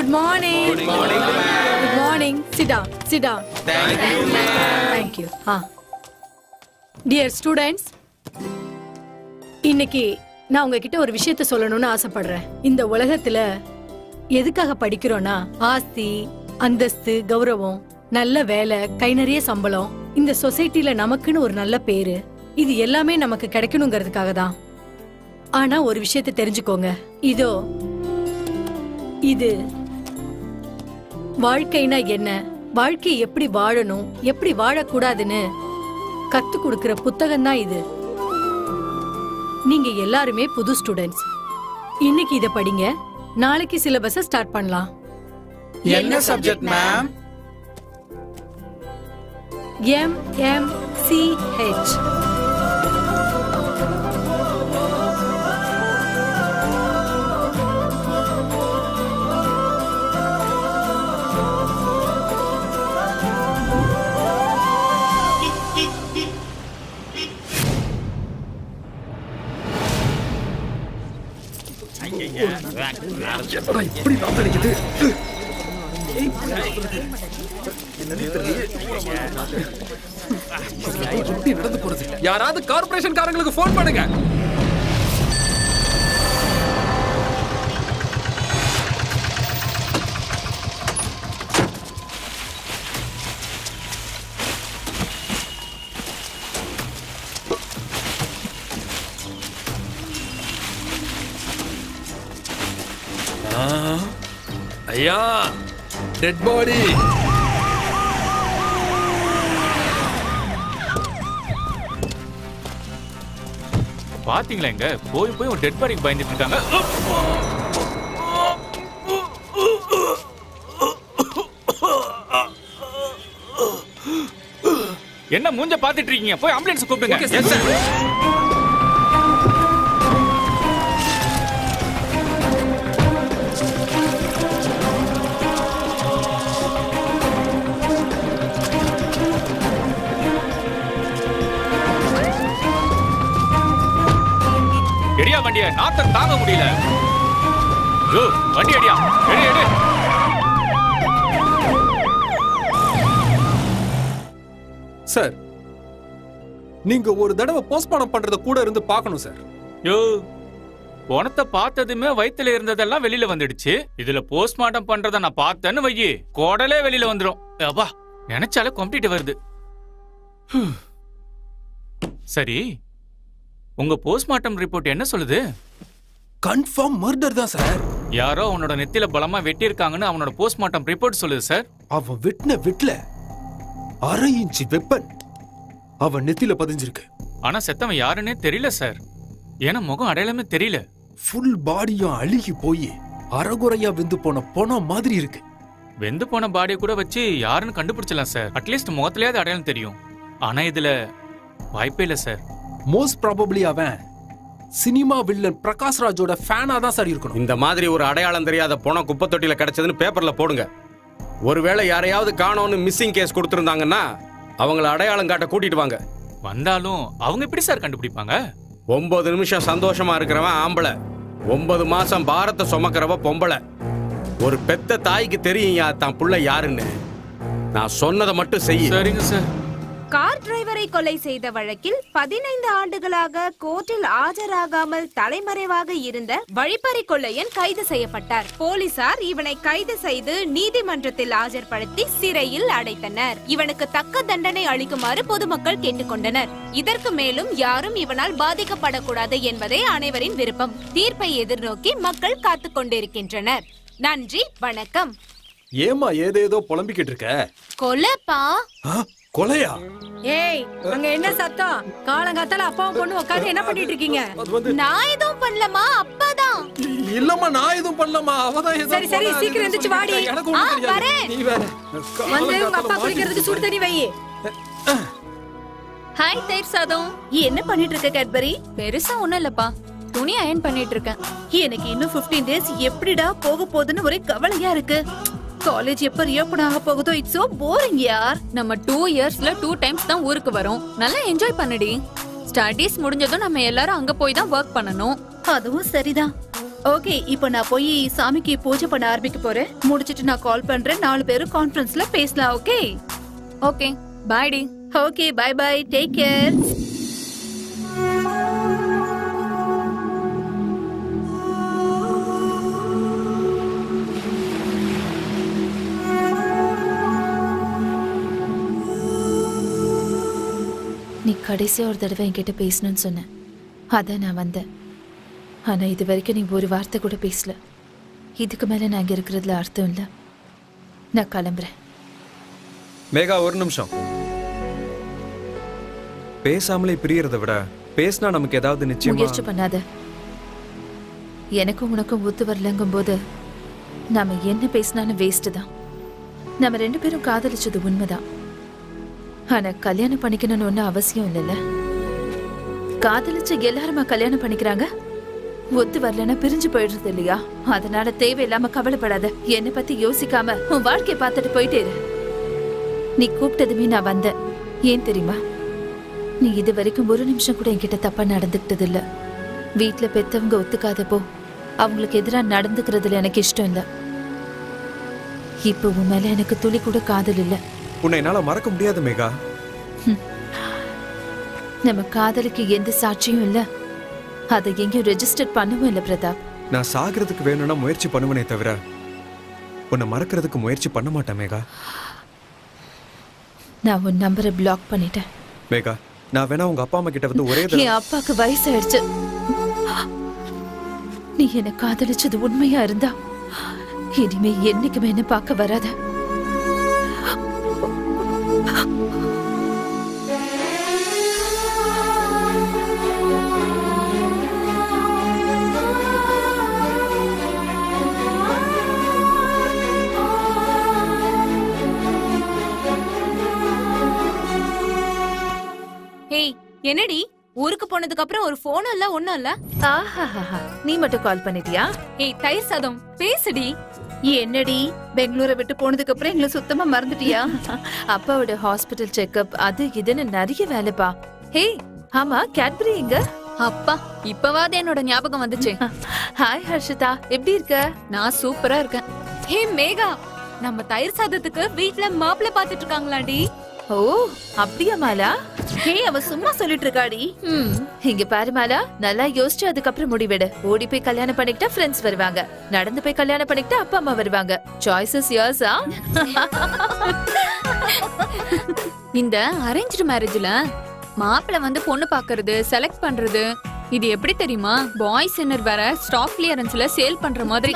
Good morning good morning சிடா சிடா thank you ஆ டியர் ஸ்டூடெண்ட்ஸ் இன்னைக்கு நான் உங்ககிட்ட ஒரு விஷயத்த சொல்லணும்னு ஆசைப்படுறேன் இந்த உலகத்துல எதுக்காக படிக்கிறோம்னா ஆஸ்தி அந்தஸ்து கௌரவம் நல்ல வேலை கை நிறைய சம்பளம் இந்த சொசைட்டில நமக்குன்னு ஒரு நல்ல பேரு இது எல்லாமே நமக்கு கிடைக்கணுங்கிறதுக்காக தான் ஆனா ஒரு விஷயத்தை தெரிஞ்சுக்கோங்க இதோ இது வாழ்க்கைனா என்ன வாழ்க்கையை எப்படி வாழணும் எப்படி வாழக்கூடாதுன்னு கத்து கொடுக்கிற புத்தகம் தான் இது நீங்க எல்லாருமே புது ஸ்டூடெண்ட்ஸ் இன்னைக்கு இத படிங்க நாளைக்கு சிலபஸ ஸ்டார்ட் பண்ணலாம் என்ன subject ma'am M M C H இப்படி காத்தடிக்குது எப்படி நடந்து போறது யாராவது கார்பரேஷன் காரங்களுக்கு போன் பண்ணுங்க ஐயா டெட் பாடி பாத்தீங்களா எங்க போய் போய் ஒரு டெட் பாடிக்கு பயந்துட்டு இருக்காங்க என்ன மூஞ்ச பாத்துட்டு இருக்கீங்க போய் ஆம்புலன்ஸ் கூப்பிடுங்க Okay, sir. Yes, sir. எடியா வண்டிய நாத்தம் தாங்க முடியல யோ, வண்டி அடியா எடு எடு சார் நீங்க ஒரு தடவை போஸ்ட்மார்டம் பண்றத கூட இருந்து பார்க்கணும் சார் யோ பணத்தை பார்த்ததுமே வயித்துல இருந்ததெல்லாம் வெளியில வந்துடுச்சு இதுல போஸ்ட்மார்ட்டம் பண்றத நான் பார்த்தேன்னு வையி குடலே வெளியில வந்துரும் அப்பா நினைச்சாலே கொம்பிட்டு வருது ஹம். சரி உங்க போஸ்ட்மார்ட்டம் ரிப்போர்ட் என்ன சொல்லுது கன்ஃபார்ம் மர்டர் தான் சார் யாரோ அவனோட நெத்தியில பலமா வெட்டியிருக்காங்கன்னு அவனோட போஸ்ட்மார்ட்டம் ரிப்போர்ட் சொல்லுது சார் அவன் வெட்டின வெட்ல அரை இன்ச்சு வெப்பன் அவன் நெத்தில பதிஞ்சிருக்கு ஆனா செத்தவன் யாருன்னே தெரியல சார் ஏன்னா முகம் அடையாளமே தெரியல ஃபுல் பாடியும் அழுகி போய் அறகுறையா வெந்து போன பொணம் மாதிரி இருக்கு வெந்து போன பாடியை கூட வச்சு யாருன்னு கண்டுபிடிச்சலாம் சார் அட்லீஸ்ட் முகத்திலேயாவது அடையாளம் தெரியும் ஆனா இதுல வாய்ப்பே இல்ல சார் மோஸ்ட் ப்ராபப்ளி அவன் சினிமா வில்லன் பிரகாஷ் ராஜோட ஃபேனா தான் சார் இருக்கணும் இந்த மாதிரி ஒரு அடையாளம் தெரியாத பணம் குப்பை தொட்டியில கிடைச்சதுன்னு பேப்பர்ல போடுங்க ஒருவேளை யாரையாவது காணோம்னு மிஸ்ஸிங் கேஸ் கொடுத்துருந்தாங்கன்னா அவங்கள அடையாளம் காட்ட கூட்டிட்டு வாங்க வந்தாலும் அவங்க எப்படி சார் கண்டுபிடிப்பாங்க ஒன்பது நிமிஷம் சந்தோஷமா இருக்கிறவன் ஆம்பளை ஒன்பது மாசம் பாரத்தை சுமக்கிறவ பொம்பளை ஒரு பெத்த தாய்க்கு தெரியும் தான் புள்ள யாருன்னு நான் சொன்னதை மட்டும் செய் சரிங்க சார் கார் டிரைவரை கொலை செய்த வழக்கில் பதினைந்து ஆண்டுகளாக கோர்ட்டில் ஆஜராகாமல் தலைமறைவாக இருந்த வழிப்பறி கொள்ளையன் கைது செய்யப்பட்டார் போலீசார் இவனை கைது செய்து நீதிமன்றத்தில் ஆஜர்படுத்தி சிறையில் அடைத்தனர் இவனுக்கு தக்க தண்டனை அளிக்குமாறு பொதுமக்கள் கேட்டுக்கொண்டனர் இதற்கு மேலும் யாரும் இவனால் பாதிக்கப்படக்கூடாது என்பதே அனைவரின் விருப்பம் தீர்ப்பை எதிர்நோக்கி மக்கள் காத்துக் கொண்டிருக்கின்றனர் நன்றி வணக்கம் ஏமா ஏதேதோ புலம்பிக்கிட்டு இருக்க கொலைப்பா ஆ, கொலையா ஏய் அங்க என்ன சத்தம் காலங்காத்தால அப்பாவும் பொண்ணு உட்கார்ந்து என்ன பண்ணிட்டு இருக்கீங்க அது வந்து நான் எதுவும் பண்ணலமா அப்பாதான் இ- இல்லம்மா நான் எதுவும் பண்ணலம்மா அவதான் ஏதோ சரி, சரி, பண்ணா. சீக்கிரம் எந்திரிச்சு வாடி. எனக்கு ஒண்ணும் ஆ, தெரியாது. வரேன். நீ வேற வந்து உங்க அப்பா குளிக்கிறதுக்கு சுடு தண்ணி வை ஹாய் தயிர் சாதம் என்ன பண்ணிட்டு இருக்க கேட்பரி பெருசா ஒண்ணும் இல்லப்பா துணி அயன் பண்ணிட்டு இருக்கேன் எனக்கு இன்னும் 15 டேஸ் எப்படிடா போக போகுதுன்னு ஒரே கவலையா இருக்கு காலேஜ் எப்ப ரீஓபன் ஆக போகுதோ இட்ஸ் சோ போரிங் யார் நம்ம டூ இயர்ஸ்ல டூ டைம்ஸ் தான் ஊருக்கு வரோம் நல்லா என்ஜாய் பண்ணுடி ஸ்டடீஸ் முடிஞ்சதும் நம்ம எல்லாரும் அங்க போய் தான் ஒர்க் பண்ணணும் அதுவும் சரிதான் ஓகே இப்போ நான் போய் சாமிக்கு பூஜை பண்ண ஆரம்பிக்க போறேன் முடிச்சிட்டு நான் கால் பண்றேன் நாலு பேரும் கான்ஃபரன்ஸ்ல பேசலாம் ஓகே ஓகே பாய் டி okay bye bye take care நீ கடைசியா ஒரு தடவை என்கிட்ட பேசணும்னு சொன்ன அதான் நான் வந்தேன் ஆனா இது வரைக்கும் நீ ஒரு வார்த்தை கூட பேசல இதுக்கு மேல நான் இங்க இருக்கிறதுல அர்த்தம் இல்ல நான் கிளம்புறேன் மேகா ஒரு நிமிஷம் பேசாமலே பிரியறத விட பேசினா நமக்கு ஏதாவது நிச்சயமா முயற்சி பண்ணாத எனக்கும் உனக்கும் ஒத்து வரலங்கும் போது நாம என்ன பேசினாலும் வேஸ்ட் தான் நம்ம ரெண்டு பேரும் காதலிச்சது உண்மைதான் ஆனா கல்யாணம் பண்ணிக்கணும்னு ஒன்றும் அவசியம் இல்லைல்ல காதலிச்ச எல்லாருமா கல்யாணம் பண்ணிக்கிறாங்க ஒத்து வரலன்னா பிரிஞ்சு போயிடுறது இல்லையா அதனால தேவையில்லாம கவலைப்படாத என்னை பத்தி யோசிக்காம உன் வாழ்க்கைய பார்த்துட்டு போயிட்டே இரு நீ கூப்பிட்டதுமே நான் வந்தேன் ஏன் தெரியுமா நீ இது வரைக்கும் ஒரு நிமிஷம் கூட என்கிட்ட தப்பா நடந்துக்கிட்டது இல்ல வீட்ல பெத்தவங்க ஒத்துக்காதப்போ அவங்களுக்கு எதிரா நடந்துக்கிறதுல எனக்கு இஷ்டம் இல்ல இப்போ உன் மேல எனக்கு துளி கூட காதல் இல்ல உன்னை என்னால மறக்க முடியாது மேகா நம்ம காதலுக்கு எந்த சாட்சியும் இல்ல அதை எங்கேயும் ரெஜிஸ்டர் பண்ணவும் இல்ல பிரதாப் நான் சாகிறதுக்கு வேணும்னா முயற்சி பண்ணுவனே தவிர உன்னை மறக்கிறதுக்கு முயற்சி பண்ண மாட்டேன் மேகா நான் உன் நம்பரை பிளாக் பண்ணிட்டேன் மேகா நான் வேணா உங்க அப்பா அம்மா கிட்ட வந்து ஒரே தடவை என் அப்பாக்கு வயசாயிடுச்சு நீ என்ன காதலிச்சது உண்மையா இருந்தா இனிமே என்னைக்குமே என்ன பார்க்க வராத ஏய் என்னடி ஊருக்கு போனதுக்கு அப்புறம் ஒரு போனும் இல்ல ஒண்ணும் இல்ல ஆஹாஹாஹா. நீ மட்டும் கால் பண்ணிட்டியா ஏய் தயிர் சாதம் பேசுடி என்னடி பெங்களூரை விட்டு போனதுக்கு அப்புறம் எங்களை சுத்தமா மறந்துட்டியா அப்பாவோட ஹாஸ்பிட்டல் செக்கப் அது இதுன்னு நிறைய வேலைப்பா ஹே ஆமா கேட்பரி எங்க அப்பா இப்பவாது என்னோட ஞாபகம் வந்துச்சு ஹாய் ஹர்ஷிதா எப்படி இருக்க நான் சூப்பரா இருக்கேன் ஹே மேகா நம்ம தயிர் சாதத்துக்கு வீட்ல மாப்பிள்ளை பாத்துட்டு இருக்காங்களாடி ஓ அப்படியா மாலா ஹே அவ சும்மா சொல்லிட்டு இருக்காடி ம், இங்க பாரு மாலா நல்லா யோசிச்சு அதுக்கப்புறம் முடிவெடு ஓடி போய் கல்யாணம் பண்ணிக்கிட்டா ஃப்ரெண்ட்ஸ் வருவாங்க நடந்து போய் கல்யாணம் பண்ணிக்கிட்டா அப்பா அம்மா வருவாங்க சாய்ஸஸ் யோர்ஸா இந்த அரேஞ்ச்டு மேரேஜ்ல மாப்பிள்ளை வந்து பொண்ணு பாக்குறது செலக்ட் பண்றது இது எப்படி தெரியுமா பாய் சென்னர் வேற ஸ்டாக் கிளியரன்ஸ்ல சேல் பண்ற மாதிரி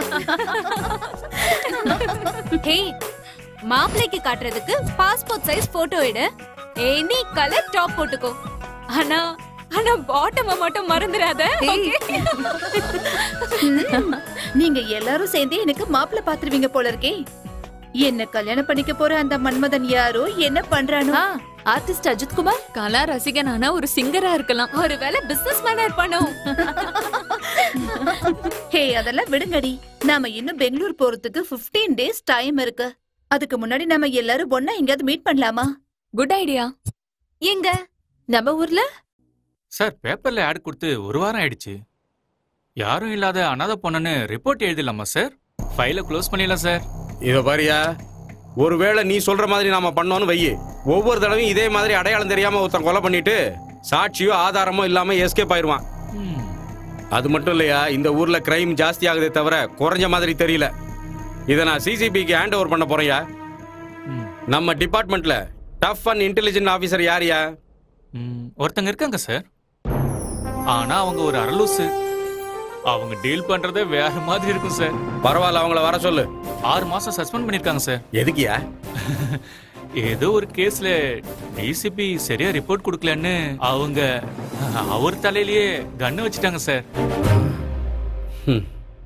ஹே மாப்பிள்ளைக்கு காட்டுறதுக்கு பாஸ்போர்ட் சைஸ் போட்டோ எடு எனி கலர் டாப் போட்டுக்கோ ஆனா ஆனா பாட்டம மட்டும் மறந்துடாத okay? ம், நீங்க எல்லாரும் சேர்ந்து எனக்கு மாப்பிள்ளை பாத்துருவீங்க போல இருக்கே என்ன கல்யாணம் பண்ணிக்க போற அந்த மன்மதன் யாரோ என்ன பண்றானோ ஆர்டிஸ்ட் அஜித் குமார் கலா ரசிகனான ஒரு சிங்கரா இருக்கலாம் ஒருவேளை பிசினஸ் மேனா இருப்பானோ ஹே அதெல்லாம் விடுங்கடி நாம இன்னும் பெங்களூர் போறதுக்கு 15 டேஸ் டைம் இருக்கு அதுக்கு முன்னாடி நம்ம எல்லாரும் ஒண்ணா எங்கேயாவது மீட் பண்ணலாமா குட் ஐடியா எங்க நம்ம ஊர்ல சார் பேப்பர்ல ஆட் கொடுத்து ஒரு வாரம் ஆயிடுச்சு யாரும் இல்லாத அனாதை பொண்ணுன்னு ரிப்போர்ட் எழுதிடலாமா சார் ஃபைலை க்ளோஸ் பண்ணிடலாம் சார் இத பாரியா ஒருவேளை நீ சொல்ற மாதிரி நாம பண்ணோம்னு வையி ஒவ்வொரு தடவையும் இதே மாதிரி அடையாளம் தெரியாம ஒருத்தன் கொலை பண்ணிட்டு சாட்சியோ ஆதாரமோ இல்லாம எஸ்கேப் ஆயிருவான் ம். அது மட்டும் இல்லையா இந்த ஊர்ல கிரைம் ஜாஸ்தி ஆகுதே தவிர குறைஞ்ச மாதிரி தெரியல இதை நான் சிசிபிக்கு ஹேண்ட் ஓவர் பண்ண போறேன்யா ம். நம்ம டிபார்ட்மெண்ட்ல டஃப் அண்ட் இன்டெலிஜென்ட் ஆபீசர் யாரியா ம், ஒருத்தங்க இருக்காங்க சார் ஆனா அவங்க ஒரு அரலூசு அவங்க டீல் பண்றதே வேற மாதிரி இருக்கும் சார் பரவாயில்ல அவங்கள வர சொல்லு ஆறு மாசம் சஸ்பெண்ட் பண்ணிருக்காங்க சார் எதுக்கியா ஏதோ ஒரு கேஸ்ல டிசிபி சரியா ரிப்போர்ட் கொடுக்கலன்னு அவங்க அவர் தலையிலேயே கன்னு வச்சுட்டாங்க சார் ம்.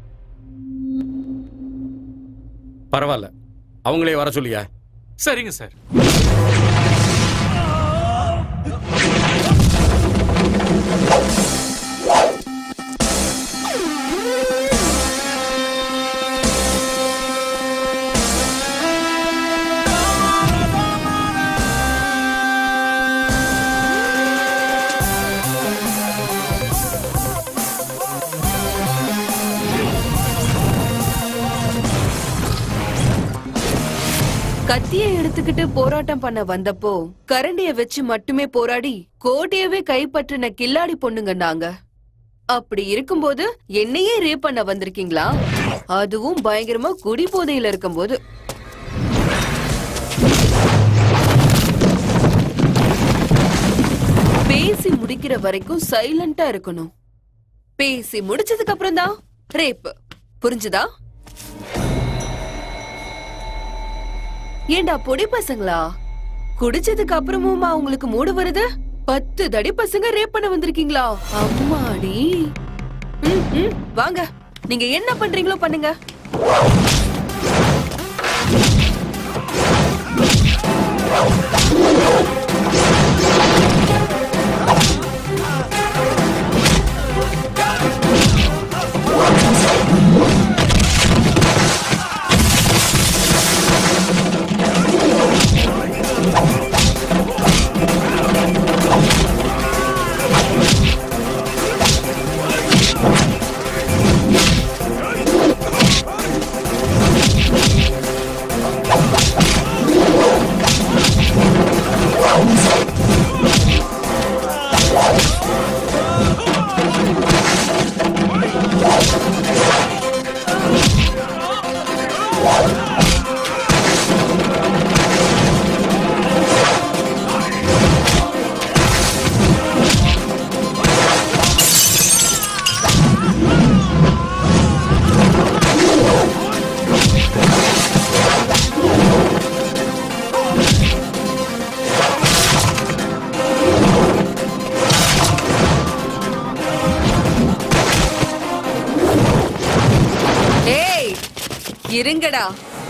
பரவாயில்ல அவங்களே வர சொல்லியா சரிங்க சார் கத்திய எடுத்துக்கிட்டு போராட்டம் பண்ண வந்தப்போ கரண்டிய வச்சு மட்டுமே போராடி கோட்டையவே கைப்பற்றின கில்லாடி பொண்ணுங்க நாங்க அப்படி இருக்கும்போது என்னையே ரேப் பண்ண வந்திருக்கீங்களா அதுவும் பயங்கரமா குடி போதையில இருக்கும்போது பேசி முடிக்கிற வரைக்கும் சைலண்டா இருக்கணும் பேசி முடிச்சதுக்கு அப்புறம் தான் ரேப் புரிஞ்சுதா ஏண்டா பொடி பசங்களா குடிச்சதுக்கு அப்புறமுமா உங்களுக்கு மூடு வருது பத்து தடி பசங்க ரேப் பண்ண வந்திருக்கீங்களா அம்மாடி ம், ம், வாங்க நீங்க என்ன பண்றீங்களோ பண்ணுங்க ஏய் இருங்கடா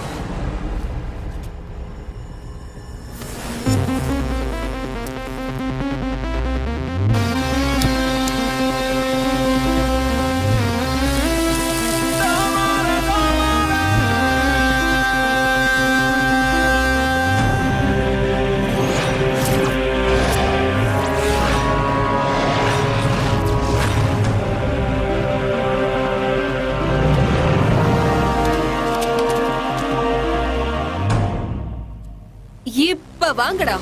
இப்ப வாங்கடா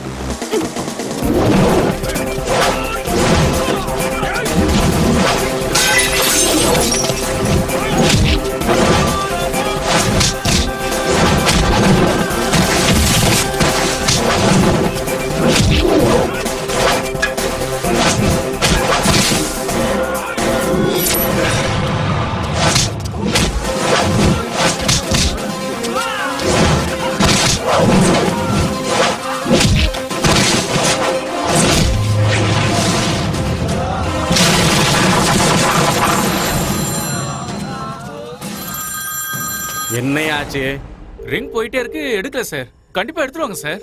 என்னையாச்சு ரிங் போயிட்டே இருக்கு எடுக்கல சார் கண்டிப்பா எடுத்துருவாங்க சார்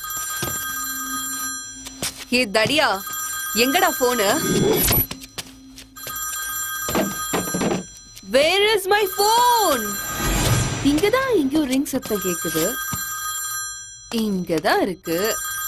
ஏ தடியா எங்கடா phone where is my phone இங்கதான் எங்கேயோ ரிங் சத்தம் கேக்குது இங்கதான் இருக்கு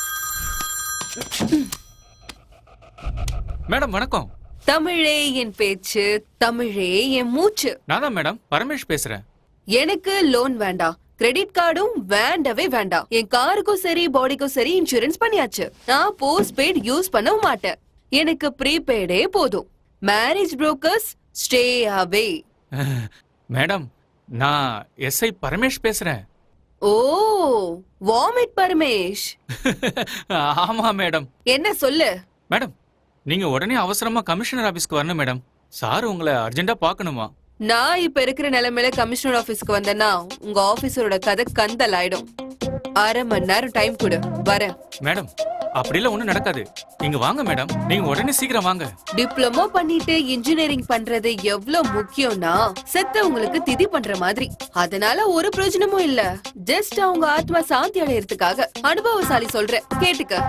மேடம் வணக்கம் தமிழே என் பேச்சு தமிழே என் மூச்சு நான் தான் மேடம் பரமேஷ் பேசுறேன் எனக்கு லோன் வேண்டாம் கிரெடிட் கார்டும் வேண்டவே வேண்டாம் என் காருக்கும் சரி பாடிக்கும் சரி இன்சூரன்ஸ் பண்ணியாச்சு நான் போஸ்ட் பெய்ட் யூஸ் பண்ண மாட்டேன் எனக்கு ப்ரீபெய்டே போதும் marriage brokers stay away madam நான் எஸ்ஐ பரமேஷ் பேசுறேன் ஓ வாமிட் பரமேஷ் ஆமா மேடம் என்ன சொல்லு மேடம் நீங்க உடனே அவசரமா கமிஷனர் ஆபீஸ்க்கு வரணும் மேடம் சார் உங்களை அர்ஜென்ட்டா பார்க்கணுமா நான் இப்ப இருக்கிற நிலைமையில கமிஷனர் ஆபீஸ்க்கு வந்தேன்னா உங்க ஆபீஸரோட கதை கந்தல் ஆயிடும் அரை மணி நேரம் டைம் கொடு வரேன் மேடம் அப்படிலாம் ஒண்ணும் நடக்காது நீங்க வாங்க மேடம் நீங்க உடனே சீக்கிரம் வாங்க டிப்ளமோ பண்ணிட்டு இன்ஜினியரிங் பண்றது எவ்வளவு முக்கியம்னா செத்தவங்களுக்கு திதி பண்ற மாதிரி அதனால ஒரு பிரயோஜனமும் இல்ல ஜஸ்ட் அவங்க ஆத்மா சாந்தி அடையறதுக்காக அனுபவசாலி சொல்றேன் கேட்டுக்க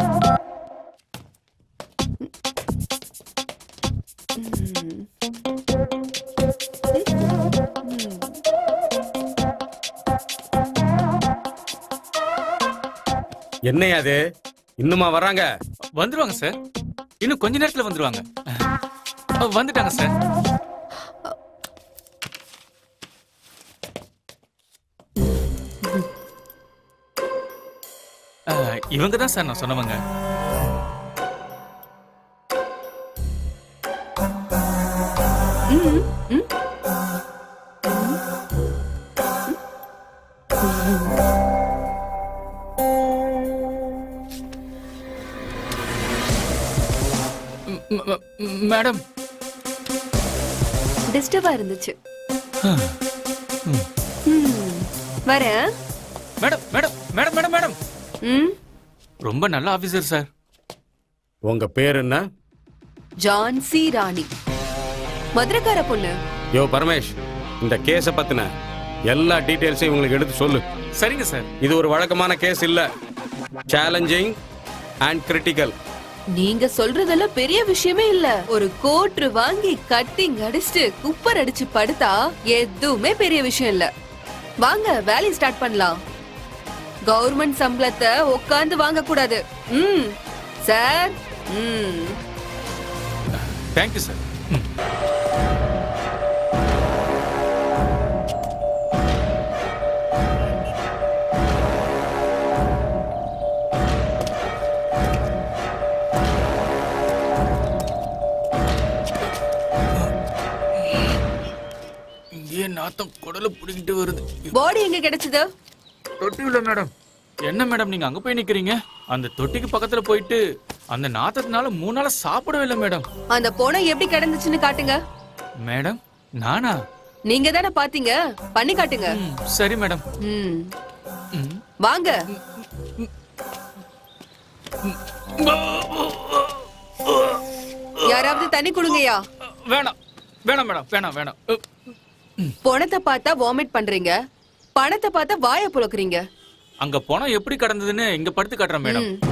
என்னையா அது இன்னுமா வர்றாங்க வந்துருவாங்க சார் இன்னும் கொஞ்ச நேரத்துல வந்துருவாங்க அஹ், வந்துட்டாங்க சார் இவங்க தான் சார் நான் சொன்னவங்க ம், ம். ம், ம், ம், மேடம் டிஸ்டர்பா இருந்துச்சு ம், வரேன் madam madam madam madam madam ம் ரொம்ப நல்ல ஆபீசர் சார் உங்க பேர் என்ன ஜான்சி ராணி மதுரக்கார பொண்ணு யோ பரமேஷ் இந்த கேஸ பத்தின எல்லா டீடைல்ஸையும் உங்களுக்கு எடுத்து சொல்லு சரிங்க சார் இது ஒரு வழக்கமான கேஸ் இல்ல சேலஞ்சிங் அண்ட் கிரிட்டிக்கல் நீங்க சொல்றதெல்லாம் பெரிய விஷயமே இல்ல ஒரு கோட்ரு வாங்கி கட்டிங் அடிச்சுட்டு குப்பர் அடிச்சு படுத்தா எதுவுமே பெரிய விஷயம் இல்ல வாங்க வேலையை ஸ்டார்ட் பண்ணலாம் கவர்மெண்ட் சம்பளத்தை உட்கார்ந்து வாங்க கூடாது ம் சார் ம் தேங்க்யூ சார் இங்கே நாத்தம் குடல புடிங்கிட்டு வருது பாடி எங்க கிடைச்சது தொட்டி இல்ல மேடம் என்ன மேடம் நீங்க அங்க போய் நிக்கிறீங்க அந்த தொட்டிக்கு பக்கத்துல போயிட்டு அந்த நாத்தத்தினால மூணு நாளா சாப்பிடவே இல்லை மேடம் அந்த போனை எப்படி கிடந்துச்சுன்னு காட்டுங்க மேடம் நானா நீங்க தானே பாத்தீங்க பண்ணி காட்டுங்க ம், சரி மேடம் ம் ம். வாங்க யாராவது தண்ணி கொடுங்கய்யா வேணாம் வேணாம் மேடம் வேணாம் வேணாம் அ, பணத்தை பார்த்தா வாமிட் பண்றீங்க பணத்தை பார்த்தா வாயை புழக்குறீங்க அங்க பணம் எப்படி கடந்ததுன்னு இங்க படுத்து காட்டுறேன் மேடம் ம்.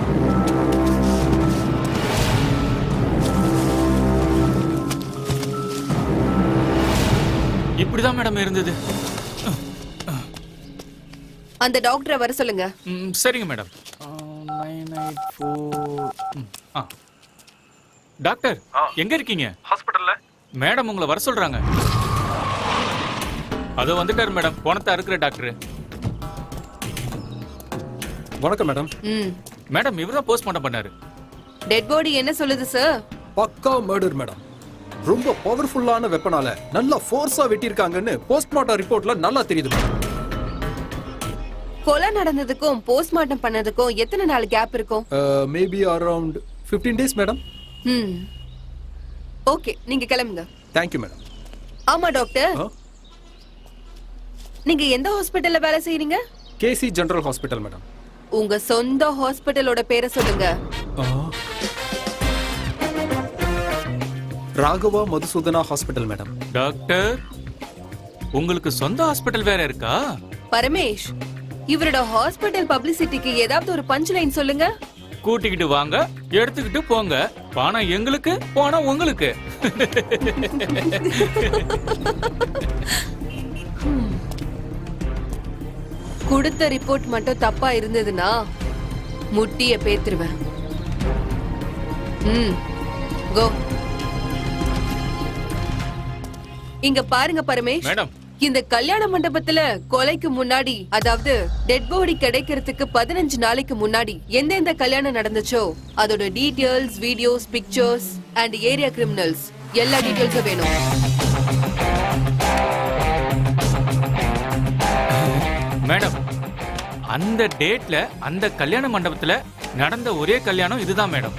இப்படிதான் மேடம் இருந்தது அந்த டாக்டரை வர சொல்லுங்க ம், சரிங்க madam nine eight four doctor எங்க இருக்கீங்க ஹாஸ்பிட்டல்ல மேடம் உங்களை வர சொல்றாங்க அதோ வந்துட்டாரு மேடம் பணத்தை அறுக்கிற டாக்டர் வணக்கம் மேடம் ம் மேடம் இவர் தான் போஸ்ட்மார்ட்டம் பண்ணாரு டெட் பாடி என்ன சொல்லுது சார் பக்கா மர்டர் மேடம் ரொம்ப பவர்ஃபுல்லான வெப்பனால நல்லா ஃபோர்ஸா வெட்டியிருக்காங்கன்னு போஸ்ட்மார்ட்டம் ரிப்போர்ட்ல நல்லா தெரியுது மேடம் கொலை நடந்ததுக்கும் போஸ்ட்மார்ட்டம் பண்ணதுக்கும் எத்தனை நாள் கேப் இருக்கும் maybe around fifteen days madam ம் ஓகே நீங்க கிளம்புங்க தேங்க்யூ மேடம் ஆமா டாக்டர் நீங்க எந்த ஹாஸ்பிடல்ல வேலை செய்றீங்க கேசி ஜெனரல் ஹாஸ்பிட்டல் மேடம் உங்க சொந்த ஹாஸ்பிடலோட பேரை சொல்லுங்க Raghava Madhusudhana hospital madam doctor உங்களுக்கு சொந்த ஹாஸ்பிட்டல் வேற இருக்கா பரமேஷ் இவரோட ஹாஸ்பிடல் பப்ளிசிட்டிக்கு ஏதாவது ஒரு பஞ்ச் லைன் சொல்லுங்க கூட்டிக்கிட்டு வாங்க எடுத்துக்கிட்டு போங்க பணம் எங்களுக்கு பணம் உங்களுக்கு கொடுத்த ரிப்போர்ட் மட்டும் தப்பா இருந்ததுன்னா முட்டிய பேத்துருவேன் ம் கோ இங்க பாருங்க பரமேஷ் மேடம் இந்த கல்யாண மண்டபத்துல கொலைக்கு முன்னாடி அதாவது டெட் பாடி கிடைக்கிறதுக்கு பதினஞ்சு நாளைக்கு முன்னாடி எந்தெந்த கல்யாணம் நடந்துச்சோ அதோட details videos pictures and area criminals எல்லா டீடைல்ஸும் வேணும் மேடம் அந்த டேட்ல அந்த கல்யாண மண்டபத்துல நடந்த ஒரே கல்யாணம் இதுதான் மேடம்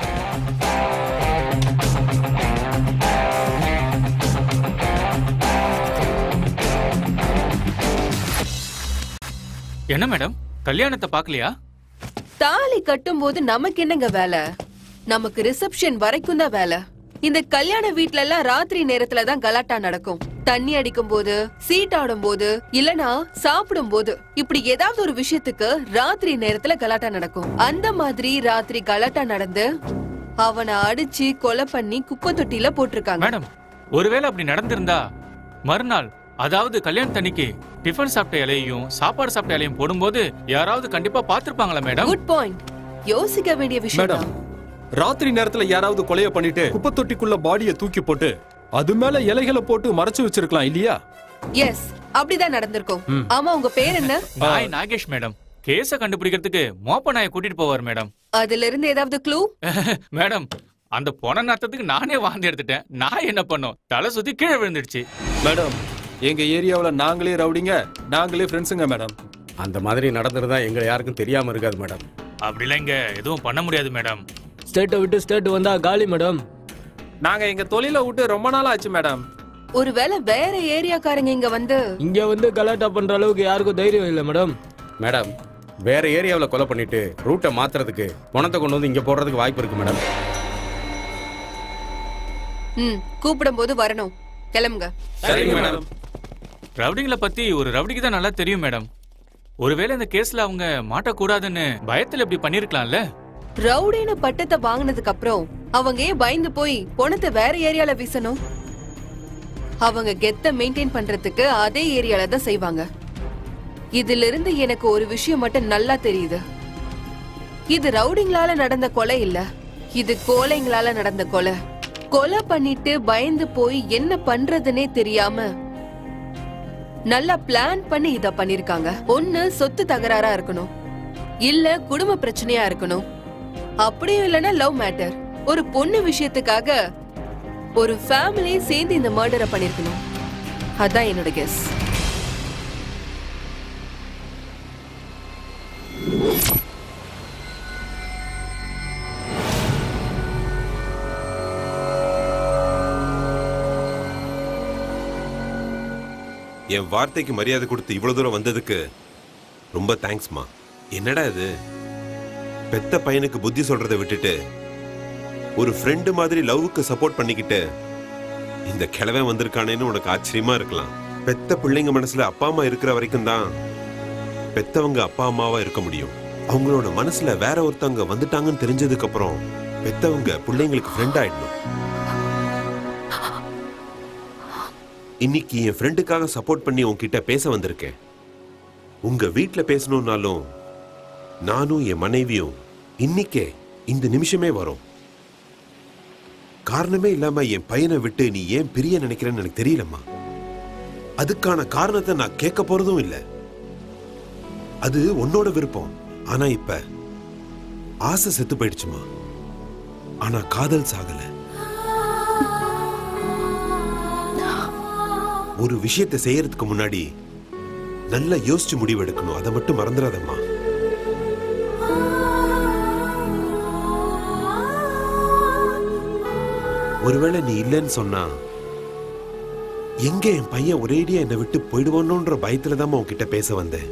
என்ன மேடம் கல்யாணத்தை பார்க்கலையா தாலி கட்டும்போது நமக்கு என்னங்க வேலை நமக்கு ரிசப்ஷன் வரைக்கும் தான் வேலை இந்த கல்யாண வீட்ல எல்லாம் ராத்திரி நேரத்துல தான் கலாட்டா நடக்கும் தண்ணி அடிக்கும் போது சீட் ஆடும் போது இல்லனா சாப்பிடும் போது இப்படி ஏதாவது ஒரு விஷயத்துக்கு ராத்திரி நேரத்துல கலாட்டா நடக்கும் அந்த மாதிரி ராத்திரி கலாட்டா நடந்து அவனை அடிச்சு கொலை பண்ணி குப்பை தொட்டில போட்டிருக்காங்க மேடம் ஒருவேளை அப்படி நடந்திருந்தா மறுநாள் அதாவது கல்யாணத்தன்னைக்கு டிஃபன் சாப்பிட்ட இலையையும் சாப்பாடு சாப்பிட்ட இலையும் போடும்போது யாராவது கண்டிப்பா பார்த்திருப்பாங்களா மேடம் குட் பாயிண்ட் யோசிக்க வேண்டிய விஷயம் மேடம் தான். ராத்திரி நேரத்துல யாராவது கொலைய பண்ணிட்டு குப்பை தொட்டிக்குள்ள பாடியை தூக்கி போட்டு அது மேல இலைகளை போட்டு மறைச்சு வச்சிருக்கலாம் இல்லையா எஸ் அப்படிதான் நடந்திருக்கும் ஆமா உங்க பேர் என்ன நாய் நாகேஷ் மேடம் கேஸ கண்டுபிடிக்கிறதுக்கு மோப்ப நாயை கூட்டிட்டு போவார் மேடம் அதுல இருந்து ஏதாவது க்ளூ மேடம் அந்த பொண நத்தத்துக்கு நானே வாந்தி எடுத்துட்டேன் நான் என்ன பண்ணோம் தலை சுத்தி கீழே விழுந்துடுச்சு மேடம் எங்க ஏரியாவுல நாங்களே ரவுடிங்க நாங்களே ஃப்ரெண்ட்ஸுங்க மேடம் அந்த மாதிரி நடந்திருந்தா எங்க யாருக்கும் தெரியாம இருக்காது மேடம் அப்படிலாம் இங்க எதுவும் பண்ண முடியாது மேடம் ஸ்டேட்டை விட்டு ஸ்டேட் வந்தா காலி மேடம் நாங்க எங்க தொழிலை விட்டு ரொம்ப நாள் ஆச்சு மேடம் ஒருவேளை வேற ஏரியாக்காரங்க இங்க வந்து இங்க வந்து கலாட்டா பண்ற அளவுக்கு யாருக்கும் தைரியம் இல்லை மேடம் மேடம் வேற ஏரியாவில் கொலை பண்ணிட்டு ரூட்டை மாத்துறதுக்கு பணத்தை கொண்டு வந்து இங்க போடுறதுக்கு வாய்ப்பு இருக்கு மேடம் ம் கூப்பிடும் போது வரணும் கிளம்புங்க சரிங்க மேடம் ரவுடிங்களை பத்தி ஒரு ரவுடிக்கு தான் நல்லா தெரியும் மேடம் ஒருவேளை இந்த கேஸ்ல அவங்க மாட்டக்கூடாதுன்னு பயத்துல இப்படி பண்ணிருக்கலாம்ல ரவுடின்னு பட்டத்தை வாங்கினதுக்கு அப்புறம் அவங்க ஏன் பயந்து போய் பணத்தை வேற ஏரியால வீசணும் அவங்க கெத்த மெயின்டைன் பண்றதுக்கு அதே ஏரியால தான் செய்வாங்க இதுல இருந்து எனக்கு ஒரு விஷயம் மட்டும் நல்லா தெரியுது இது ரவுடிங்களால நடந்த கொலை இல்ல இது கோலைங்களால நடந்த கொலை கொலை பண்ணிட்டு பயந்து போய் என்ன பண்றதுனே தெரியாம நல்லா பிளான் பண்ணி இத பண்ணிருக்காங்க ஒண்ணு சொத்து தகராறா இருக்கணும் இல்ல குடும்ப பிரச்சனையா இருக்கணும் அப்படியும் இல்லனா லவ் மேட்டர் ஒரு பொண்ணு விஷயத்துக்காக ஒரு ஃபேமிலியே சேர்ந்து இந்த மர்டரை பண்ணிருக்கணும் அதான் என்னோட கெஸ் என் வார்த்தைக்கு மரியாதை கொடுத்து இவ்வளவு தூரம் வந்ததுக்கு ரொம்ப தேங்க்ஸ்மா என்னடா இது பெத்த பையனுக்கு புத்தி சொல்றதை விட்டுட்டு ஒரு ஃப்ரெண்டு மாதிரி லவ்வுக்கு சப்போர்ட் பண்ணிக்கிட்டு இந்த கிழவன் வந்திருக்கானேன்னு உனக்கு ஆச்சரியமா இருக்கலாம் பெத்த பிள்ளைங்க மனசுல அப்பா அம்மா இருக்கிற வரைக்கும் தான் பெத்தவங்க அப்பா அம்மாவா இருக்க முடியும் அவங்களோட மனசுல வேற ஒருத்தவங்க வந்துட்டாங்கன்னு தெரிஞ்சதுக்கு அப்புறம் பெத்தவங்க பிள்ளைங்களுக்கு ஃப்ரெண்ட் ஆயிடணும் இன்னைக்கு என் ஃப்ரெண்டுக்காக சப்போர்ட் பண்ணி உன்கிட்ட பேச வந்திருக்கேன் உங்க வீட்ல பேசணும்னாலும் நானும் என் மனைவியும் இன்னிக்கே இந்த நிமிஷமே வரோம் காரணமே இல்லாம என் பையனை விட்டு நீ ஏன் பிரிய நினைக்கிறேன்னு எனக்கு தெரியலம்மா அதுக்கான காரணத்தை நான் கேட்க போறதும் இல்ல அது உன்னோட விருப்பம் ஆனா இப்ப ஆசை செத்து போயிடுச்சுமா ஆனா காதல் சாகல ஒரு விஷயத்தை செய்யறதுக்கு முன்னாடி நல்லா யோசிச்சு முடிவு எடுக்கணும் அதை மட்டும் மறந்துடாதம்மா ஒருவேளை நீ இல்லைன்னு சொன்னா எங்க என் பையன் ஒரேடியா என்னை விட்டு போயிடுவானோன்ற பயத்துல தான் உன்கிட்ட பேச வந்தேன்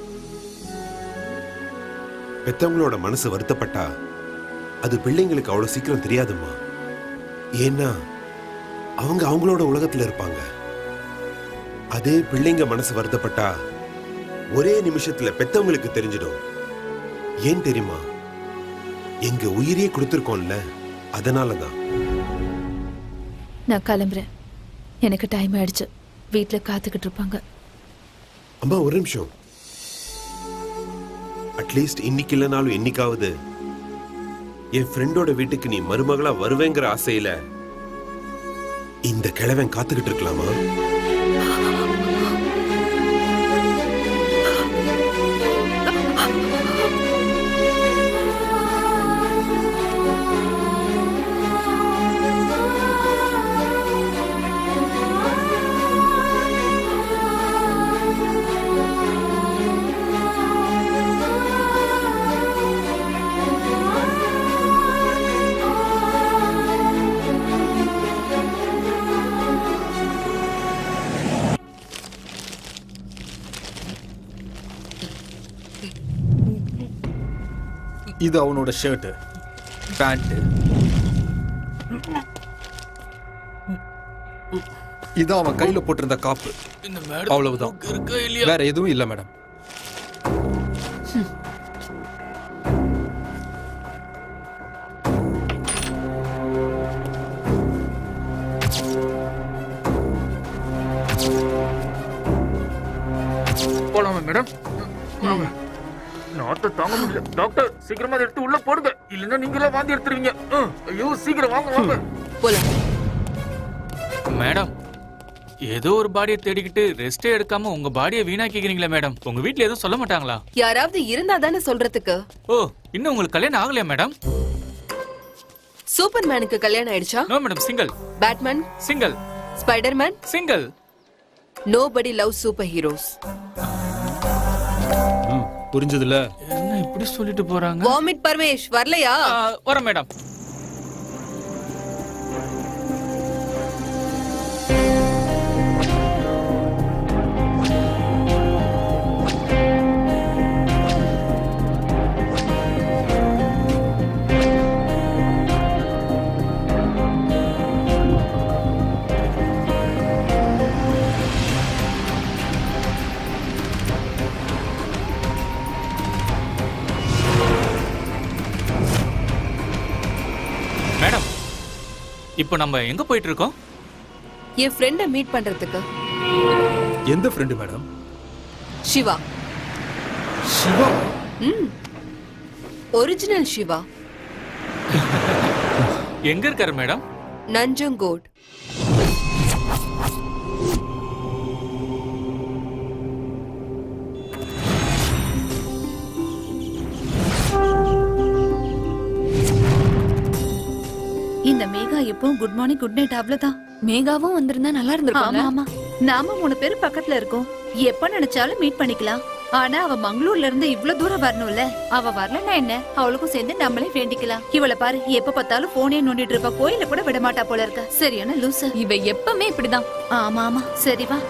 பெத்தவங்களோட மனசு வருத்தப்பட்டா அது பிள்ளைங்களுக்கு அவ்வளவு சீக்கிரம் தெரியாதும்மா ஏன்னா அவங்க அவங்களோட உலகத்துல இருப்பாங்க அதே பிள்ளைங்க மனசு வருத்தப்பட்டா ஒரே நிமிஷத்துல பெத்தவங்களுக்கு தெரிஞ்சிடும் ஏன் தெரியுமா எங்க உயிரையே கொடுத்துருக்கோம்ல அதனாலதான் நான் கிளம்புறேன் எனக்கு டைம் ஆயிடுச்சு வீட்டில் காத்துக்கிட்டு இருப்பாங்க அம்மா ஒரு நிமிஷம் அட்லீஸ்ட் இன்னைக்கு இல்லைனாலும் என்னைக்காவது என் ஃப்ரெண்டோட வீட்டுக்கு நீ மருமகளா வருவேங்கிற ஆசையில இந்த கிழவன் காத்துக்கிட்டு இருக்கலாமா இது அவனோட ஷர்ட் பேண்ட் இது அவன் கையில போட்டிருந்த காப்பு இந்த மேடம் அவ்வளவுதான் இருக்கா இல்லையா வேற எதுவும் இல்ல மேடம் போலாமா மேடம் நாட்டை தாங்க முடியல டாக்டர் சீக்கிரமா அதை எடுத்து உள்ள போடுங்க இல்லைன்னா நீங்களே வாந்தி எடுத்துருவீங்க ம், ஐயோ சீக்கிரம் வாங்க வாங்க போலாம் மேடம் ஏதோ ஒரு பாடியை தேடிக்கிட்டு ரெஸ்டே எடுக்காம உங்க பாடியை வீணாக்கிக்கிறீங்களே மேடம் உங்க வீட்ல எதுவும் சொல்ல மாட்டாங்களா யாராவது இருந்தா தானே சொல்றதுக்கு ஓ இன்னும் உங்களுக்கு கல்யாணம் ஆகலையா மேடம் சூப்பர்மேனுக்கு கல்யாணம் ஆயிடுச்சா no madam single Batman single Spiderman single nobody love superheroes ம், புரிஞ்சதுல என்ன இப்படி சொல்லிட்டு போறாங்க வாமிட் பரமேஷ் வரலையா வர மேடம் மேடம் இப்போ நம்ம எங்க போயிட்டு இருக்கோம் என் ஃப்ரெண்ட மீட் பண்றதுக்கு எந்த ஃப்ரெண்டு மேடம் சிவா சிவா ம் ஒரிஜினல் சிவா எங்க இருக்காரு மேடம் நஞ்சங்கோட் இந்த மேகா எப்பவும் குட் மார்னிங் குட் நைட் அவ்வளவுதான் மேகாவும் வந்திருந்தா நல்லா ஆமா இருந்திருக்கும் ஆமா நாம மூணு பேரும் பக்கத்துல இருக்கோம் எப்ப நினைச்சாலும் மீட் பண்ணிக்கலாம் ஆனா அவ மங்களூர்ல இருந்து இவ்ளோ தூரம் வரணும்ல அவ வரலன்னா என்ன அவளுக்கும் சேர்ந்து நம்மளே வேண்டிக்கலாம் இவள பாரு எப்ப பார்த்தாலும் போனே நோண்டிட்டு இருப்பா கோயில கூட விட மாட்டா போல இருக்க சரியான லூசு இவ எப்பவுமே இப்படிதான் ஆமா ஆமா சரி வா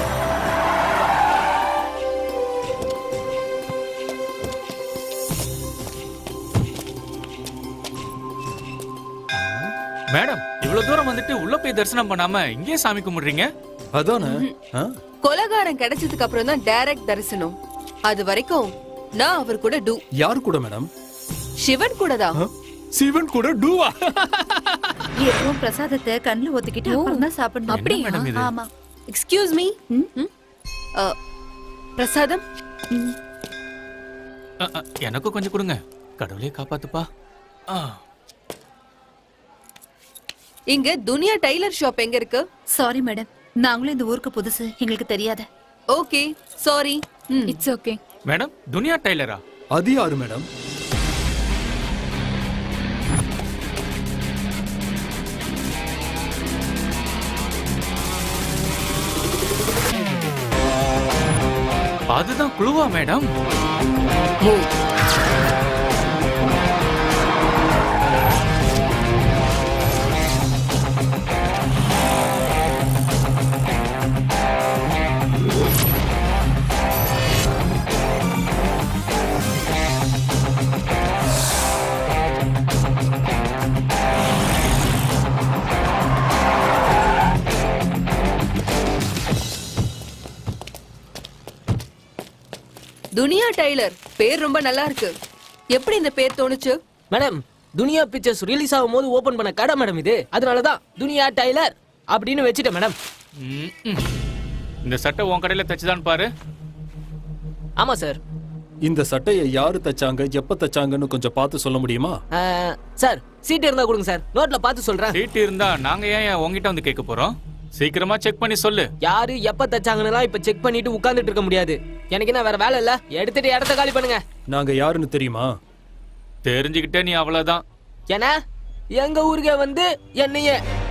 மேடம் இவ்வளவு தூரம் வந்துட்டு உள்ள போய் தரிசனம் பண்ணாம இங்கேயே சாமி கும்பிடுறீங்க அதானே ஆ? கொலகாரன் கிடைச்சதுக்கு அப்புறம் தான் டைரக்ட் தரிசனம் அது வரைக்கும் நான் அவர் கூட டூ யாரு கூட மேடம் சிவன் கூட தான் சிவன் கூட டூவா எப்பவும் பிரசாதத்தை கண்ணுல ஒத்திக்கிட்டு அப்புறம் தான் சாப்பிடணும் அப்படியா? என்ன மேடம் இது? ஆமா எக்ஸ்கியூஸ் மீ பிரசாதம் அ, அ, எனக்கும் கொஞ்சம் கொடுங்க கடவுளே காப்பாத்துப்பா ஆ, இங்க துனியா டைலர் ஷாப் எங்க இருக்கு சாரி மேடம் நாங்களும் இந்த ஊருக்கு புதுசு எங்களுக்கு தெரியாத okay sorry it's okay madam துனியா டைலரா அது யாரு மேடம் அதுதான் குழுவா மேடம் துனியா டைலர் பேர் ரொம்ப நல்லா இருக்கு எப்படி இந்த பேர் தோணுச்சு மேடம் துனியா பிக்சர்ஸ் ரிலீஸ் ஆகும் போது ஓபன் பண்ண கடை மேடம் இது அதனாலதான் துனியா டைலர் அப்படின்னு வச்சுட்டேன் மேடம் ம், ம். இந்த சட்டை உன் கடையில தச்சுதான் பாரு ஆமா சார் இந்த சட்டையை யாரு தச்சாங்க எப்ப தச்சாங்கன்னு கொஞ்சம் பார்த்து சொல்ல முடியுமா சார் சீட் இருந்தா கொடுங்க சார் நோட்ல பார்த்து சொல்றேன் சீட்டு இருந்தா நாங்க ஏன் உங்ககிட்ட வந்து கேட்க போறோம் சீக்கிரமா செக் பண்ணி சொல்லு யாரு எப்ப தச்சாங்கன்னு இப்ப செக் பண்ணிட்டு உட்கார்ந்துட்டு இருக்க முடியாது எனக்கு என்ன வேற வேலை இல்ல எடுத்துட்டு இடத்த காலி பண்ணுங்க நாங்க யாருன்னு தெரியுமா தெரிஞ்சுக்கிட்டே நீ அவ்வளவுதான் ஏன்னா எங்க ஊருக்கே வந்து என்னைய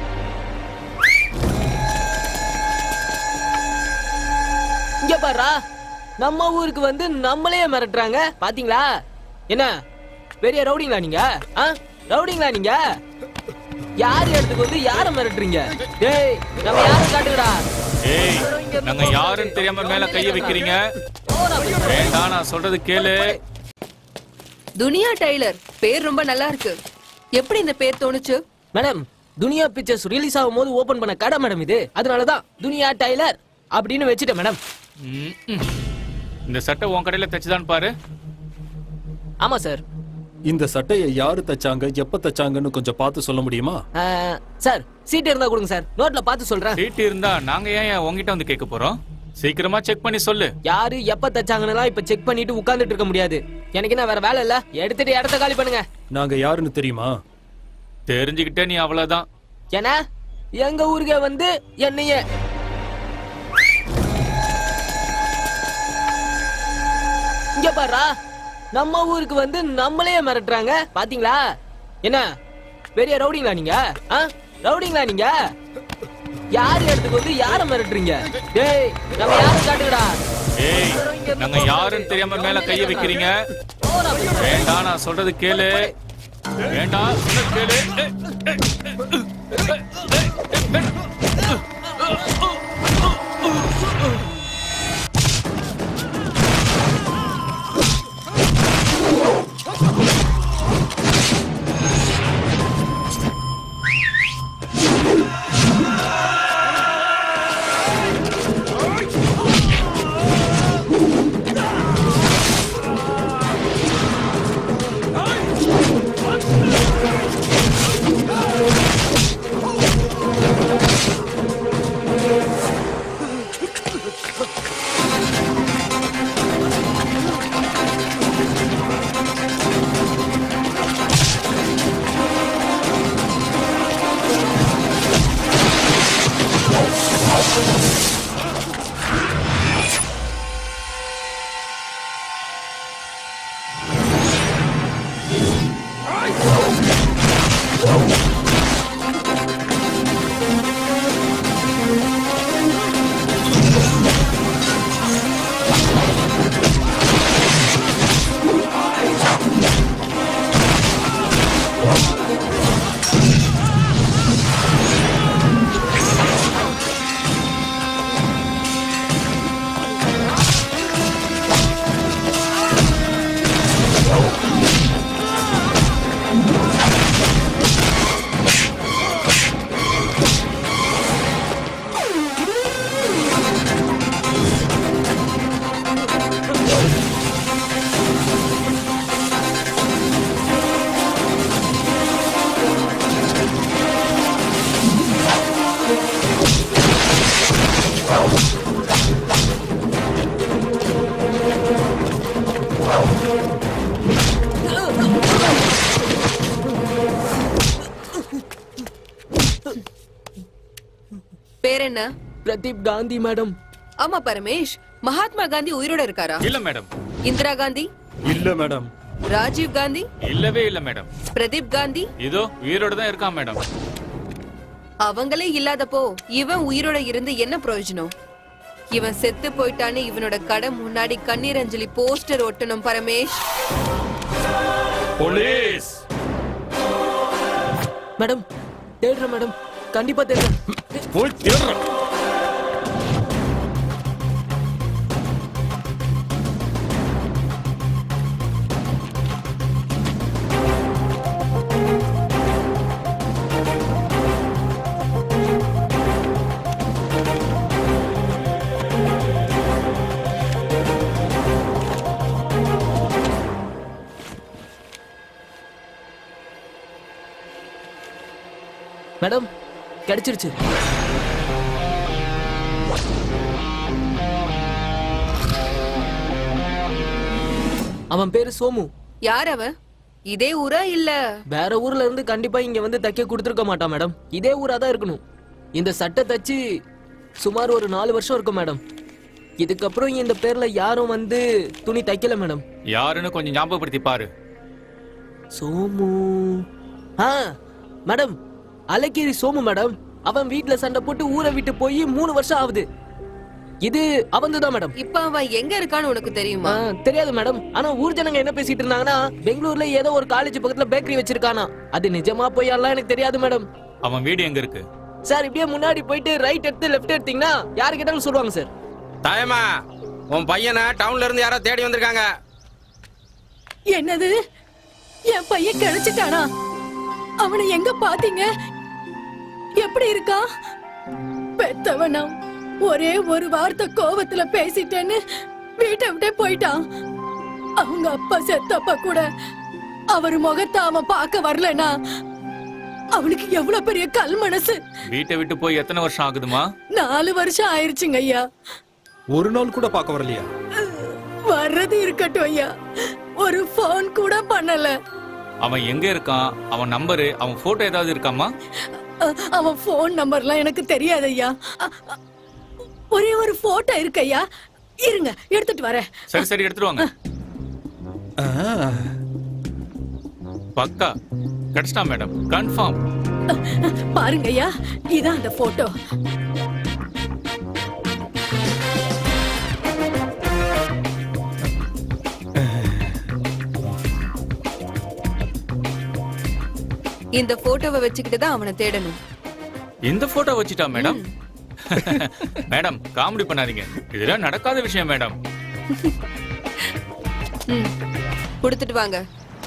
இங்க பாரா நம்ம ஊருக்கு வந்து நம்மளே மிரட்டுறாங்க பாத்தீங்களா என்ன பெரிய ரவுடிங்களா நீங்க ஆ? ரவுடிங்களா நீங்க யார் இடத்துக்கு வந்து யார மிரட்டுறீங்க டேய் நம்ம யாரும் காட்டுங்கடா ஏய் நாங்க யாருன்னு தெரியாம மேல கைய வைக்கிறீங்க வேண்டாம் நான் சொல்றது கேளு துனியா டைலர் பேர் ரொம்ப நல்லா இருக்கு எப்படி இந்த பேர் தோணுச்சு மேடம் துனியா பிக்சர்ஸ் ரிலீஸ் ஆகும் போது ஓபன் பண்ண கடை மேடம் இது அதனாலதான் துனியா டைலர் அப்படின்னு வச்சுட்டேன் மேடம் ம், ம். இந்த சட்டை உன் கடையில தச்சுதான் பாரு ஆமா சார் இந்த சட்டையை யாரு தச்சாங்க எப்ப தச்சாங்கன்னு கொஞ்சம் பார்த்து சொல்ல முடியுமா சார் சீட் இருந்தா கொடுங்க சார் நோட்ல பார்த்து சொல்றேன் சீட்டு இருந்தா நாங்க ஏன் உங்ககிட்ட வந்து கேட்க போறோம் சீக்கிரமா செக் பண்ணி சொல்லு யாரு எப்ப தச்சாங்கன்னு இப்ப செக் பண்ணிட்டு உட்கார்ந்துட்டு இருக்க முடியாது எனக்கு என்ன வேற வேலை இல்ல எடுத்துட்டு இடத்த காலி பண்ணுங்க நாங்க யாருன்னு தெரியுமா தெரிஞ்சுக்கிட்டே நீ அவ்வளவுதான் ஏன்னா எங்க ஊருக்கே வந்து என்னைய இங்க பாருடா நம்ம ஊருக்கு வந்து நம்மளே மிரட்டுறாங்க பாத்தீங்களா என்ன பெரிய ரவுடிங்களா நீங்க ஆ? ரவுடிங்களா நீங்க யார் இடத்துக்கு வந்து யார மிரட்டுறீங்க டேய் நம்ம யாரும் காட்டுங்கடா ஏய் நாங்க யாருன்னு தெரியாம மேல கைய வைக்கிறீங்க வேண்டாம் நான் சொல்றது கேளு வேண்டாம் சொன்னது கேளு ஏய், ஏய், பேர் என்ன பிரதீப் காந்தி மேடம் ஆமா பரமேஷ் மகாத்மா காந்தி உயிரோட இருக்காரா இல்ல மேடம் இந்திரா காந்தி இல்ல மேடம் ராஜீவ் காந்தி இல்லவே இல்ல மேடம் பிரதீப் காந்தி இதோ உயிரோட தான் இருக்கான் மேடம் அவங்களே இல்லாதப்போ இவன் உயிரோட இருந்து என்ன பிரயோஜனம் இவன் செத்து போயிட்டான்னு இவனோட கடை முன்னாடி கண்ணீர் அஞ்சலி போஸ்டர் ஒட்டணும் பரமேஷ் போலீஸ் மேடம் தேடுறேன் மேடம் கண்டிப்பா தேடுறேன் போய் தேடுறேன் மேடம் கிடைச்சிருச்சு அவன் பேரு சோமு யார் அவன் இதே ஊரா இல்ல வேற ஊர்ல இருந்து கண்டிப்பா இங்க வந்து தைக்க கொடுத்துருக்க மாட்டான் மேடம் இதே ஊரா தான் இருக்கணும் இந்த சட்டை தச்சு சுமார் ஒரு நாலு வருஷம் இருக்கும் மேடம் இதுக்கப்புறம் இந்த பேர்ல யாரும் வந்து துணி தைக்கல மேடம் யாருன்னு கொஞ்சம் ஞாபகப்படுத்தி பாரு சோமு ஆ மேடம் அலக்கேரி சோமு மேடம் அவன் வீட்ல சண்டை போட்டு ஊரை விட்டு போய் மூணு வருஷம் ஆகுது இது அவன்தான் மேடம் இப்ப அவன் எங்க இருக்கான்னு உனக்கு தெரியுமா ஆ, தெரியாது மேடம் ஆனா ஊர் ஜனங்க என்ன பேசிட்டு இருந்தாங்கன்னா பெங்களூர்ல ஏதோ ஒரு காலேஜ் பக்கத்துல பேக்கரி வச்சிருக்கானா அது நிஜமா போய் எல்லாம் எனக்கு தெரியாது மேடம் அவன் வீடு எங்க இருக்கு சார் இப்படியே முன்னாடி போயிட்டு ரைட் எடுத்து லெஃப்ட் எடுத்தீங்கன்னா யாரு கேட்டாலும் சொல்லுவாங்க சார் தாயம்மா உன் பையனை டவுன்ல இருந்து யாரோ தேடி வந்திருக்காங்க என்னது என் பையன் கிடைச்சிட்டானா அவனை எங்க பாத்தீங்க எப்படி இருக்கான் பெத்தவனா ஒரே ஒரு வார்த்தை கோவத்துல பேசிட்டேன்னு வீட்டை விட்டே போயிட்டான் அவங்க அப்பா செத்தப்ப கூட அவர் முகத்தை அவன் பார்க்க வரலனா அவனுக்கு எவ்வளவு பெரிய கல் மனசு வீட்டை விட்டு போய் எத்தனை வருஷம் ஆகுதுமா நாலு வருஷம் ஆயிருச்சுங்க ஐயா ஒரு நாள் கூட பார்க்க வரலையா வர்றது இருக்கட்டும் ஐயா ஒரு போன் கூட பண்ணல அவன் எங்க இருக்கான் அவன் நம்பரு அவன் போட்டோ ஏதாவது இருக்காமா அ- அவன் போன் நம்பர்லாம் எனக்கு தெரியாது ஐயா அ- அ- ஒரே ஒரு போட்டோ இருக்கு ஐயா இருங்க எடுத்துட்டு வரேன் சரி சரி எடுத்துட்டு வாங்க பக்கா கிடைச்சிட்டா மேடம் கன்ஃபார்ம் பாருங்க ஐயா இதான் அந்த போட்டோ இந்த போட்டோவை வச்சுக்கிட்டு தான் அவனை தேடணும் இந்த போட்டோ வச்சுட்டா மேடம் மேடம் காமெடி பண்ணாதீங்க இதெல்லாம் நடக்காத விஷயம் மேடம் ம் கொடுத்துட்டு வாங்க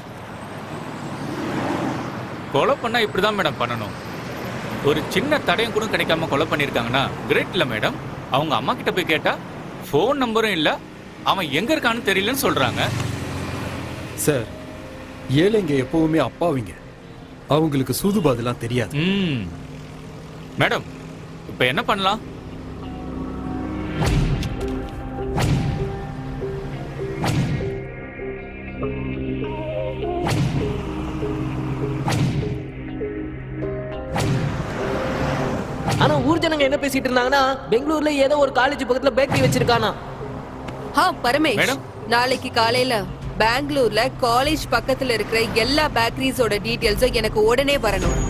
கொலை பண்ணா இப்படிதான் மேடம் பண்ணணும் ஒரு சின்ன தடயம் கூட கிடைக்காம கொலை பண்ணிருக்காங்கன்னா கிரேட் இல்ல மேடம் அவங்க அம்மா கிட்ட போய் கேட்டா ஃபோன் நம்பரும் இல்ல அவன் எங்க இருக்கான்னு தெரியலன்னு சொல்றாங்க சார் ஏழைங்க எப்பவுமே அப்பாவிங்க அவங்களுக்கு சூதுபாதெல்லாம் தெரியாது ம் மேடம் இப்போ என்ன பண்ணலாம் ஆனா ஊர் ஜனங்க என்ன பேசிட்டு இருந்தாங்கன்னா பெங்களூர்ல ஏதோ ஒரு காலேஜ் பக்கத்துல பேக்கரி வச்சிருக்கானா ஹா பரமேஷ் மேடம்? நாளைக்கு காலையில பெங்களூர்ல காலேஜ் பக்கத்துல இருக்கிற எல்லா பேக்கரிஸோட டீடைல்ஸும் எனக்கு உடனே வரணும்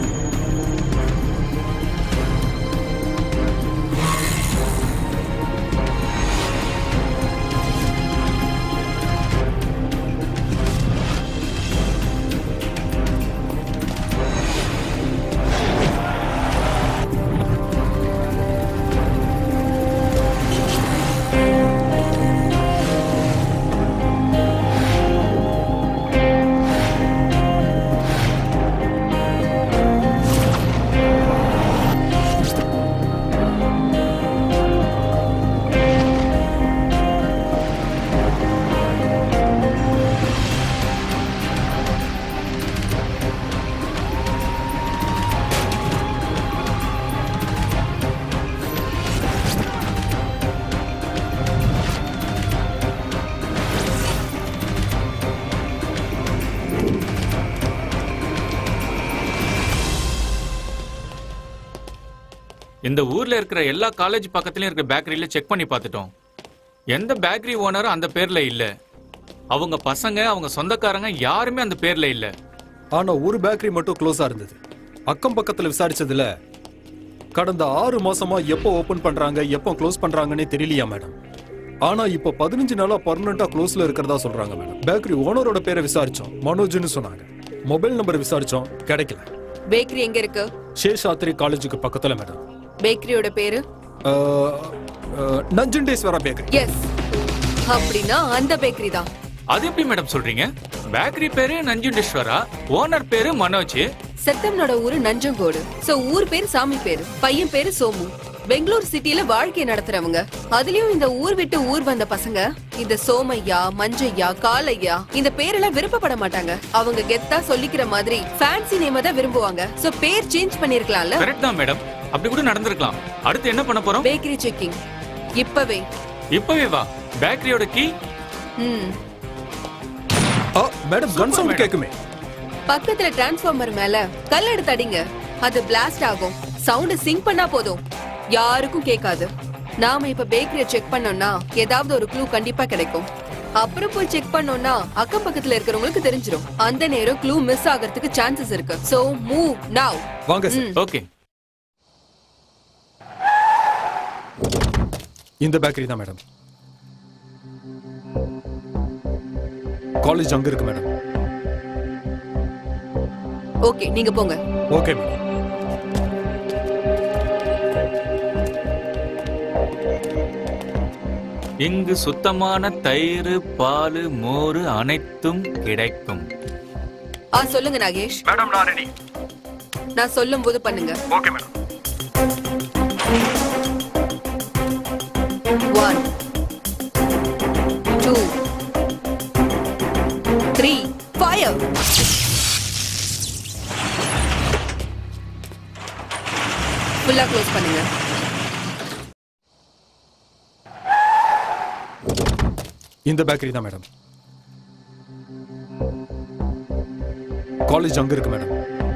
இந்த ஊர்ல இருக்கிற எல்லா காலேஜ் பக்கத்துலயும் இருக்கிற பேக்கரியில செக் பண்ணி பார்த்துட்டோம் எந்த பேக்கரி ஓனரும் அந்த பேர்ல இல்ல அவங்க பசங்க அவங்க சொந்தக்காரங்க யாருமே அந்த பேர்ல இல்ல ஆனா ஒரு பேக்கரி மட்டும் க்ளோஸா இருந்தது அக்கம் பக்கத்துல விசாரிச்சதுல கடந்த ஆறு மாசமா எப்போ ஓபன் பண்றாங்க எப்போ க்ளோஸ் பண்றாங்கன்னே தெரியலையா மேடம் ஆனா இப்போ பதினஞ்சு நாளா பர்மனண்டா க்ளோஸ்ல இருக்கிறதா சொல்றாங்க மேடம் பேக்கரி ஓனரோட பேரை விசாரிச்சோம் மனோஜ்னு சொன்னாங்க மொபைல் நம்பர் விசாரிச்சோம் கிடைக்கல பேக்கரி எங்க இருக்கு சேஷாத்ரி காலேஜுக்கு பக்கத்துல மேடம் பேக்கரியோட பேரு அஹ், அஹ், நஞ்சுண்டேஸ்வரா பேக்கரி எஸ் அப்படின்னா அந்த பேக்கரி தான் அது எப்படி மேடம் சொல்றீங்க பேக்கரி பேரு நஞ்சுண்டேஸ்வரா ஓனர் பேரு மனோஜ் செத்தம்னோட ஊரு நஞ்சங்கோடு சோ ஊர் பேர் சாமி பேரு பையன் பேரு சோமு பெங்களூர் சிட்டில வாழ்க்கை நடத்துறவங்க அதுலயும் இந்த ஊர் விட்டு ஊர் வந்த பசங்க இந்த சோமையா மஞ்சையா காலையா இந்த பேரெல்லாம் விருப்பப்பட மாட்டாங்க அவங்க கெத்தா சொல்லிக்கிற மாதிரி ஃபேன்சி நேம தான் விரும்புவாங்க சோ பேர் சேஞ்ச் பண்ணிருக்கலாம்ல கரெக்ட் தான் மேடம் அப்படி கூட நடந்திருக்கலாம் அடுத்து என்ன பண்ண போறோம் பேக்கரி செக்கிங் இப்பவே இப்பவே வா பேக்கரியோட கீ ம் மேடம் கன் சவுண்ட் கேக்குமே பக்கத்துல டிரான்ஸ்ஃபார்மர் மேல கல் எடுத்து அடிங்க அது பிளாஸ்ட் ஆகும் சவுண்ட் சிங்க் பண்ணா போதும் யாருக்கும் கேட்காது நாம இப்ப பேக்கரிய செக் பண்ணோம்னா ஏதாவது ஒரு க்ளூ கண்டிப்பா கிடைக்கும் அப்புறம் போய் செக் பண்ணோம்னா அக்கம் பக்கத்துல இருக்கிறவங்களுக்கு தெரிஞ்சிரும் அந்த நேரம் க்ளூ மிஸ் ஆகிறதுக்கு சான்சஸ் இருக்கு சோ மூவ் நவ் வாங்க சார் ஓகே இந்த பேக்கரி தான் மேடம் காலேஜ் அங்க இருக்கு மேடம் ஓகே நீங்க போங்க ஓகே மேடம் இங்கு சுத்தமான தயிர் பால் மோர் அனைத்தும் கிடைக்கும் ஆ சொல்லுங்க நாகேஷ் மேடம் நான் ரெடி நான் சொல்லும் போது பண்ணுங்க okay madam one two three fire ஃபுல்லா க்ளோஸ் பண்ணுங்க இந்த பேக்கரி தான் மேடம் காலேஜ் அங்க இருக்கு மேடம்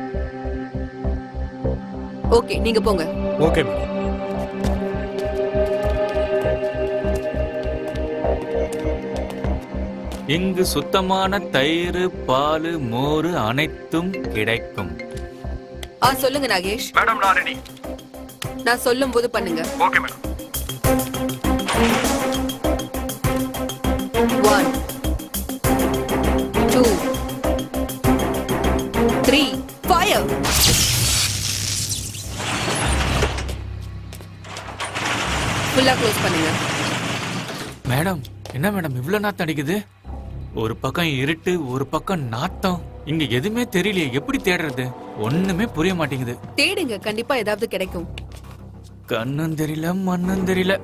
ஓகே நீங்க போங்க ஓகே மேடம் இங்கு சுத்தமான தயிர் பால் மோர் அனைத்தும் கிடைக்கும் ஆ சொல்லுங்க நாகேஷ் மேடம் நான் ரெடி நான் சொல்லும் போது பண்ணுங்க okay madam one two three fire ஃபுல்லா க்ளோஸ் பண்ணுங்க மேடம் என்ன மேடம் இவ்வளவு நாத்தம் அடிக்குது ஒரு பக்கம் இருட்டு ஒரு பக்கம் நாத்தம் இங்க எதுவுமே தெரியலையே எப்படி தேடுறது ஒண்ணுமே புரிய மாட்டேங்குது தேடுங்க கண்டிப்பா ஏதாவது கிடைக்கும் கண்ணும் தெரியல மண்ணும் தெரியல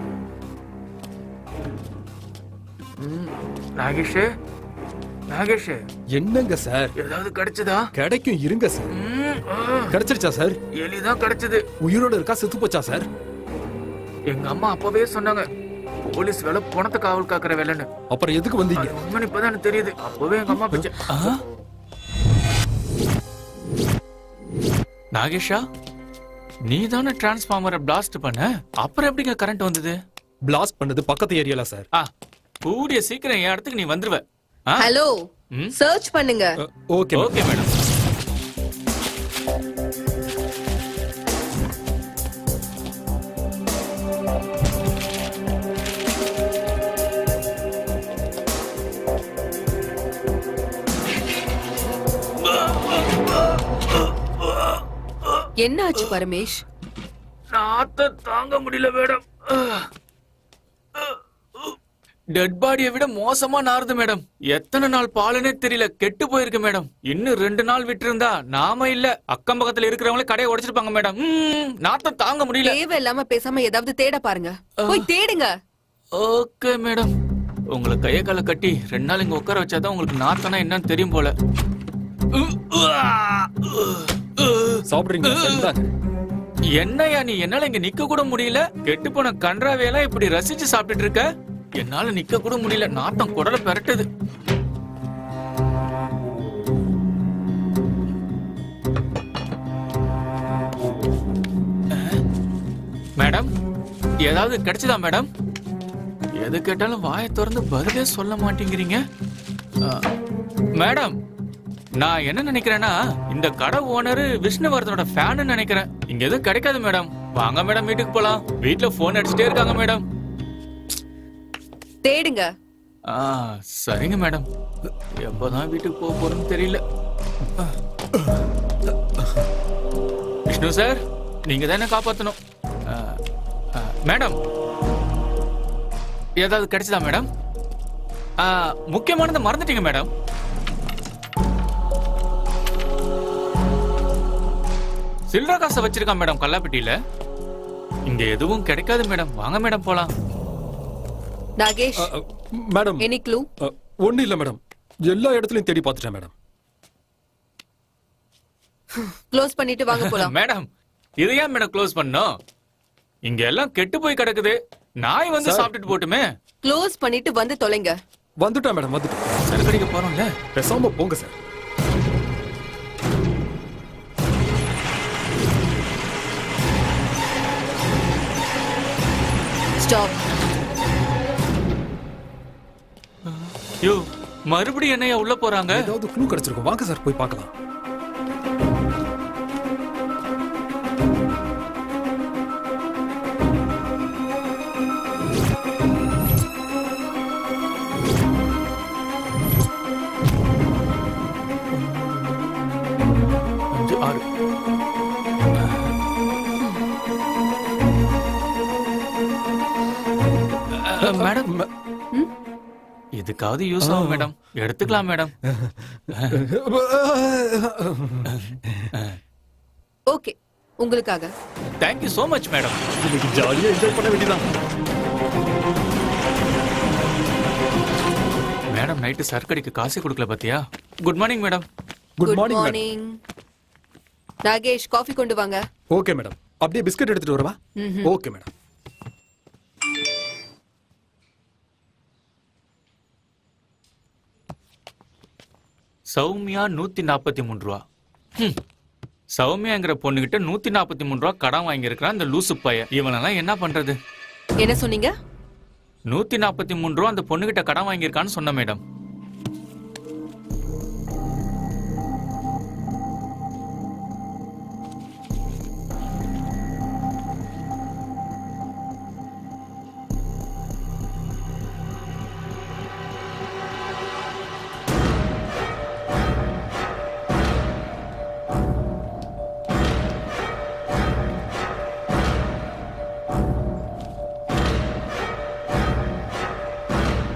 ம், நாகேஷ் நாகேஷ் என்னங்க சார் ஏதாவது கிடைச்சதா கிடைக்கும் இருங்க சார் ம், ஆ, கிடைச்சிருச்சா சார் எலிதான் கிடைச்சது உயிரோட இருக்கா செத்து போச்சா சார் எங்க அம்மா அப்பவே சொன்னாங்க போலீஸ் வேலை பணத்தை காவல் காக்குற வேலைன்னு அப்புறம் எதுக்கு வந்தீங்க அது உண்மைன்னு இப்பதான் எனக்கு தெரியுது அப்பவே எங்க அம்மா பிச்சை ஆ? நாகேஷா நீ தானே டிரான்ஸ்ஃபார்மரை பிளாஸ்ட் பண்ண அப்புறம் எப்படிங்க கரண்ட் வந்தது பிளாஸ்ட் பண்ணது பக்கத்து ஏரியால சார் ஆ கூடிய சீக்கிரம் என் இடத்துக்கு நீ வந்துருவ ஆ? ஹலோ ம்? சர்ச் பண்ணுங்க ஓகே ஓகே மேடம் என்ன ஆச்சு பரமேஷ் நாத்த தாங்க முடியல மேடம் டெட் பாடியை விட மோசமா நாறுது மேடம் எத்தனை நாள் பாலுனே தெரியல கெட்டு போயிருக்கு மேடம் இன்னும் ரெண்டு நாள் விட்டு இருந்தா நாம இல்ல அக்கம் பக்கத்துல இருக்கிறவங்களே கடையை உடைச்சிருப்பாங்க மேடம் ம், நாத்தம் தாங்க முடியல தேவையில்லாம பேசாம ஏதாவது தேட பாருங்க போய் தேடுங்க ஓகே மேடம் உங்களை கைய கால கட்டி ரெண்டு நாள் இங்க உட்கார வச்சாதான் உங்களுக்கு நாத்தனா என்னன்னு தெரியும் போல சாப்பிடுறீங்களா சார் இந்தாங்க. என்னையா நீ என்னால இங்க நிக்க கூட முடியல கெட்டு போன கன்றாவையெல்லாம் இப்படி ரசிச்சு சாப்பிட்டுட்டு இருக்க என்னால நிக்க கூட முடியல நாத்தம் குடல பெரட்டுது அஹ், மேடம் ஏதாவது கிடைச்சதா மேடம் எது கேட்டாலும் வாயை திறந்து பதிலே சொல்ல மாட்டேங்கிறீங்க அஹ், மேடம் நான் என்ன நினைக்கிறேன்னா இந்த கடை ஓனர் விஷ்ணுவர்தனோட ஃபேன்னு நினைக்கிறேன் இங்க எதுவும் கிடைக்காது மேடம் வாங்க மேடம் வீட்டுக்கு போலாம் வீட்ல போன் அடிச்சுட்டே இருக்காங்க மேடம் தேடுங்க ஆ சரிங்க மேடம் எப்போதான் வீட்டுக்கு போக போறேன்னு தெரியல விஷ்ணு சார் நீங்க தான் என்ன காப்பாத்தணும் ஆ, ஆ, மேடம் ஏதாவது கிடைச்சதா மேடம் ஆ, முக்கியமானதை மறந்துட்டீங்க மேடம் சில்லற காசை வச்சிருக்கான் மேடம் கல்லாப்பட்டியில இங்க எதுவும் கிடைக்காது மேடம் வாங்க மேடம் போலாம் நாகேஷ் அ, அ, மேடம் எனி க்ளூ அ, ஒண்ணும் இல்ல மேடம் எல்லா இடத்துலயும் தேடி பார்த்துட்டேன் மேடம் க்ளோஸ் பண்ணிட்டு வாங்க போலாம் மேடம் இதை ஏன் மேடம் க்ளோஸ் பண்ணோம் இங்க எல்லாம் கெட்டு போய் கிடக்குது நாய் வந்து சார். சாப்பிட்டுட்டு போட்டுமே க்ளோஸ் பண்ணிட்டு வந்து தொலைங்க வந்துட்டேன் மேடம் வந்துட்டேன் சரக்கடிக்க போறோம்ல பேசாம போங்க சார் ஸ்டாப் யோ மறுபடியும் என்னையா உள்ள போறாங்க ஏதாவது க்ளூ கிடைச்சிருக்கும் வாங்க சார் போய் பார்க்கலாம் அஞ்சு ஆறு அஹ், மேடம் இதுக்காவது யூஸ் ஆகும் மேடம் எடுத்துக்கலாம் மேடம் ஓகே உங்களுக்காக தேங்க்யூ so மச் மேடம் இன்னைக்கு ஜாலியா என்ஜாய் பண்ண வேண்டியதான் மேடம் நைட்டு சரக்கடிக்கு காசு கொடுக்கல பாத்தியா good morning madam good morning madam morning Nagesh coffee கொண்டு வாங்க ஓகே மேடம் அப்படியே பிஸ்கட் எடுத்துட்டு வரவா ம்ஹும். ஓகே மேடம் சௌமியா நூத்தி நாற்பத்தி மூணு ரூபா ஹம். சௌமியாங்கிற பொண்ணுகிட்ட நூத்தி நாற்பத்தி மூணு ரூபா கடன் வாங்கியிருக்கிறான் அந்த லூசு பையன் இவனெல்லாம் என்ன பண்றது என்ன சொன்னீங்க நூத்தி நாற்பத்தி மூணு ரூபா அந்த பொண்ணுகிட்ட கடன் வாங்கியிருக்கான்னு சொன்ன மேடம்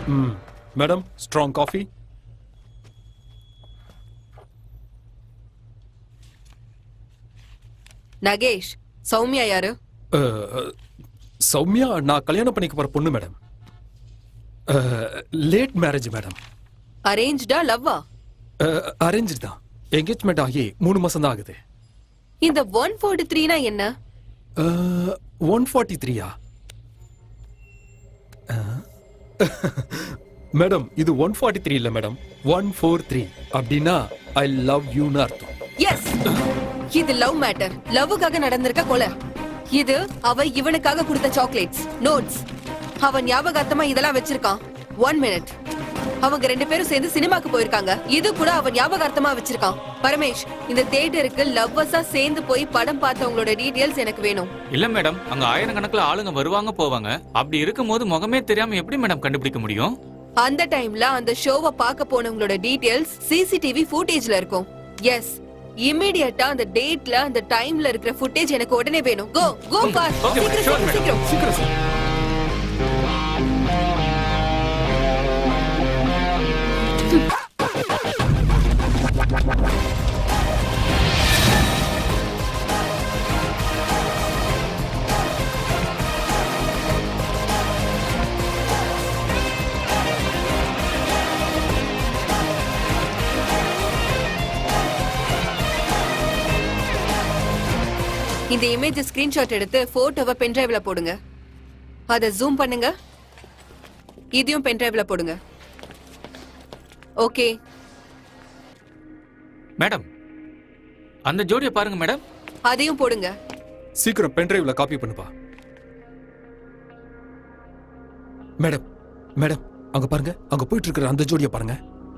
ம் madam strong coffee Nagesh Soumya யாரு சௌமியா நான் கல்யாணம் பண்ணிக்க போற பொண்ணு மேடம் லேட் மேரேஜ் மேடம் அரேஞ்ச்டா லவ்வா அரேஞ்சு தான் என்கேஜ்மெண்ட் ஆகி மூணு மாசம் தான் ஆகுது இந்த ஒன் ஃபோர்ட்டி த்ரீனா என்ன ஒன் ஃபார்ட்டி த்ரீயா மேடம் இது ஒன் ஃபார்ட்டி த்ரீ இல்ல மேடம் ஒன் ஃபோர் த்ரீ அப்படின்னா ஐ லவ் யூன்னு அர்த்தம் எஸ் இது லவ் மேட்டர் லவ்வுக்காக நடந்திருக்க கொலை இது அவ இவனுக்காக கொடுத்த சாக்லேட்ஸ் நோட்ஸ் அவன் ஞாபகார்த்தமா இதெல்லாம் வச்சிருக்கான் ஒன் மினிட் அவங்க ரெண்டு பேரும் சேர்ந்து சினிமாக்கு போயிருக்காங்க இது கூட அவன் ஞாபகார்த்தமா வச்சிருக்கான் பரமேஷ் இந்த தியேட்டருக்கு லவ்வர்ஸா சேர்ந்து போய் படம் பார்த்தவங்களோட டீடைல்ஸ் எனக்கு வேணும் இல்ல மேடம் அங்க ஆயிரக்கணக்கில் ஆளுங்க வருவாங்க போவாங்க அப்படி இருக்கும்போது முகமே தெரியாம எப்படி மேடம் கண்டுபிடிக்க முடியும் அந்த டைம்ல அந்த ஷோவை பார்க்க போனவங்களோட டீடைல்ஸ் சிசிடிவி ஃபுட்டேஜ்ல இருக்கும் எஸ் இமிடியட்டா அந்த டேட்ல அந்த டைம்ல இருக்கிற ஃபுட்டேஜ் எனக்கு உடனே வேணும் go go fast Okay, madam. Sure, madam. சீக்கிரம் சீக்கிரம் சார் இந்த இமேஜ் ஸ்கிரீன்ஷாட் எடுத்து போட்டோவை பென்டிரைவ்ல போடுங்க அத ஜூம் பண்ணுங்க இதையும் பென்டிரைவ்ல போடுங்க ஓகே மேடம் அந்த ஜோடியை பாருங்க மேடம் அதையும் போடுங்க சீக்கிரம் பென்டிரைவ்ல காப்பி பண்ணுப்பா மேடம் மேடம் அங்க பாருங்க அங்க போயிட்டு இருக்கிற அந்த ஜோடியை பாருங்க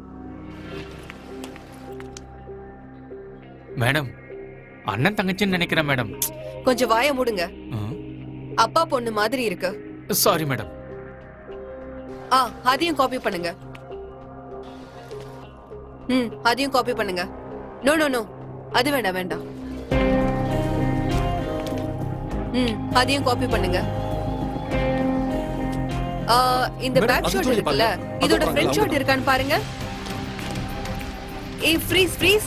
மேடம் அண்ணன் தங்கச்சின்னு நினைக்கிறேன் மேடம் கொஞ்சம் வாய மூடுங்க அப்பா பொண்ணு மாதிரி இருக்கு சாரி மேடம் ஆ அதையும் காப்பி பண்ணுங்க ம் அதையும் காப்பி பண்ணுங்க நோ நோ நோ அது வேண்டாம் வேண்டாம் ம் அதையும் காப்பி பண்ணுங்க ஆ, இந்த மேடம், பேக் அது ஷாட் சொல்லி இருக்குல்ல பாருங்க. அது இதோட பாருங்க, ஃப்ரண்ட் அது ஷாட் பாருங்க. இருக்கான்னு பாருங்க ஏ ஃப்ரீஸ் ஃப்ரீஸ்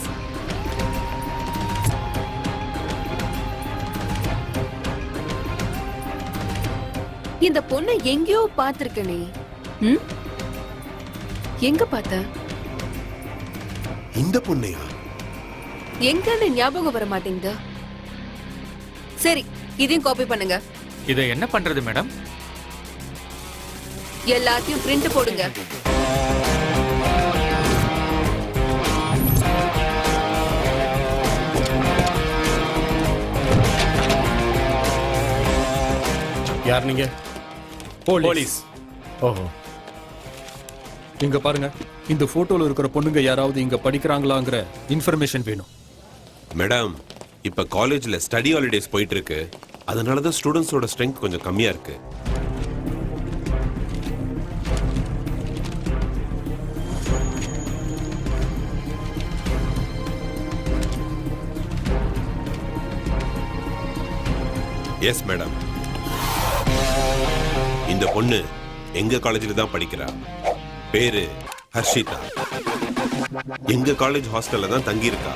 இந்த பொண்ணை எங்கேயோ பார்த்திருக்கனே ம் எங்க பார்த்த இந்த பொண்ணையா எங்கன்னு ஞாபகம் வர மாட்டேங்குது சரி இதையும் காப்பி பண்ணுங்க இதை என்ன பண்றது மேடம் எல்லாத்தையும் பிரிண்ட் போடுங்க யார் நீங்க போலீஸ் ஓஹோ இங்க பாருங்க இந்த போட்டோல இருக்கிற பொண்ணுங்க யாராவது இங்க படிக்கிறாங்களாங்கிற இன்ஃபர்மேஷன் வேணும் மேடம் இப்ப காலேஜ்ல ஸ்டடி ஹாலிடேஸ் போயிட்டு இருக்கு அதனால தான் ஸ்டூடெண்ட்ஸோட ஸ்ட்ரென்த் கொஞ்சம் கம்மியா இருக்கு எஸ் மேடம் இந்த பொண்ணு எங்க காலேஜில் தான் படிக்கிறா பேரு ஹர்ஷிதா எங்க காலேஜ் ஹாஸ்டல்ல தான் தங்கி இருக்கா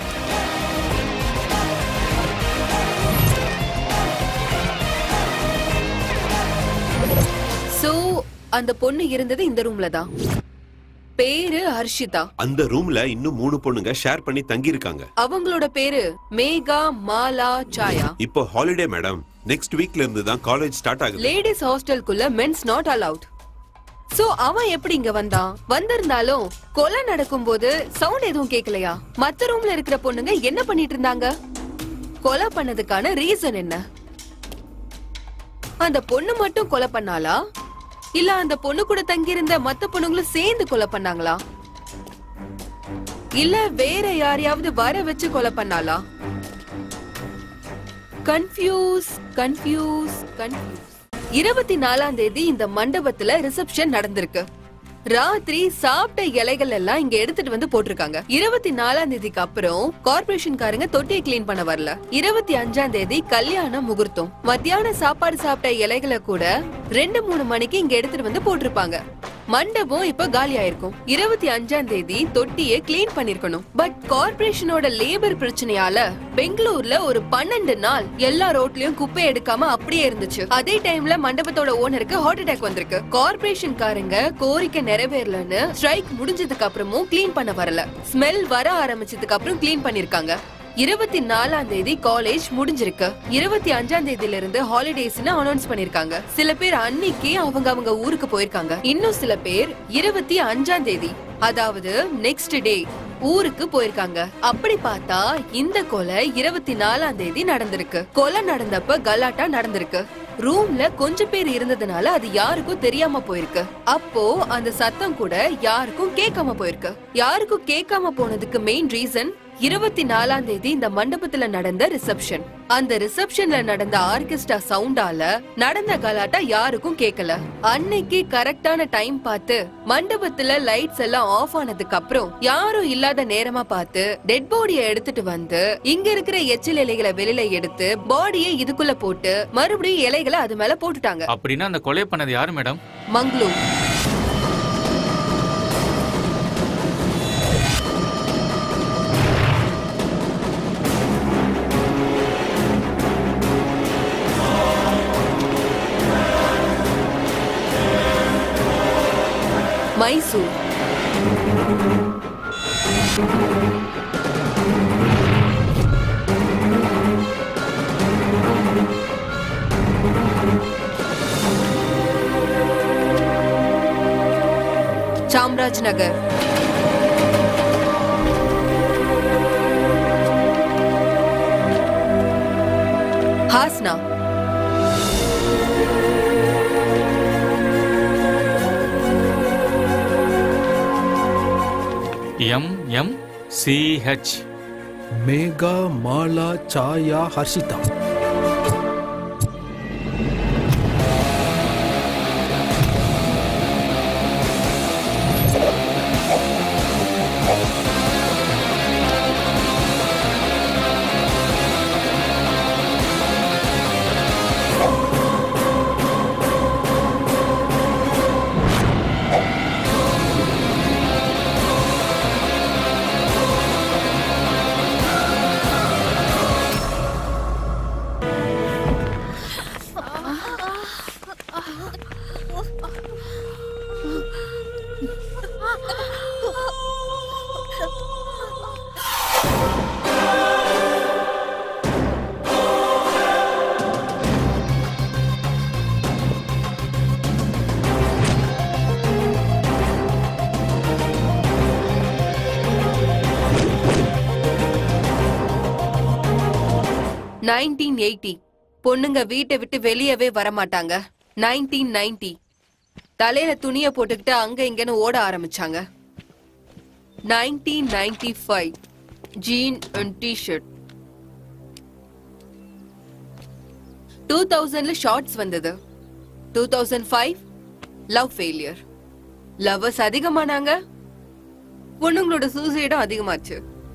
சோ அந்த பொண்ணு இருந்தது இந்த ரூம்ல தான் பேரு ஹர்ஷிதா அந்த ரூம்ல இன்னும் மூணு பொண்ணுங்க ஷேர் பண்ணி தங்கி இருக்காங்க அவங்களோட பேரு மேகா மாலா சாயா இப்போ ஹாலிடே மேடம் நெக்ஸ்ட் வீக்ல இருந்து தான் காலேஜ் ஸ்டார்ட் ஆகுது லேடிஸ் ஹாஸ்டலுக்குள்ள மென்ஸ் நாட் அலவுட் சோ அவன் எப்படி இங்க வந்தான் வந்திருந்தாலும் கொலை நடக்கும்போது சவுண்ட் எதுவும் கேட்கலையா மத்த ரூம்ல இருக்கிற பொண்ணுங்க என்ன பண்ணிட்டு இருந்தாங்க கொலை பண்ணதுக்கான ரீசன் என்ன அந்த பொண்ணு மட்டும் கொலை பண்ணாளா இல்ல அந்த பொண்ணு கூட தங்கியிருந்த மத்த பொண்ணுங்களும் சேர்ந்து கொலை பண்ணாங்களா இல்ல வேற யாரையாவது வர வச்சு கொலை பண்ணாளா கன்ஃபியூஸ் கன்ஃபியூஸ் கன்ஃபியூஸ் இருபத்தி நாலாம் தேதி இந்த மண்டபத்துல ரிசப்ஷன் நடந்திருக்கு ராத்திரி சாப்பிட்ட இலைகள் எல்லாம் இங்க எடுத்துட்டு வந்து போட்டிருக்காங்க இருபத்தி நாலாம் தேதிக்கு அப்புறம் கார்பரேஷன்காரங்க தொட்டியை கிளீன் பண்ண வரல இருபத்தி அஞ்சாம் தேதி கல்யாண முகூர்த்தம் மத்தியான சாப்பாடு சாப்பிட்ட இலைகளை கூட ரெண்டு மூணு மணிக்கு இங்க எடுத்துட்டு வந்து போட்டிருப்பாங்க மண்டபம் இப்ப காலி ஆயிருக்கும் இருபத்தி அஞ்சாம் தேதி தொட்டியை கிளீன் பண்ணிருக்கணும் பட் கார்ப்பரேஷனோட லேபர் பிரச்சனையால பெங்களூர்ல ஒரு பன்னெண்டு நாள் எல்லா ரோட்லயும் குப்பை எடுக்காம அப்படியே இருந்துச்சு அதே டைம்ல மண்டபத்தோட ஓனருக்கு ஹார்ட் அட்டாக் வந்திருக்கு கார்ப்பரேஷன் காரங்க கோரிக்கை நிறைவேறலன்னு ஸ்ட்ரைக் முடிஞ்சதுக்கு அப்புறமும் கிளீன் பண்ண வரல ஸ்மெல் வர ஆரம்பிச்சதுக்கு அப்புறம் கிளீன் பண்ணிருக்காங்க இருபத்தி நாலாம் தேதி காலேஜ் முடிஞ்சிருக்கு இருபத்தி அஞ்சாம் தேதியில இருந்து ஹாலிடேஸ்னு அனௌன்ஸ் பண்ணிருக்காங்க சில பேர் அன்னைக்கே அவங்க அவங்க ஊருக்கு போயிருக்காங்க இன்னும் சில பேர் இருபத்தி அஞ்சாம் தேதி அதாவது நெக்ஸ்ட் டே ஊருக்கு போயிருக்காங்க அப்படி பார்த்தா இந்த கொலை இருபத்தி நாலாம் தேதி நடந்திருக்கு கொலை நடந்தப்ப கலாட்டா நடந்திருக்கு ரூம்ல கொஞ்சம் பேர் இருந்ததுனால அது யாருக்கும் தெரியாம போயிருக்கு அப்போ அந்த சத்தம் கூட யாருக்கும் கேட்காம போயிருக்கு யாருக்கும் கேட்காம போனதுக்கு மெயின் ரீசன் இருபத்தி நாலாம் தேதி இந்த மண்டபத்துல நடந்த ரிசப்ஷன் அந்த ரிசப்ஷன்ல நடந்த ஆர்கெஸ்ட்ரா சவுண்டால நடந்த கலாட்டா யாருக்கும் கேட்கல அன்னைக்கு கரெக்டான டைம் பார்த்து மண்டபத்துல லைட்ஸ் எல்லாம் ஆஃப் ஆனதுக்கு அப்புறம் யாரும் இல்லாத நேரமா பார்த்து டெட் பாடியை எடுத்துட்டு வந்து இங்க இருக்கிற எச்சில் இலைகளை வெளியில எடுத்து பாடியை இதுக்குள்ள போட்டு மறுபடியும் இலைகளை அது மேல போட்டுட்டாங்க அப்படின்னா அந்த கொலை பண்ணது யாரு madam Mangalore Mysore Chamarajanagar Hassan M M CH Megha Mala Chaya Harshitha nineteen eighty பொண்ணுங்க வீட்டை விட்டு வெளியவே வரமாட்டாங்க நைன்டீன் நைன்டி தலையில துணிய போட்டுக்கிட்டு அங்க இங்கன்னு ஓட ஆரம்பிச்சாங்க nineteen ninety five jean and T shirt two தௌசண்ட்ல ஷார்ட்ஸ் வந்தது two thousand five love failure lovers அதிகமானாங்க பொண்ணுங்களோட சூசைடும் அதிகமாச்சு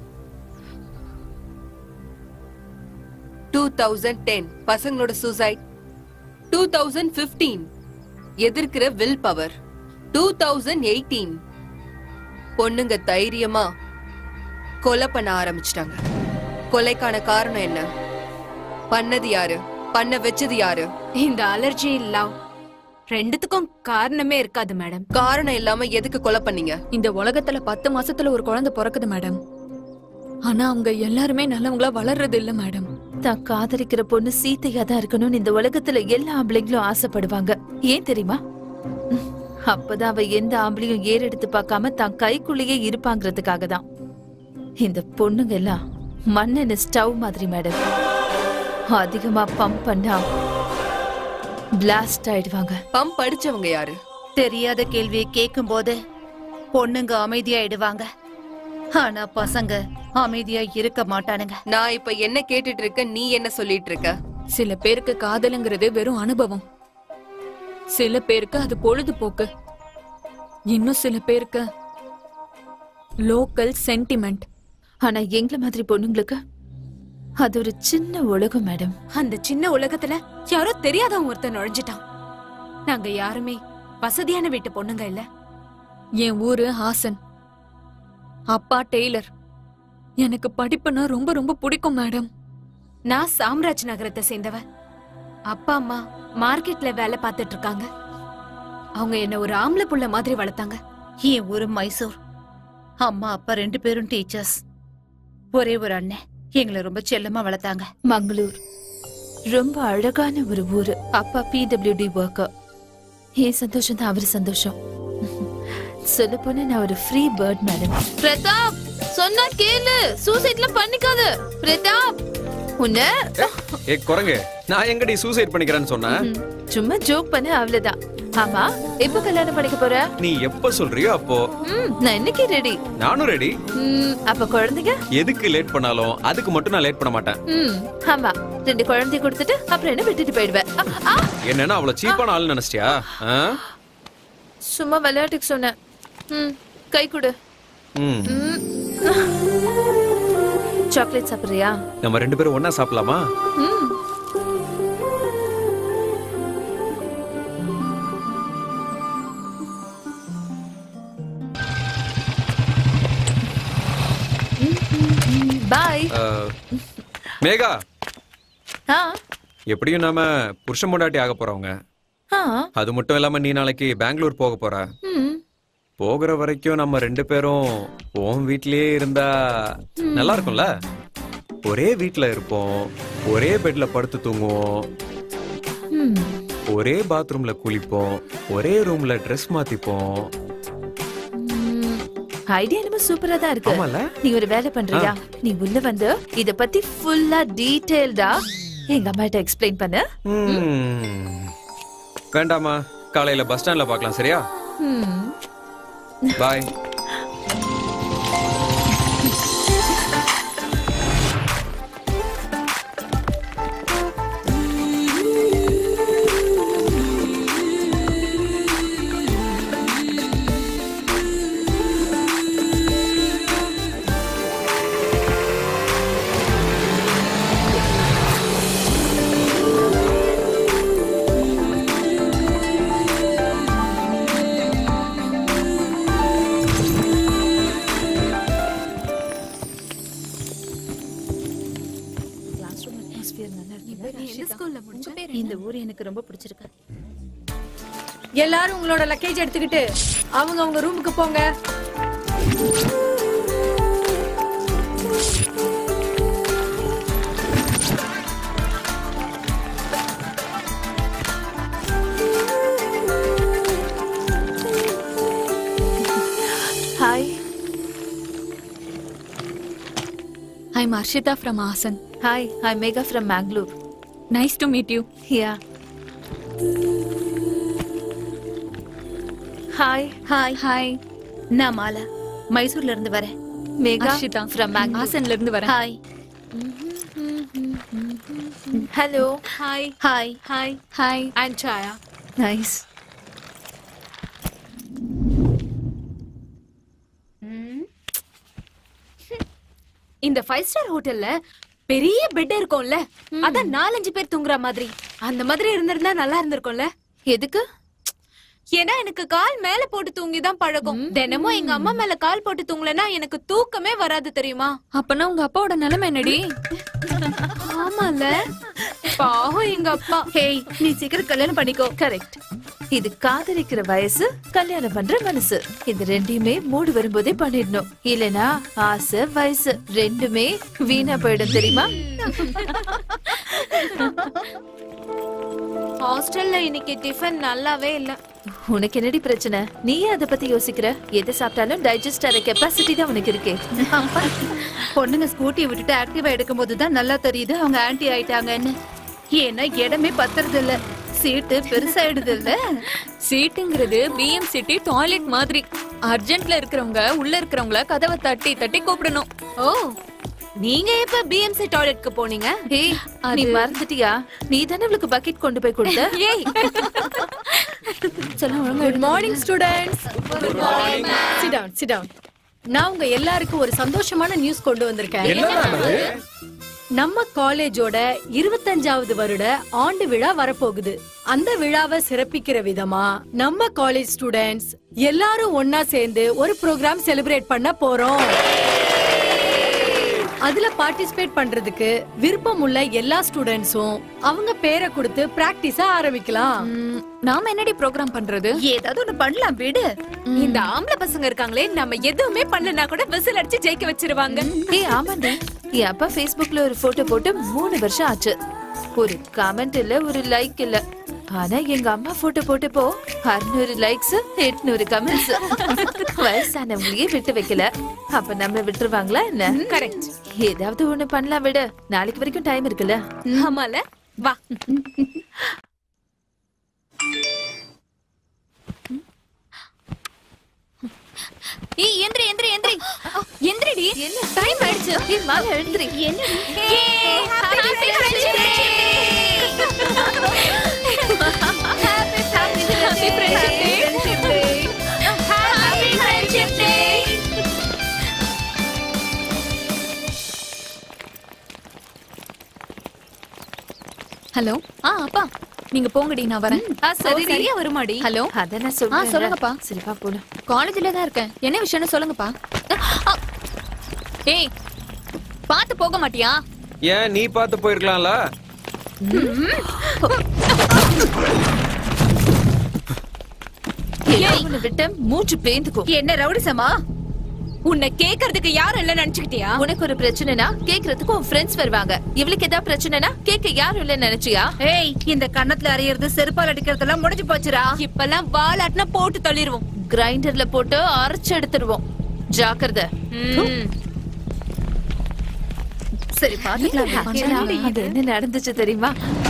டூ தௌசண்ட் டென் பசங்களோட சூசைட் டூ தௌசண்ட் பிப்டீன் எதிர்க்கிற will power two thousand eighteen பொண்ணுங்க தைரியமா கொலை பண்ண ஆரம்பிச்சிட்டாங்க கொலைக்கான காரணம் என்ன பண்ணது யாரு பண்ண வச்சது யாரு இந்த அலர்ஜி லவ் ரெண்டுத்துக்கும் காரணமே இருக்காது மேடம் காரணம் இல்லாம எதுக்கு கொலை பண்ணீங்க இந்த உலகத்துல பத்து மாசத்துல ஒரு குழந்தை பிறக்குது மேடம் ஆனா அவங்க எல்லாருமே நல்லவங்களா வளர்றது இல்ல மேடம் தான் காதலிக்கிற பொண்ணு சீத்தையா தான் இருக்கணும்னு இந்த உலகத்துல எல்லா ஆம்பளைங்களும் ஆசைப்படுவாங்க ஏன் தெரியுமா ம், அப்பதான் அவ எந்த ஆம்பளையும் ஏறெடுத்து பார்க்காம தான் கைக்குள்ளேயே இருப்பாங்கிறதுக்காக தான் இந்த பொண்ணுங்க எல்லாம் மண்ணெண்ண ஸ்டவ் மாதிரி மேடம் அதிகமா பம்ப் பண்ணா பிளாஸ்ட் ஆயிடுவாங்க பம்ப் அடிச்சவங்க யாரு தெரியாத கேள்வியை கேட்கும் போது பொண்ணுங்க அமைதியாயிடுவாங்க ஆனா பசங்க அமைதியா இருக்க மாட்டானுங்க நான் இப்ப என்ன கேட்டுட்டு இருக்க நீ என்ன சொல்லிட்டு இருக்க சில பேருக்கு காதலுங்கிறது வெறும் அனுபவம் சில பேருக்கு அது பொழுதுபோக்கு இன்னும் சில பேருக்கு லோக்கல் சென்டிமெண்ட் ஆனா எங்கள மாதிரி பொண்ணுங்களுக்கு அது ஒரு சின்ன உலகம் மேடம் அந்த சின்ன உலகத்துல யாரோ தெரியாதவன் ஒருத்தன் நுழைஞ்சிட்டான் நாங்க யாருமே வசதியான வீட்டு பொண்ணுங்க இல்ல என் ஊரு ஹாசன் அப்பா டெய்லர் எனக்கு படிப்புனா ரொம்ப ரொம்ப பிடிக்கும் மேடம் நான் சாம்ராஜ் நகரத்தை சேர்ந்தவ அப்பா அம்மா மார்க்கெட்ல வேலை பார்த்துட்டு இருக்காங்க அவங்க என்ன ஒரு ஆம்பளை புள்ள மாதிரி வளர்த்தாங்க என் ஊரு மைசூர் அம்மா அப்பா ரெண்டு பேரும் டீச்சர்ஸ் ஒரே ஒரு அண்ணன் எங்களை ரொம்ப செல்லமா வளர்த்தாங்க மங்களூர் ரொம்ப அழகான ஒரு ஊரு அப்பா பிடபிள்யூடி ஒர்க்கர் என் சந்தோஷம் தான் அவர் சந்தோஷம் சொல்ல போனா நான் ஒரு ஃப்ரீ பேர்ட் மேடம் பிரதாப் சொன்னா கேளு சூசைட்லாம் பண்ணிக்காத பிரதாப் உன்ன ஏ குரங்கு நான் எங்கடி சூசைட் பண்ணிக்கிறேன்னு சொன்னேன் சும்மா ஜோக் பண்ண அவ்வளவுதான் ஆமா எப்ப கல்யாணம் பண்ணிக்க போற நீ எப்ப சொல்றியோ அப்போ ம், நான் இன்னைக்கு ரெடி நானும் ரெடி அப்ப குழந்தைங்க எதுக்கு லேட் பண்ணாலும் அதுக்கு மட்டும் நான் லேட் பண்ண மாட்டேன் ம் ஆமா ரெண்டு குழந்தைய கொடுத்துட்டு அப்புறம் என்ன விட்டுட்டு போயிடுவேன் அ, ஆ, என்னன்னா அவ்வளவு சீப்பான ஆள் நினைச்சிட்டியா ஆ? சும்மா விளையாட்டுக்கு சொன்னேன் ம் கை கொடு ம் ம். சாக்லேட் சாப்பிடுறியா நம்ம ரெண்டு பேரும் ஒண்ணா சாப்பிடலாமா ம் பாய் அஹ், மேகா ஆ எப்படியும் நாம புருஷன் முண்டாட்டி ஆக போறவங்க ஆ அது மட்டும் இல்லாம நீ நாளைக்கு பெங்களூர் போக போற ம் போகிற வரைக்கும் நம்ம ரெண்டு பேரும் உன் வீட்லயே இருந்தா நல்லா இருக்கும்ல ஒரே வீட்ல இருப்போம் ஒரே பெட்ல படுத்து தூங்குவோம் ம் ஒரே பாத்ரூம்ல குளிப்போம் ஒரே ரூம்ல ட்ரெஸ் மாத்திப்போம் ஐடியா என்னமோ சூப்பரா தான் இருக்கு ஆமால நீ ஒரு வேலை பண்றியா நீ உள்ள வந்து இத பத்தி ஃபுல்லா டீடைல்டா எங்க அம்மா கிட்ட எக்ஸ்பிளைன் பண்ணு ம். வேண்டாமா காலையில பஸ் ஸ்டாண்ட்ல பார்க்கலாம் சரியா ம் பாய் இந்த ஊர் எனக்கு ரொம்ப பிடிச்சிருக்கு எல்லாரும் உங்களோட லக்கேஜ் எடுத்துக்கிட்டு அவங்க அவங்க ரூமுக்கு போங்க hi I'm Arshita from Asan. Hi hi Megha from Mangalore Nice to meet you. Yeah hi hi Hi. நான் மாலா மைசூர்ல இருந்து வரேன் மேகா Arshita. ஃப்ரம் மேங்களூர் ஆசன்ல இருந்து வரேன் hi hello hi hi hi hi and Chaya nice இந்த ஃபைவ் ஸ்டார் ஹோட்டல்ல பெரிய பெட் இருக்கும்ல அதான் நாலஞ்சு பேர் தூங்குற மாதிரி அந்த மாதிரி இருந்திருந்தா நல்லா இருந்திருக்கும்ல எதுக்கு ஏன்னா எனக்கு கால் மேல போட்டு தூங்கி தான் பழக்கம் தினமும் எங்க அம்மா மேல கால் போட்டு தூங்கலனா எனக்கு தூக்கமே வராது தெரியுமா அப்பனா உங்க அப்பாவோட நிலைமை என்னடி ஆமால பாவம் எங்க அப்பா ஹேய் நீ சீக்கிரம் கல்யாணம் பண்ணிக்கோ கரெக்ட் இது காதலிக்கிற வயசு கல்யாணம் பண்ற மனசு இது ரெண்டையுமே மூடு வரும்போதே பண்ணிடணும் இல்லனா ஆசை வயசு ரெண்டுமே வீணா போயிடும் தெரியுமா ஹாஸ்டல்ல இன்னைக்கு டிஃபன் நல்லாவே இல்ல உனக்கு என்னடி பிரச்சனை நீயே அதை பத்தி யோசிக்கிற எதை சாப்பிட்டாலும் டைஜஸ்ட் ஆகிற கெப்பாசிட்டி தான் உனக்கு இருக்கே பொண்ணுங்க ஸ்கூட்டியை விட்டுட்டு ஆக்டிவா எடுக்கும்போது தான் நல்லா தெரியுது அவங்க ஆன்டி ஆயிட்டாங்கன்னு ஏன்னா இடமே பத்துறது இல்ல சீட்டு பெருசாயிடுது இல்ல சீட்டுங்கிறது பிஎம் சிட்டி டாய்லெட் மாதிரி அர்ஜென்ட்ல இருக்கிறவங்க உள்ள இருக்கிறவங்கள கதவை தட்டி தட்டி கூப்பிடணும் ஓ நீங்க எப்ப பிஎம்சி டாய்லெட்க்கு போனீங்க ஏய் நீ மறந்துட்டியா நீ தானே அவளுக்கு பக்கெட் கொண்டு போய் கொடுத்த ஏய் சொல்ல ஒழுங்கா good morning students good morning sit down sit down நான் உங்க எல்லாருக்கும் ஒரு சந்தோஷமான நியூஸ் கொண்டு வந்திருக்கேன் நம்ம காலேஜோட இருபத்தஞ்சாவது வருட ஆண்டு விழா வரப்போகுது அந்த விழாவை சிறப்பிக்கிற விதமா நம்ம காலேஜ் ஸ்டூடெண்ட்ஸ் எல்லாரும் ஒன்னா சேர்ந்து ஒரு ப்ரோக்ராம் செலிப்ரேட் பண்ண போறோம் அதுல பார்ட்டிசிபேட் பண்றதுக்கு விருப்பம் உள்ள எல்லா ஸ்டூடெண்ட்ஸும் அவங்க பேரை கொடுத்து பிராக்டிஸ ஆரம்பிக்கலாம் நாம என்னடி ப்ரோக்ராம் பண்றது ஏதாவது ஒண்ணு பண்ணலாம் விடு இந்த ஆம்பளை பசங்க இருக்காங்களே நம்ம எதுவுமே பண்ணலனா கூட விசில் அடிச்சு ஜெயிக்க வச்சிருவாங்க ஏய் ஆமாண்டி என் அப்பா Facebookல ஒரு போட்டோ போட்டு மூணு வருஷம் ஆச்சு ஒரு கமெண்ட் இல்ல ஒரு லைக் இல்ல ஆனா எங்க அம்மா போட்டோ போட்டப்போ அறுநூறு லைக்ஸ் எட்நூறு கமெண்ட்ஸ் வயசானவங்களையே விட்டு வைக்கல அப்ப நம்ம விட்டுருவாங்களா என்ன கரெக்ட் ஏதாவது ஒண்ணு பண்ணலாம் விடு நாளைக்கு வரைக்கும் டைம் இருக்குல்ல ஆமால வா ஏய் எந்திரி எந்திரி எந்திரி எந்திரிடி என்ன டைம் ஆயிடுச்சு ஏய் மாலை எழுந்திரி என்னடி happy friendship day happy friendship day happy friendship day hello ஆ அப்பா நீங்க போங்கடி நான் வரேன் ஆ சரி சரியா வருமாடி ஹலோ அத நான் ஆ சொல்றேன் சொல்லுங்கப்பா சரிப்பா போலாம் காலேஜ்ல தான் இருக்கேன் என்ன விஷயம்னு சொல்லுங்கப்பா அ, ஏய் பார்த்து போக மாட்டியா ஏன் நீ பார்த்து போயிருக்கலாம்ல ஏதாவது விட்ட மூச்சு பேந்துக்கும் என்ன ரவுடிசமா உன்னை கேக்குறதுக்கு யாரும் இல்ல நினைச்சுக்கிட்டியா உனக்கு ஒரு பிரச்சனைனா கேக்குறதுக்கு உன் ஃப்ரெண்ட்ஸ் வருவாங்க இவளுக்கு ஏதாவது பிரச்சனைனா கேட்க யாரும் இல்ல நினைச்சியா ஏய் இந்த கன்னத்துல அறியறது செருப்பால் அடிக்கிறதெல்லாம் முடிஞ்சு போச்சுடா இப்பெல்லாம் வாலாட்டினா போட்டு தள்ளிடுவோம் கிரைண்டர்ல போட்டு அரைச்சு எடுத்துருவோம் ஜாக்கிரதை சரி பாத்துக்கலாம் என்னடி இது என்ன நடந்துச்சு தெரியுமா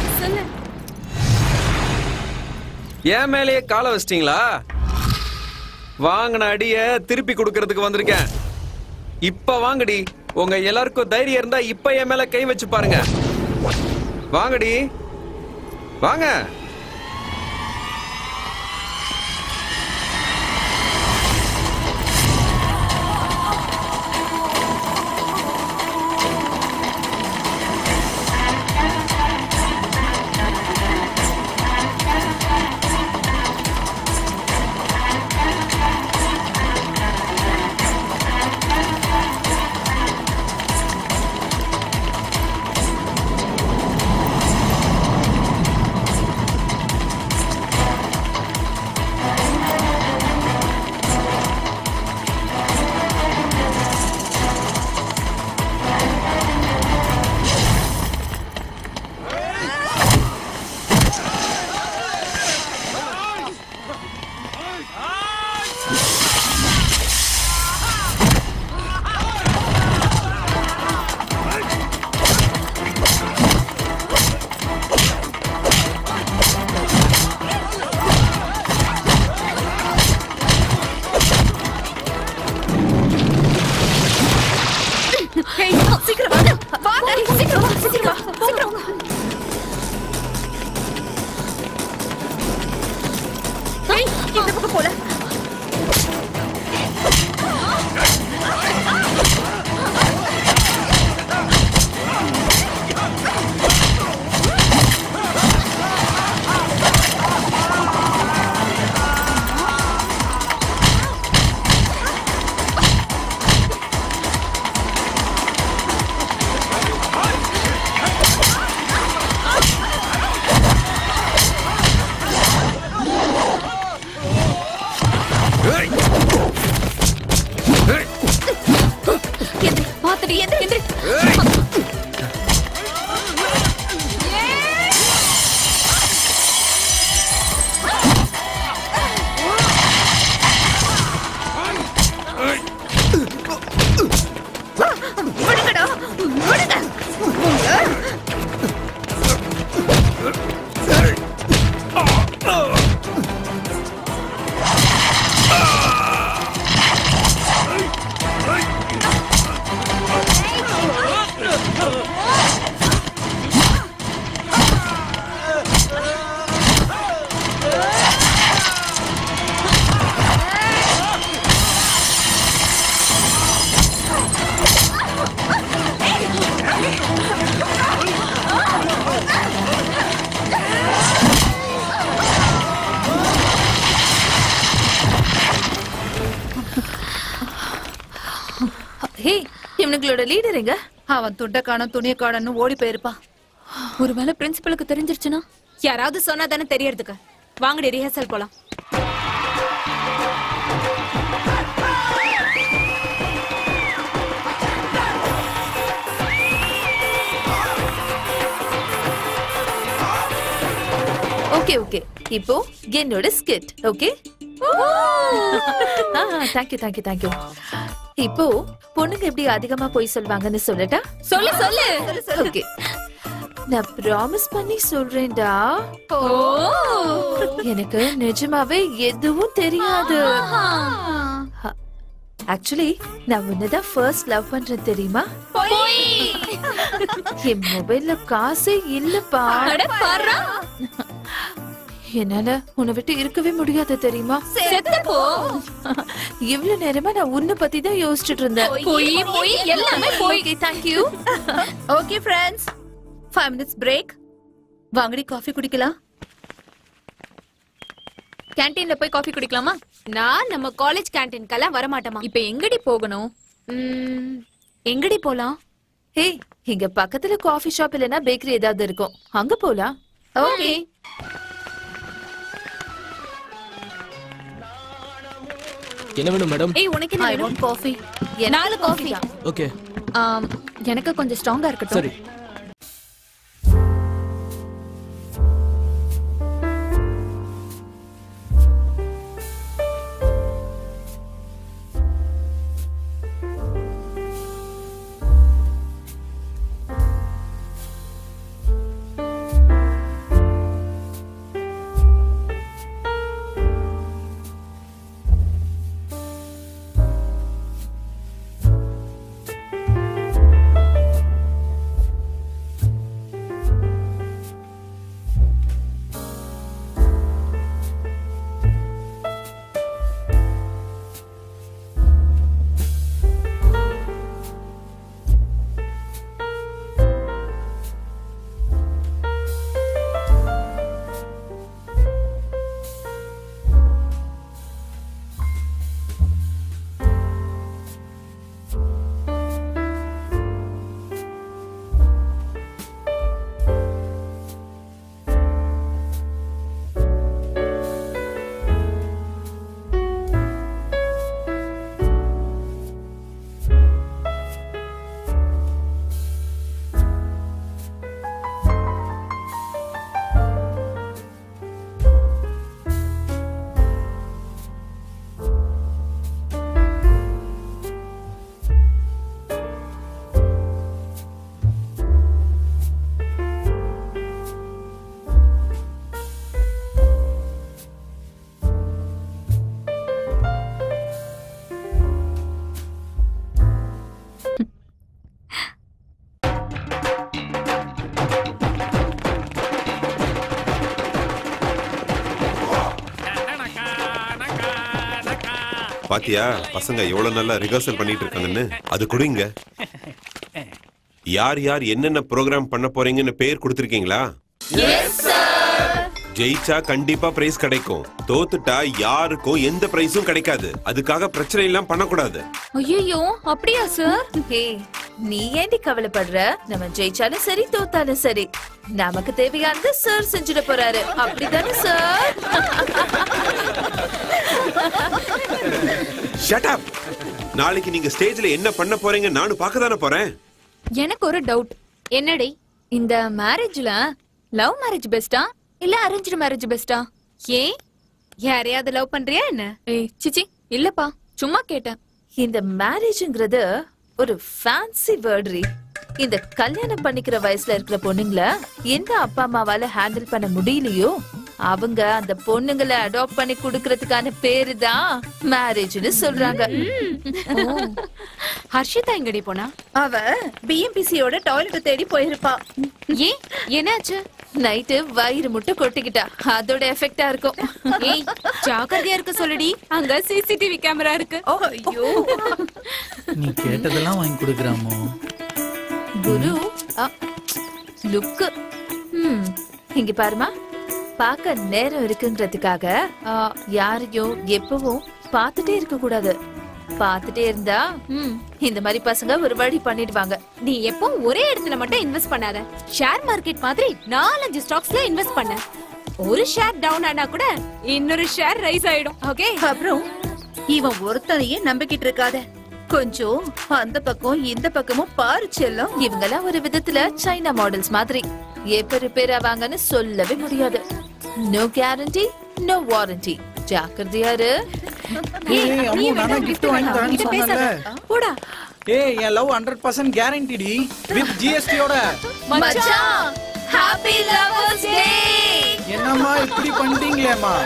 என் மேலேயே காலை வச்சிட்டீங்களா வாங்கின அடிய திருப்பி கொடுக்கறதுக்கு வந்திருக்கேன் இப்ப வாங்கடி உங்க எல்லாருக்கும் தைரியம் இருந்தா இப்ப என் மேல கை வச்சு பாருங்க வாங்கடி வாங்க ஏய், சீக்கிரம் வாங்க வா டாடி சீக்கிரம் வா சீக்கிரம் வா சீக்கிரம் வா ஏய் இந்த பக்கம் போல உங்களோட லீடர் எங்க அவன் துண்டை காணும் துணியை காணும் ஓடி போயிருப்பான் ஒருவேளை பிரின்சிபலுக்கு தெரிஞ்சிருச்சுன்னா யாராவது சொன்னா தானே தெரியறதுக்கு வாங்கடி ரிஹர்சல் போலாம் ஓகே ஓகே இப்போ என்னோட skit okay thank you thank you thank you இப்போ பொண்ணுங்க எப்படி அதிகமா போய் சொல்வாங்கன்னு சொல்லட்டா சொல்லு சொல்லு ஓகே நான் ப்ராமிஸ் பண்ணி சொல்றேன்டா எனக்கு நிஜமாவே எதுவும் தெரியாது ஆக்சுவலி நான் உன்னதான் ஃபர்ஸ்ட் லவ் பண்றேன் தெரியுமா என் மொபைல்ல காசே இல்லப்பா அட பாருடா. என்னால உன்னை விட்டு இருக்கவே முடியாது தெரியுமா செத்து போ. இவ்வளவு நேரமா நான் உன்னை பத்தி தான் யோசிச்சுட்டு இருந்தேன் பொய், பொய், எல்லாமே பொய். Thank you okay friends five minutes break வாங்கடி காஃபி குடிக்கலாம் கேண்டீன்ல போய் காஃபி குடிக்கலாமா நான் நம்ம காலேஜ் கேண்டீன்க்கெல்லாம் வரமாட்டேமா இப்ப எங்கடி போகணும் ம், எங்கடி போலாம் ஹே இங்க பக்கத்துல காஃபி ஷாப் இல்லனா பேக்கரி ஏதாவது இருக்கும் அங்க போலாம் ஓகே என்ன வேணும் மேடம் ஏய் உனக்கு என்ன ஐ வேணும் வாண்ட் காஃபி நாலு காஃபி ஓகே ஆம், எனக்கு கொஞ்சம் ஸ்ட்ராங்கா இருக்கட்டும் சரி பாத்தியா பசங்க எவ்வளவு நல்லா ரிஹர்சல் பண்ணிட்டு இருக்காங்கன்னு அது கொடுங்க யார் யார் என்னென்ன ப்ரோக்ராம் பண்ண போறீங்கன்னு பேர் கொடுத்திருக்கீங்களா ஜெயிச்சா கண்டிப்பா பிரைஸ் கிடைக்கும் தோத்துட்டா யாருக்கும் எந்த பிரைஸும் கிடைக்காது அதுக்காக பிரச்சனை எல்லாம் பண்ணக்கூடாது ஐயோ அப்படியா சார் ஹே நீ ஏண்டி கவலைப்படுற நம்ம ஜெயிச்சாலும் சரி தோத்தாலும் சரி நமக்கு தேவையானது சார் செஞ்சுட போறாரு அப்படிதானே சார் ஷட் அப் நாளைக்கு நீங்க ஸ்டேஜ்ல என்ன பண்ண போறீங்க நானும் பார்க்க தானே போறேன் எனக்கு ஒரு டவுட் என்னடி இந்த மேரேஜ்ல லவ் மேரேஜ் பெஸ்டா இல்ல அரேஞ்ச்டு மேரேஜ் பெஸ்டா ஏன் யாரையாவது லவ் பண்றியா என்ன ஏய் சிச்சி இல்லப்பா சும்மா கேட்டேன் இந்த மேரேஜ்ங்கிறது ஒரு ஃபேன்சி வேர்ட்ரி இந்த கல்யாணம் பண்ணிக்கிற வயசுல இருக்கிற பொண்ணுங்கள எந்த அப்பா அம்மாவால ஹேண்டில் பண்ண முடியலையோ அவங்க அந்த பொண்ணுங்களை அடாப்ட் பண்ணி குடுக்கறதுக்கான பேரு தான் மேரேஜ்னு சொல்றாங்க ஹர்ஷிதா எங்கடி போனா அவ பிஎம்பிசியோட டாய்லெட் தேடி போயிருப்பா ஏன் என்னாச்சு நைட்டு வயிறு முட்டை கொட்டிக்கிட்டா அதோட எஃபெக்டா இருக்கும் ஏய் ஜாக்கிரதையா இருக்க சொல்லுடி அங்க சிசிடிவி கேமரா இருக்கு ஐயோ நீ கேட்டதெல்லாம் வாங்கி கொடுக்குறாமோ குரு லுக்கு ம் இங்க பாருமா பார்க்க நேரம் இருக்குங்கிறதுக்காக ஆ, யாரையும் எப்பவும் பார்த்துட்டே இருக்க கூடாது பார்த்துட்டே இருந்தா இந்த மாதிரி பசங்க ஒரு வழி பண்ணிடுவாங்க நீ எப்போ ஒரே இடத்துல மட்டும் இன்வெஸ்ட் பண்ணாத ஷேர் மார்க்கெட் மாதிரி நாலஞ்சு ஸ்டாக்ஸ்ல இன்வெஸ்ட் பண்ண ஒரு ஷேர் டவுன் ஆனா கூட இன்னொரு ஷேர் ரைஸ் ஆயிடும் ஓகே அப்புறம் இவன் ஒருத்தனையே நம்பிக்கிட்டு இருக்காத கொஞ்சம் அந்த பக்கம் இந்த பக்கமும் பாரு செல்லம் இவங்கெல்லாம் ஒரு விதத்துல சைனா மாடல்ஸ் மாதிரி எப்ப ரிப்பேர் ஆவாங்கன்னு சொல்லவே முடியாது நோ கேரண்டி நோ வாரண்டி ஜாக்கிரதையா இரு ஏய் அம்மு நானா gift வாங்கி தரேன்னு சொன்னேன்ல போடா ஏய் என் love hundred percent guaranteed with ஜிஎஸ்டியோட மச்சான் ஹாப்பி லவர்ஸ் டே என்னம்மா இப்படி பண்ணிட்டீங்களேம்மா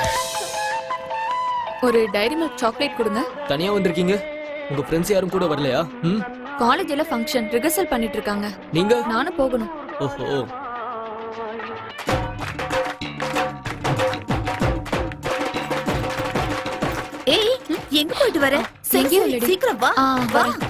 ஒரு டைரி மில்க் சாக்லேட் கொடுங்க தனியா வந்திருக்கீங்க உங்க ஃப்ரெண்ட்ஸ் யாரும் கூட வரலையா ம் காலேஜ்ல ஃபங்க்ஷன் ரிஹர்சல் பண்ணிட்டு இருக்காங்க நீங்க நானும் போகணும் ஓஹோ ஏய் எங்க போயிட்டு வர சரி, எங்கேயும் சரி, இல்லடி. சீக்கிரம் வா ஆ, வா வரேன்.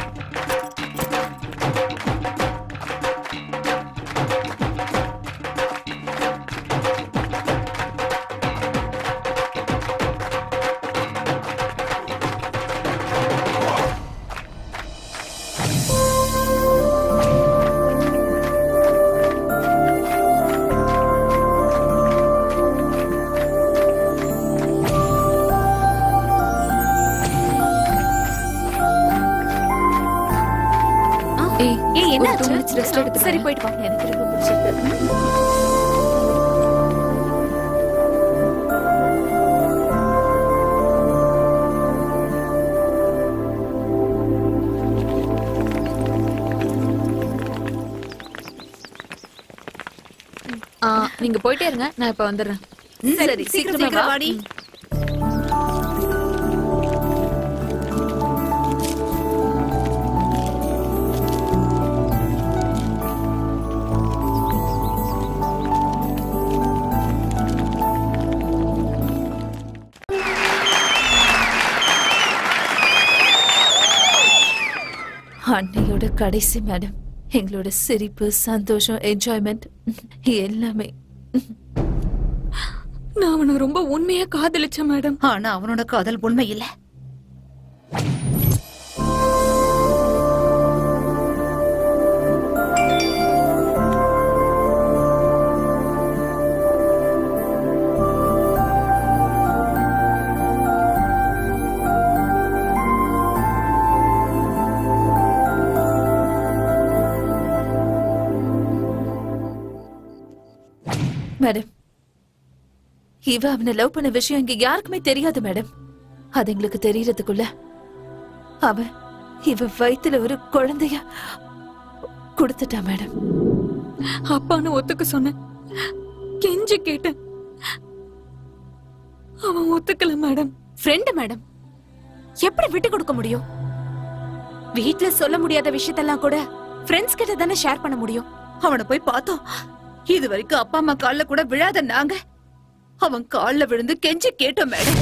ஏய் ஏய் ஒரு two என்னாச்சு minutes rest எடுத்துட்டு சரி வரேன். போயிட்டு வா எனக்கு ரொம்ப பிடிச்சிருக்கு ஆ, நீங்க போயிட்டே இருங்க நான் இப்ப வந்துடுறேன் சரி சீக்கிரமா சீக்கிரம் வா வாடி அன்னையோட கடைசி மேடம் எங்களோட சிரிப்பு சந்தோஷம் என்ஜாய்மெண்ட் எல்லாமே நான் அவனை ரொம்ப உண்மையா காதலிச்சேன் மேடம் ஆனா அவனோட காதல் உண்மை இல்ல மேடம் இவ அவனை லவ் பண்ண விஷயம் இங்க யாருக்குமே தெரியாது மேடம் அது எங்களுக்கு தெரியறதுக்குள்ள அவன் இவ வயித்துல ஒரு குழந்தைய கொடுத்துட்டா மேடம் அப்பான்னு ஒத்துக்க சொன்னேன் கெஞ்சி கேட்டேன் அவன் ஒத்துக்கல மேடம் ஃப்ரெண்ட் மேடம் எப்படி விட்டு கொடுக்க முடியும் வீட்ல சொல்ல முடியாத விஷயத்தெல்லாம் கூட ஃப்ரெண்ட்ஸ் கிட்ட தானே ஷேர் பண்ண முடியும் அவனை போய் பார்த்தோம் இது வரைக்கும் அப்பா அம்மா கால்ல கூட விழாத நாங்க அவன் கால்ல விழுந்து கெஞ்சி கேட்டோம் மேடம்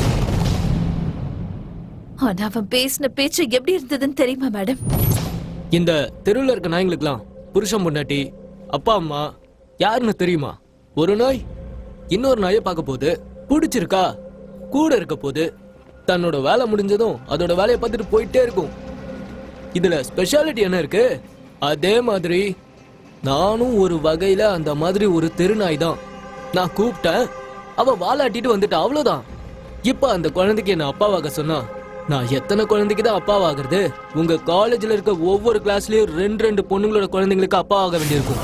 ஆனா அவன் பேசின பேச்சு எப்படி இருந்ததுன்னு தெரியுமா மேடம் இந்த தெருவில் இருக்க நாய்ங்களுக்குலாம் புருஷன் பொண்டாட்டி அப்பா அம்மா யாருன்னு தெரியுமா ஒரு நாய் இன்னொரு நாயை பார்க்க போகுது பிடிச்சிருக்கா கூட இருக்க போது தன்னோட வேலை முடிஞ்சதும் அதோட வேலையை பார்த்துட்டு போயிட்டே இருக்கும் இதுல ஸ்பெஷாலிட்டி என்ன இருக்கு அதே மாதிரி நானும் ஒரு வகையில அந்த மாதிரி ஒரு தெருநாய் தான் நான் கூப்பிட்டேன் அவ வாலாட்டிட்டு வந்துட்டா அவ்வளவுதான் இப்ப அந்த குழந்தைக்கு என்ன அப்பாவாக சொன்னா நான் எத்தனை குழந்தைக்கு தான் அப்பாவாகிறது உங்க காலேஜ்ல இருக்க ஒவ்வொரு கிளாஸ்லயும் ரெண்டு ரெண்டு பொண்ணுங்களோட குழந்தைங்களுக்கு அப்பா ஆக வேண்டியிருக்கும்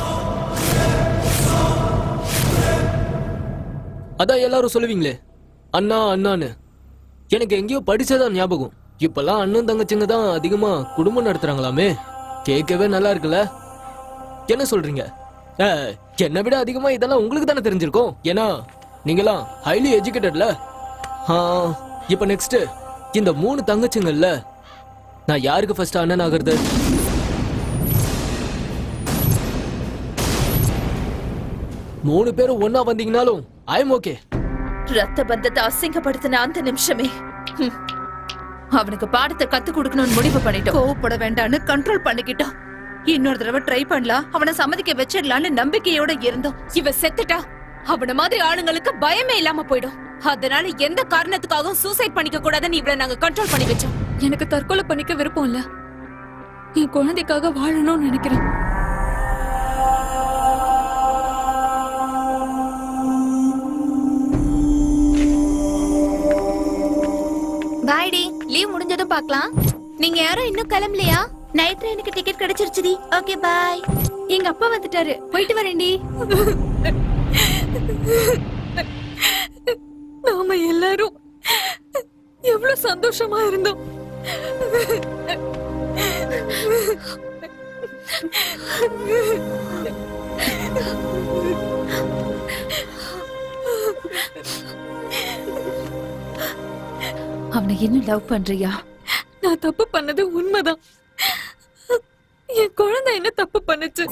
அதான் எல்லாரும் சொல்லுவீங்களே அண்ணா அண்ணான்னு எனக்கு எங்கேயோ படிச்சதான் ஞாபகம் இப்பெல்லாம் அண்ணன் தங்கச்சிங்க தான் அதிகமா குடும்பம் நடத்துறாங்களாமே கேட்கவே நல்லா இருக்குல்ல என்ன சொல்றீங்க அஹ், என்னை விட அதிகமா இதெல்லாம் உங்களுக்கு தானே தெரிஞ்சிருக்கும் ஏன்னா நீங்களாம் ஹைலி எஜுகேட்டட்ல இப்ப நெக்ஸ்ட் இந்த மூணு தங்கச்சிங்கல்ல நான் யாருக்கு ஃபர்ஸ்ட் அண்ணன் ஆகுறது மூணு பேரும் ஒன்னா வந்தீங்கனாலும் ஐ எம் ஓகே ரத்த பந்தத்தை அசிங்கப்படுத்தின அந்த நிமிஷமே ஹம், அவனுக்கு பாடத்தை கத்து கொடுக்கணும்னு முடிவு பண்ணிட்டோம் கோவப்பட வேண்டாம்னு கண்ட்ரோல் பண்ணிக்கிட்டோம் இன்னொரு தடவை ட்ரை பண்ணலாம் அவனை சம்மதிக்க வச்சிடலாம்னு நம்பிக்கையோட இருந்தோம் இவ செத்துட்டா அவன மாதிரி ஆளுங்களுக்கு பயமே இல்லாம போயிடும் அதனால எந்த காரணத்துக்காகவும் சூசைட் பண்ணிக்க கூடாதுன்னு இவள நாங்க கண்ட்ரோல் பண்ணி வச்சோம் எனக்கு தற்கொலை பண்ணிக்க விருப்பம் இல்ல என் குழந்தைக்காக வாழணும்னு நினைக்கிறேன் பாய்டி லீவ் முடிஞ்சதும் பார்க்கலாம் நீங்க யாரும் இன்னும் கிளம்பலையா நைட் ட்ரெயினுக்கு டிக்கெட் கிடைச்சிருச்சுடி ஓகே பாய் எங்க அப்பா வந்துட்டாரு போயிட்டு வரேன்டி நாம எல்லாரும் எவ்வளவு சந்தோஷமா இருந்தோம் அவனை இன்னும் லவ் பண்றியா நான் தப்பு பண்ணது உண்மைதான் என் குழந்தை என்ன தப்பு பண்ணுச்சு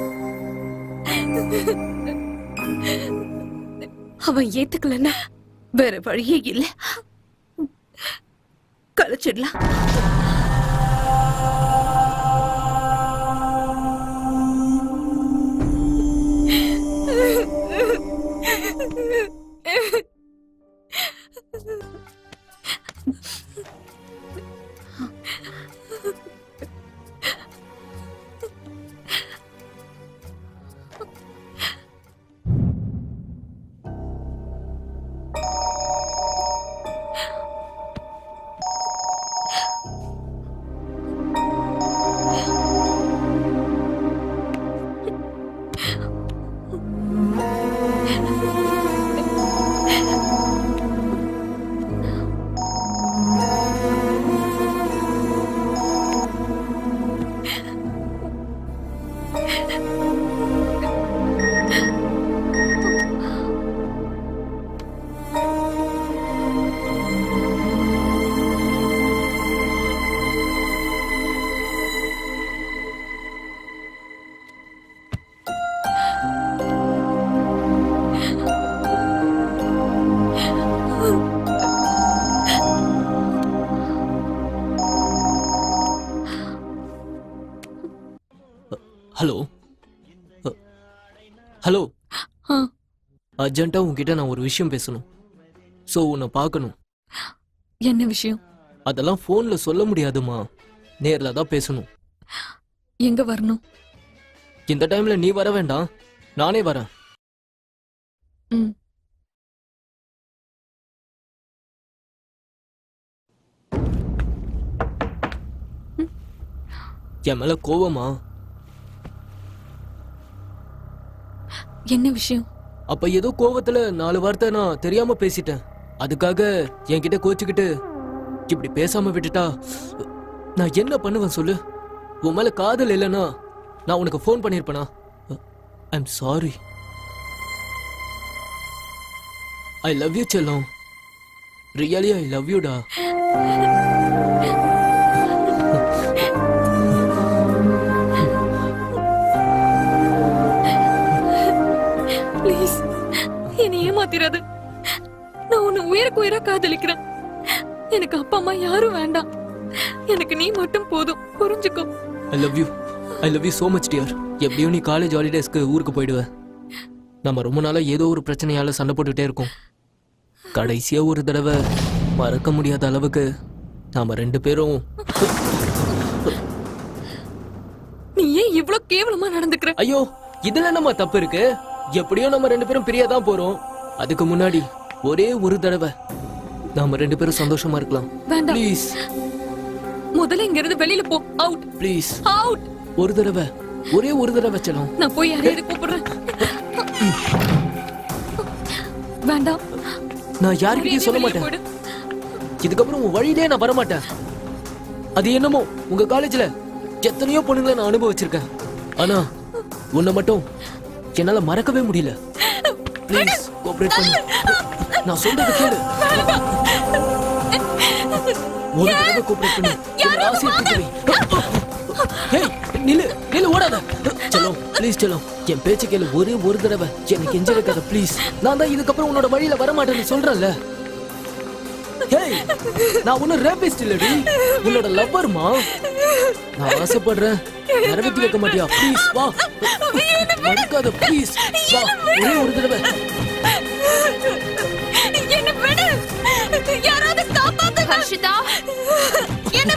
அவன் ஏத்துக்கலன்னா வேற வழியே இல்ல கழிச்சிடலாம் ஹலோ ஹலோ ஆ. அர்ஜென்ட்டா உன்கிட்ட நான் ஒரு விஷயம் பேசணும் ஸோ உன்னை பார்க்கணும் என்ன விஷயம் அதெல்லாம் ஃபோன்ல சொல்ல முடியாதுமா நேர்ல தான் பேசணும் எங்க வரணும் இந்த டைம்ல நீ வர வேண்டாம் நானே வரேன் ம் என் மேல கோவமா என்ன விஷயம் அப்ப ஏதோ கோவத்துல நாலு வார்த்தை நான் தெரியாம பேசிட்டேன் அதுக்காக என்கிட்ட கோச்சுக்கிட்டு இப்படி பேசாம விட்டுட்டா நான் என்ன பண்ணுவேன் சொல்லு உன் மேல காதல் இல்லைன்னா நான் உனக்கு ஃபோன் பண்ணிருப்பேனா I'm sorry I love you செல்லம் ரியலி ஐ லவ் யூடா ப்ளீஸ் என்னை ஏமாத்திராத நான் உன்னை உயிருக்கு உயிரா காதலிக்கிறேன் எனக்கு அப்பா அம்மா யாரும் வேண்டாம் எனக்கு நீ மட்டும் போதும் புரிஞ்சுக்கோ I love you I love you so much dear எப்படியும் நீ காலேஜ் ஹாலிடேஸ்க்கு ஊருக்கு போயிடுவ நம்ம ரொம்ப நாளா ஏதோ ஒரு பிரச்சனையால சண்டை போட்டுட்டே இருக்கோம் கடைசியா ஒரு தடவை மறக்க முடியாத அளவுக்கு நாம ரெண்டு பேரும் நீ ஏன் இவ்ளோ கேவலமா நடந்துக்கிற ஐயோ இதுல நம்ம தப்பு இருக்கு எப்படியோ நம்ம ரெண்டு பேரும் பிரியா தான் போறோம் அதுக்கு முன்னாடி ஒரே ஒரு தடவை நாம ரெண்டு பேரும் சந்தோஷமா இருக்கலாம் வேண்டாம் ப்ளீஸ் முதல்ல இங்க இருந்து வெளியில போ அவுட் ப்ளீஸ் அவுட் ஒரு தடவை ஒரே ஒரு தடவை செல்லம் நான் போய் யாரையாவது கூப்பிடுறேன் வேண்டாம் நான் யாருக்கிட்டையும் சொல்ல வெளியே மாட்டேன் போயிடு. இதுக்கப்புறம் உன் வழியிலே நான் வரமாட்டேன் அது என்னமோ உங்க காலேஜ்ல எத்தனையோ பொண்ணுங்களை நான் அனுபவிச்சிருக்கேன் ஆனா உன்னை மட்டும் என்னால மறக்கவே முடியல ப்ளீஸ் கோஆபரேட் பண்ணு நான் சொல்றது கேளு ஒரு தடவை கோஆபரேட் பண்ணு என் ஆசையை தீர்த்து வை. ஏய் நில்லு நில்லு ஓடாத செல்லம் ப்ளீஸ் செல்லம் என் பேச்சு கேளு ஒரே ஒரு தடவை எனக்கு எஞ்ச வைக்காத ப்ளீஸ் நான் தான் இதுக்கப்புறம் உன்னோட வழியில வரமாட்டேன்னு சொல்றேன்ல ஹேய் நான் ஒன்னும் ரேபிஸ்ட் இல்லடி உன்னோட லவ்வர்மா நான் ஆசைப்படுறேன் நிறைவேற்றி வைக்க மாட்டியா ப்ளீஸ் வா மறுக்காத ப்ளீஸ் வா ஒரே ஒரு தடவை என்ன விடு யாராவது காப்பாத்து ஹர்ஷிதா என்ன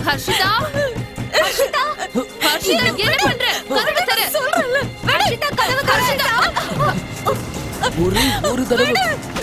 ஹர்ஷிதா ஹர்ஷிதா ஹர்ஷிதா என்ன பண்ற கதவு தர சொல்றல ஹர்ஷிதா கதவு ஹர்ஷிதா ஒரு ஒரு தடவை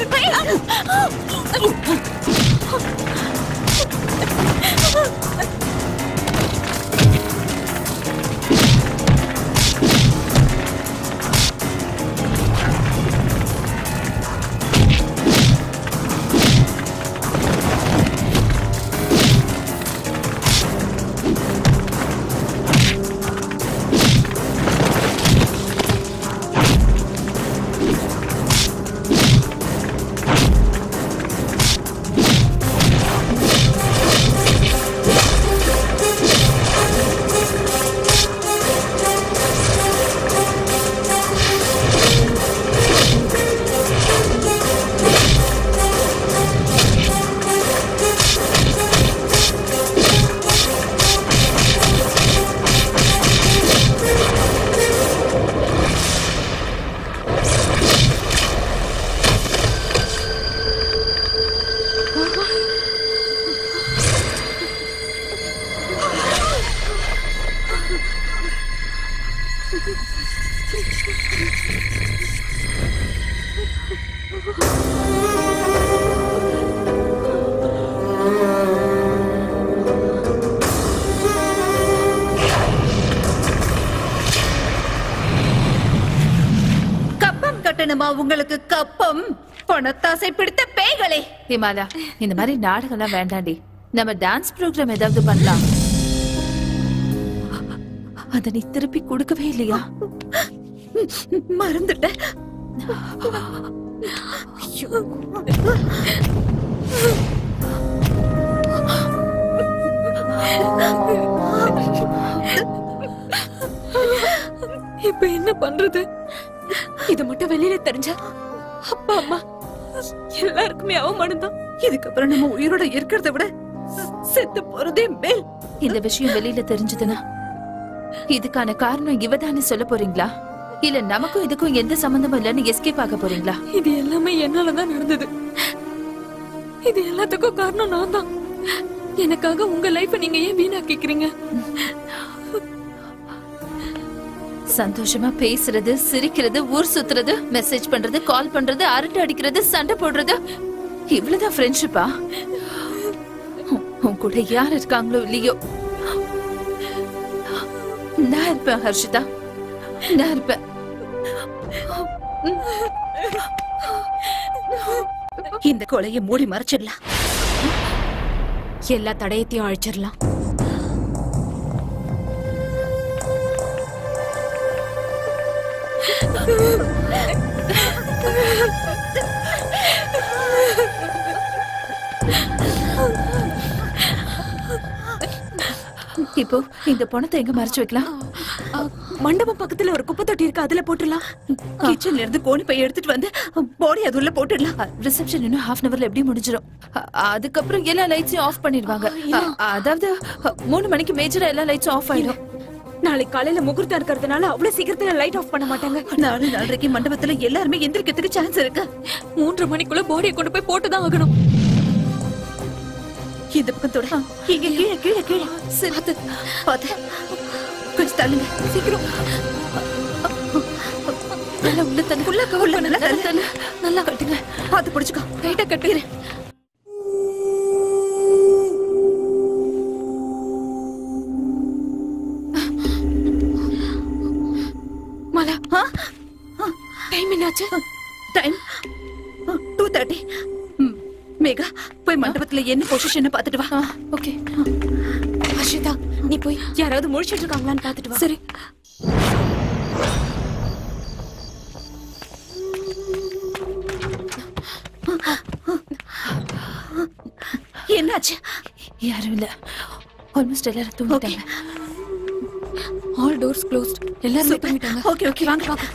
கப்பம் கட்டணுமா உங்களுக்கு கப்பம் பணத்தாசை பிடித்த பேய்களே ஹிமாலயா இந்த மாதிரி நாடகம்லாம் வேண்டாண்டி நம்ம டான்ஸ் ப்ரோக்ராம் ஏதாவது பண்ணலாம் அத நீ திருப்பி கொடுக்கவே இல்லையா மறந்துட்டேன் இப்ப என்ன பண்றது இது மட்டும் வெளியில தெரிஞ்சா அப்பா அம்மா எல்லாருக்குமே அவமானம் தான் இதுக்கப்புறம் நம்ம உயிரோட இருக்கிறத விட செத்து போறதே மேல் இந்த விஷயம் வெளியில தெரிஞ்சதுன்னா இதுக்கான காரணம் இவதானே சொல்ல போறீங்களா இல்ல நமக்கும் இதுக்கும் எந்த சம்பந்தமும் இல்லைன்னு எஸ்கேப் ஆக போறீங்களா இது எல்லாமே என்னாலதான் நடந்தது இது எல்லாத்துக்கும் காரணம் நான் தான் எனக்காக உங்க லைஃப நீங்க ஏன் வீணாக்கிக்கிறீங்க சந்தோஷமா பேசுறது சிரிக்கிறது ஊர் சுத்துறது மெசேஜ் பண்றது கால் பண்றது அரட்டை அடிக்கிறது சண்டை போடுறது இவ்வளவுதான் ஃப்ரெண்ட்ஷிப்பா உன் கூட யார் இருக்காங்களோ இல்லையோ நான் இருப்பேன் ஹர்ஷிதா நான் இருப்பேன் இந்த கொலையை மூடி மறைச்சிடலாம் எல்லா தடயத்தையும் அழிச்சிடலாம் இப்போ இந்த பணத்தை எங்க மறைச்சு வைக்கலாம் மண்டபம் பக்கத்துல ஒரு குப்பை தொட்டி இருக்கு அதுல போட்டுடலாம் கிச்சன்ல இருந்து கோணி பை எடுத்துட்டு வந்து பாடி அது உள்ள போட்டுடலாம் ரிசப்ஷன் இன்னும் ஹாஃப் அன் ஹவர்ல எப்படி முடிஞ்சிரும் அ- அதுக்கப்புறம் எல்லா லைட்ஸையும் ஆஃப் பண்ணிடுவாங்க அ- அதாவது அ, மூணு மணிக்கு மேஜரா எல்லா லைட்ஸும் ஆஃப் ஆயிடும் நாளைக்கு காலையில முகூர்த்தம் இருக்கிறதுனால அவ்வளவு சீக்கிரத்துல லைட் ஆஃப் பண்ண மாட்டாங்க நாலு நாலரைக்கு மண்டபத்துல எல்லாருமே எந்திரிக்கிறதுக்கு சான்ஸ் இருக்கு மூன்றரை மணிக்குள்ள பாடியை கொண்டு போய் போட்டுதான் ஆகணும் இந்த பக்கம் தொட இங்க கீழே கீழே கீழே பார்த்து பார்த்து கொஞ்சம் தள்ளுங்க சீக்கிரம் நல்லா உள்ள தள்ளு உள்ள கவர் பண்ணல நல்லா தள்ளு நல்லா கட்டுங்க பார்த்து பிடிச்சுக்கோ ரைட்டா கட்டிடு மலா டைம் என்னாச்சு டைம் டூ தேர்ட்டி மேகா போய் மண்டபத்துல என்ன பொசிஷன் பாத்துட்டு வா ஓகே ஹர்ஷிதா நீ போய் யாராவது முழிச்சிட்டு இருக்காங்களான்னு பாத்துட்டு வா சரி என்னாச்சு யாரும் இல்ல ஆல்மோஸ்ட் எல்லாரும் தூங்கிட்டாங்க ஆல் டோர்ஸ் க்ளோஸ்ட் எல்லாரும் தூங்கிட்டாங்க ஓகே ஓகே வாங்க வாங்க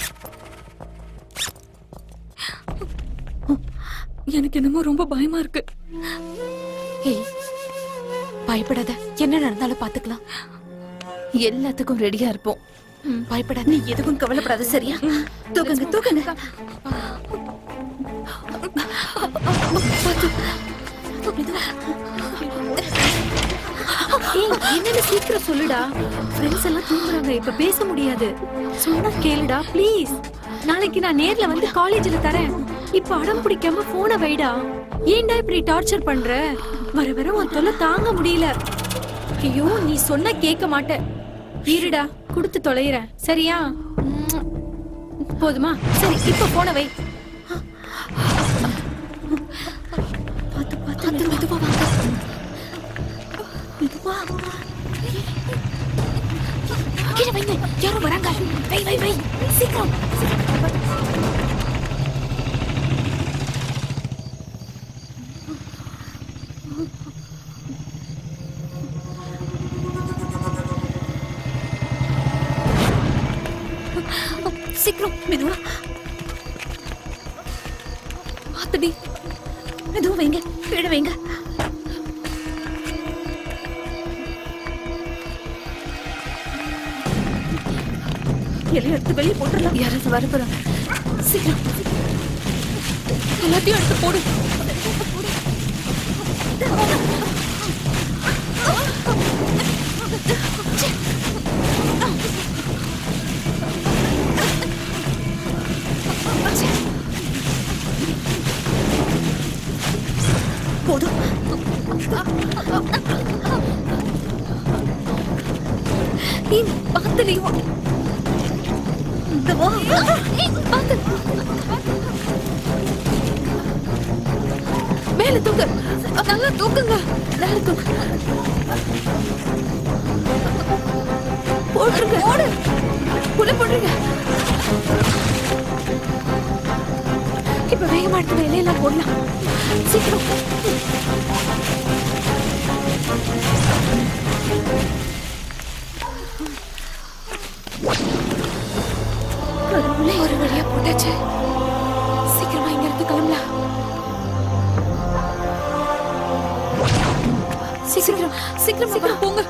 எனக்கு என்னமோ ரொம்ப பயமா இருக்கு ஏய் பயப்படாத என்ன நடந்தாலும் பாத்துக்கலாம் எல்லாத்துக்கும் ரெடியா இருப்போம் பயப்படாத நீ எதுக்கும் கவலைப்படாத சரியா தூக்குங்க தூக்குங்க ஏய், என்னன்னு சீக்கிரம் சொல்லுடா ஃப்ரெண்ட்ஸ் எல்லாம் தூங்குறாங்க இப்ப பேச முடியாது சொன்னா கேளுடா ப்ளீஸ் நாளைக்கு நான் நேர்ல வந்து காலேஜ்ல தரேன் இப்ப அடம் பிடிக்காம போனை வைடா ஏன்டா இப்படி டார்ச்சர் பண்ற வர வர உன் தொல்லை தாங்க முடியல ஐயோ நீ சொன்னா கேட்க மாட்ட இருடா கொடுத்து தொலைகிறேன் சரியா உம். போதுமா சரி இப்ப போனை வை பார்த்து பார்த்து மெதுவா வாங்க மெதுவா கீழே வைங்க யாரோ வராங்க வை வை வை சீக்கிரம் சீக்கிரம் மெதுவா பார்த்துடி மெதுவா வைங்க கீழே வைங்க எல்லாம் எடுத்து வெளியே போட்டுடலாம் யாராவது வரப்போறாங்க சீக்கிரம் எல்லாத்தையும் எடுத்து போடு போதும் ஏய், பார்த்துடி இந்த வா ஏய், பார்த்து மேல தூக்கு நல்லா தூக்குங்க மேல தூக்கு போடுங்க போடு உள்ள போடுங்க இப்ப வேகமா எடுத்து வேலையெல்லாம் போடலாம் சீக்கிரம் கடவுளே, ஒரு வழியா போட்டாச்சு சீக்கிரமா இங்க இருந்து கிளம்பலாம் சீக்கிரம் சீக்கிரம் சீக்கிரம் போங்க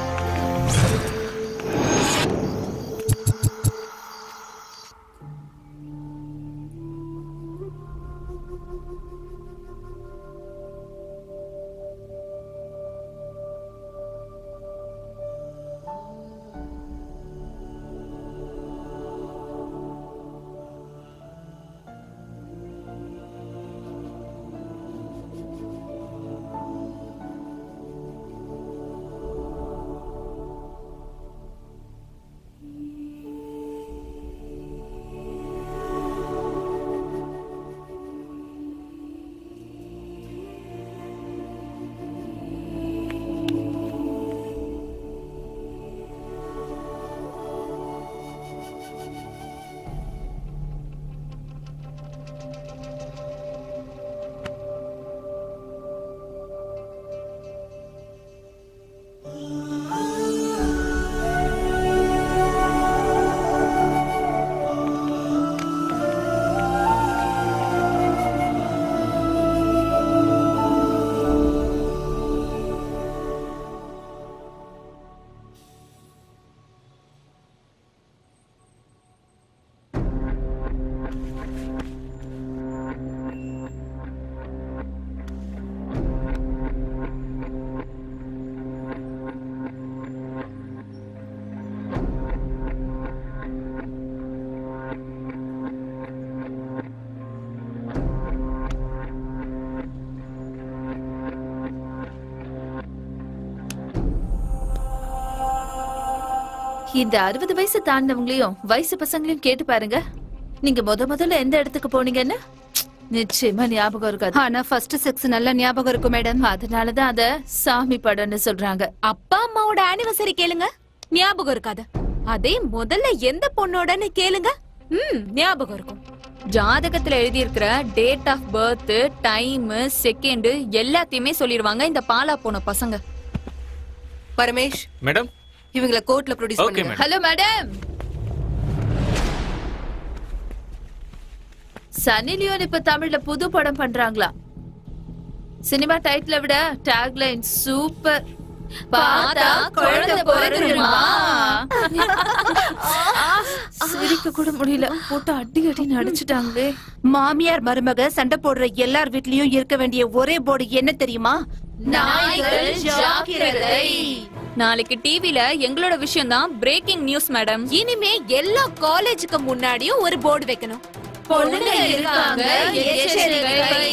இந்த அறுபது வயசு தாண்டினவங்களையும் வயசு பசங்களையும் கேட்டு பாருங்க நீங்க முத முதல்ல எந்த இடத்துக்கு போனீங்கன்னு நிச்சயமா ஞாபகம் இருக்காது ஆனா ஃபர்ஸ்ட் செக்ஸ் நல்ல ஞாபகம் இருக்கும் மேடம் அதனாலதான் அத சாமி படம்னு சொல்றாங்க அப்பா அம்மாவோட ஆனிவர்சரி கேளுங்க ஞாபகம் இருக்காது அதே முதல்ல எந்த பொண்ணோடன்னு கேளுங்க ம் ஞாபகம் இருக்கும் ஜாதகத்துல எழுதி இருக்கிற date of birth time second எல்லாத்தையுமே சொல்லிடுவாங்க இந்த பாலா போன பசங்க பரமேஷ் மேடம் இவங்கள கோர்ட்ல ப்ரொடியூஸ் Okay, பண்ணுங்க madam. Hello madam Sunny Leone இப்ப தமிழ்ல புது படம் பண்றாங்களா சினிமா டைட்டில விட டேக்லைன் சூப்பர் பார்த்தா குழந்தை பிறக்கணுமா சிரிக்க கூட முடியல போட்டு அடி அடின்னு அடிச்சுட்டாங்களே மாமியார் மருமக சண்டை போடுற எல்லார் வீட்லயும் இருக்க வேண்டிய ஒரே போர்டு என்ன தெரியுமா நாய்கள் ஜாக்கிரதை. நாளைக்கு டிவில எங்களோட விஷயம் தான் பிரேக்கிங் நியூஸ் மேடம் இனிமே எல்லா காலேஜுக்கு முன்னாடியும் ஒரு போர்டு வைக்கணும் பொண்ணுங்க இருக்காங்க எச்சரிக்கை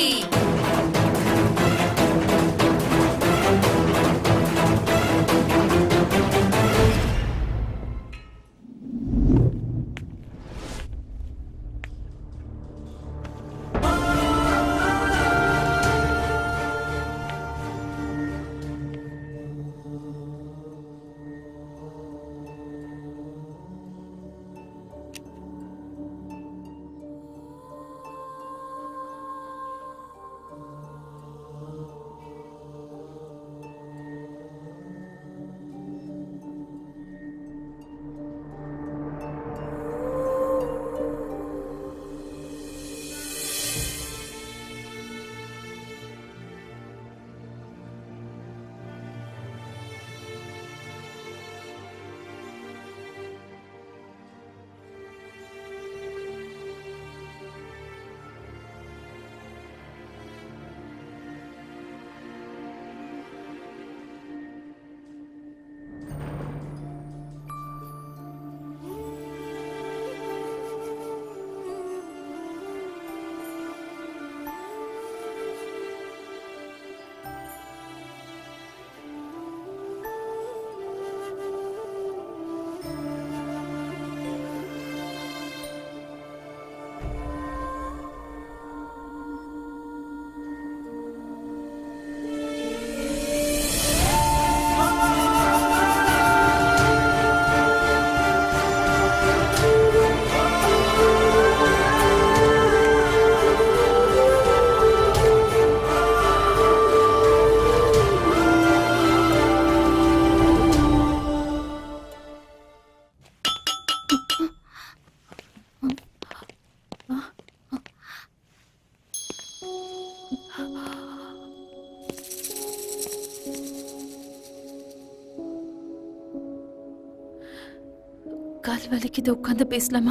கால் வலிக்குது உட்காந்து பேசலாமா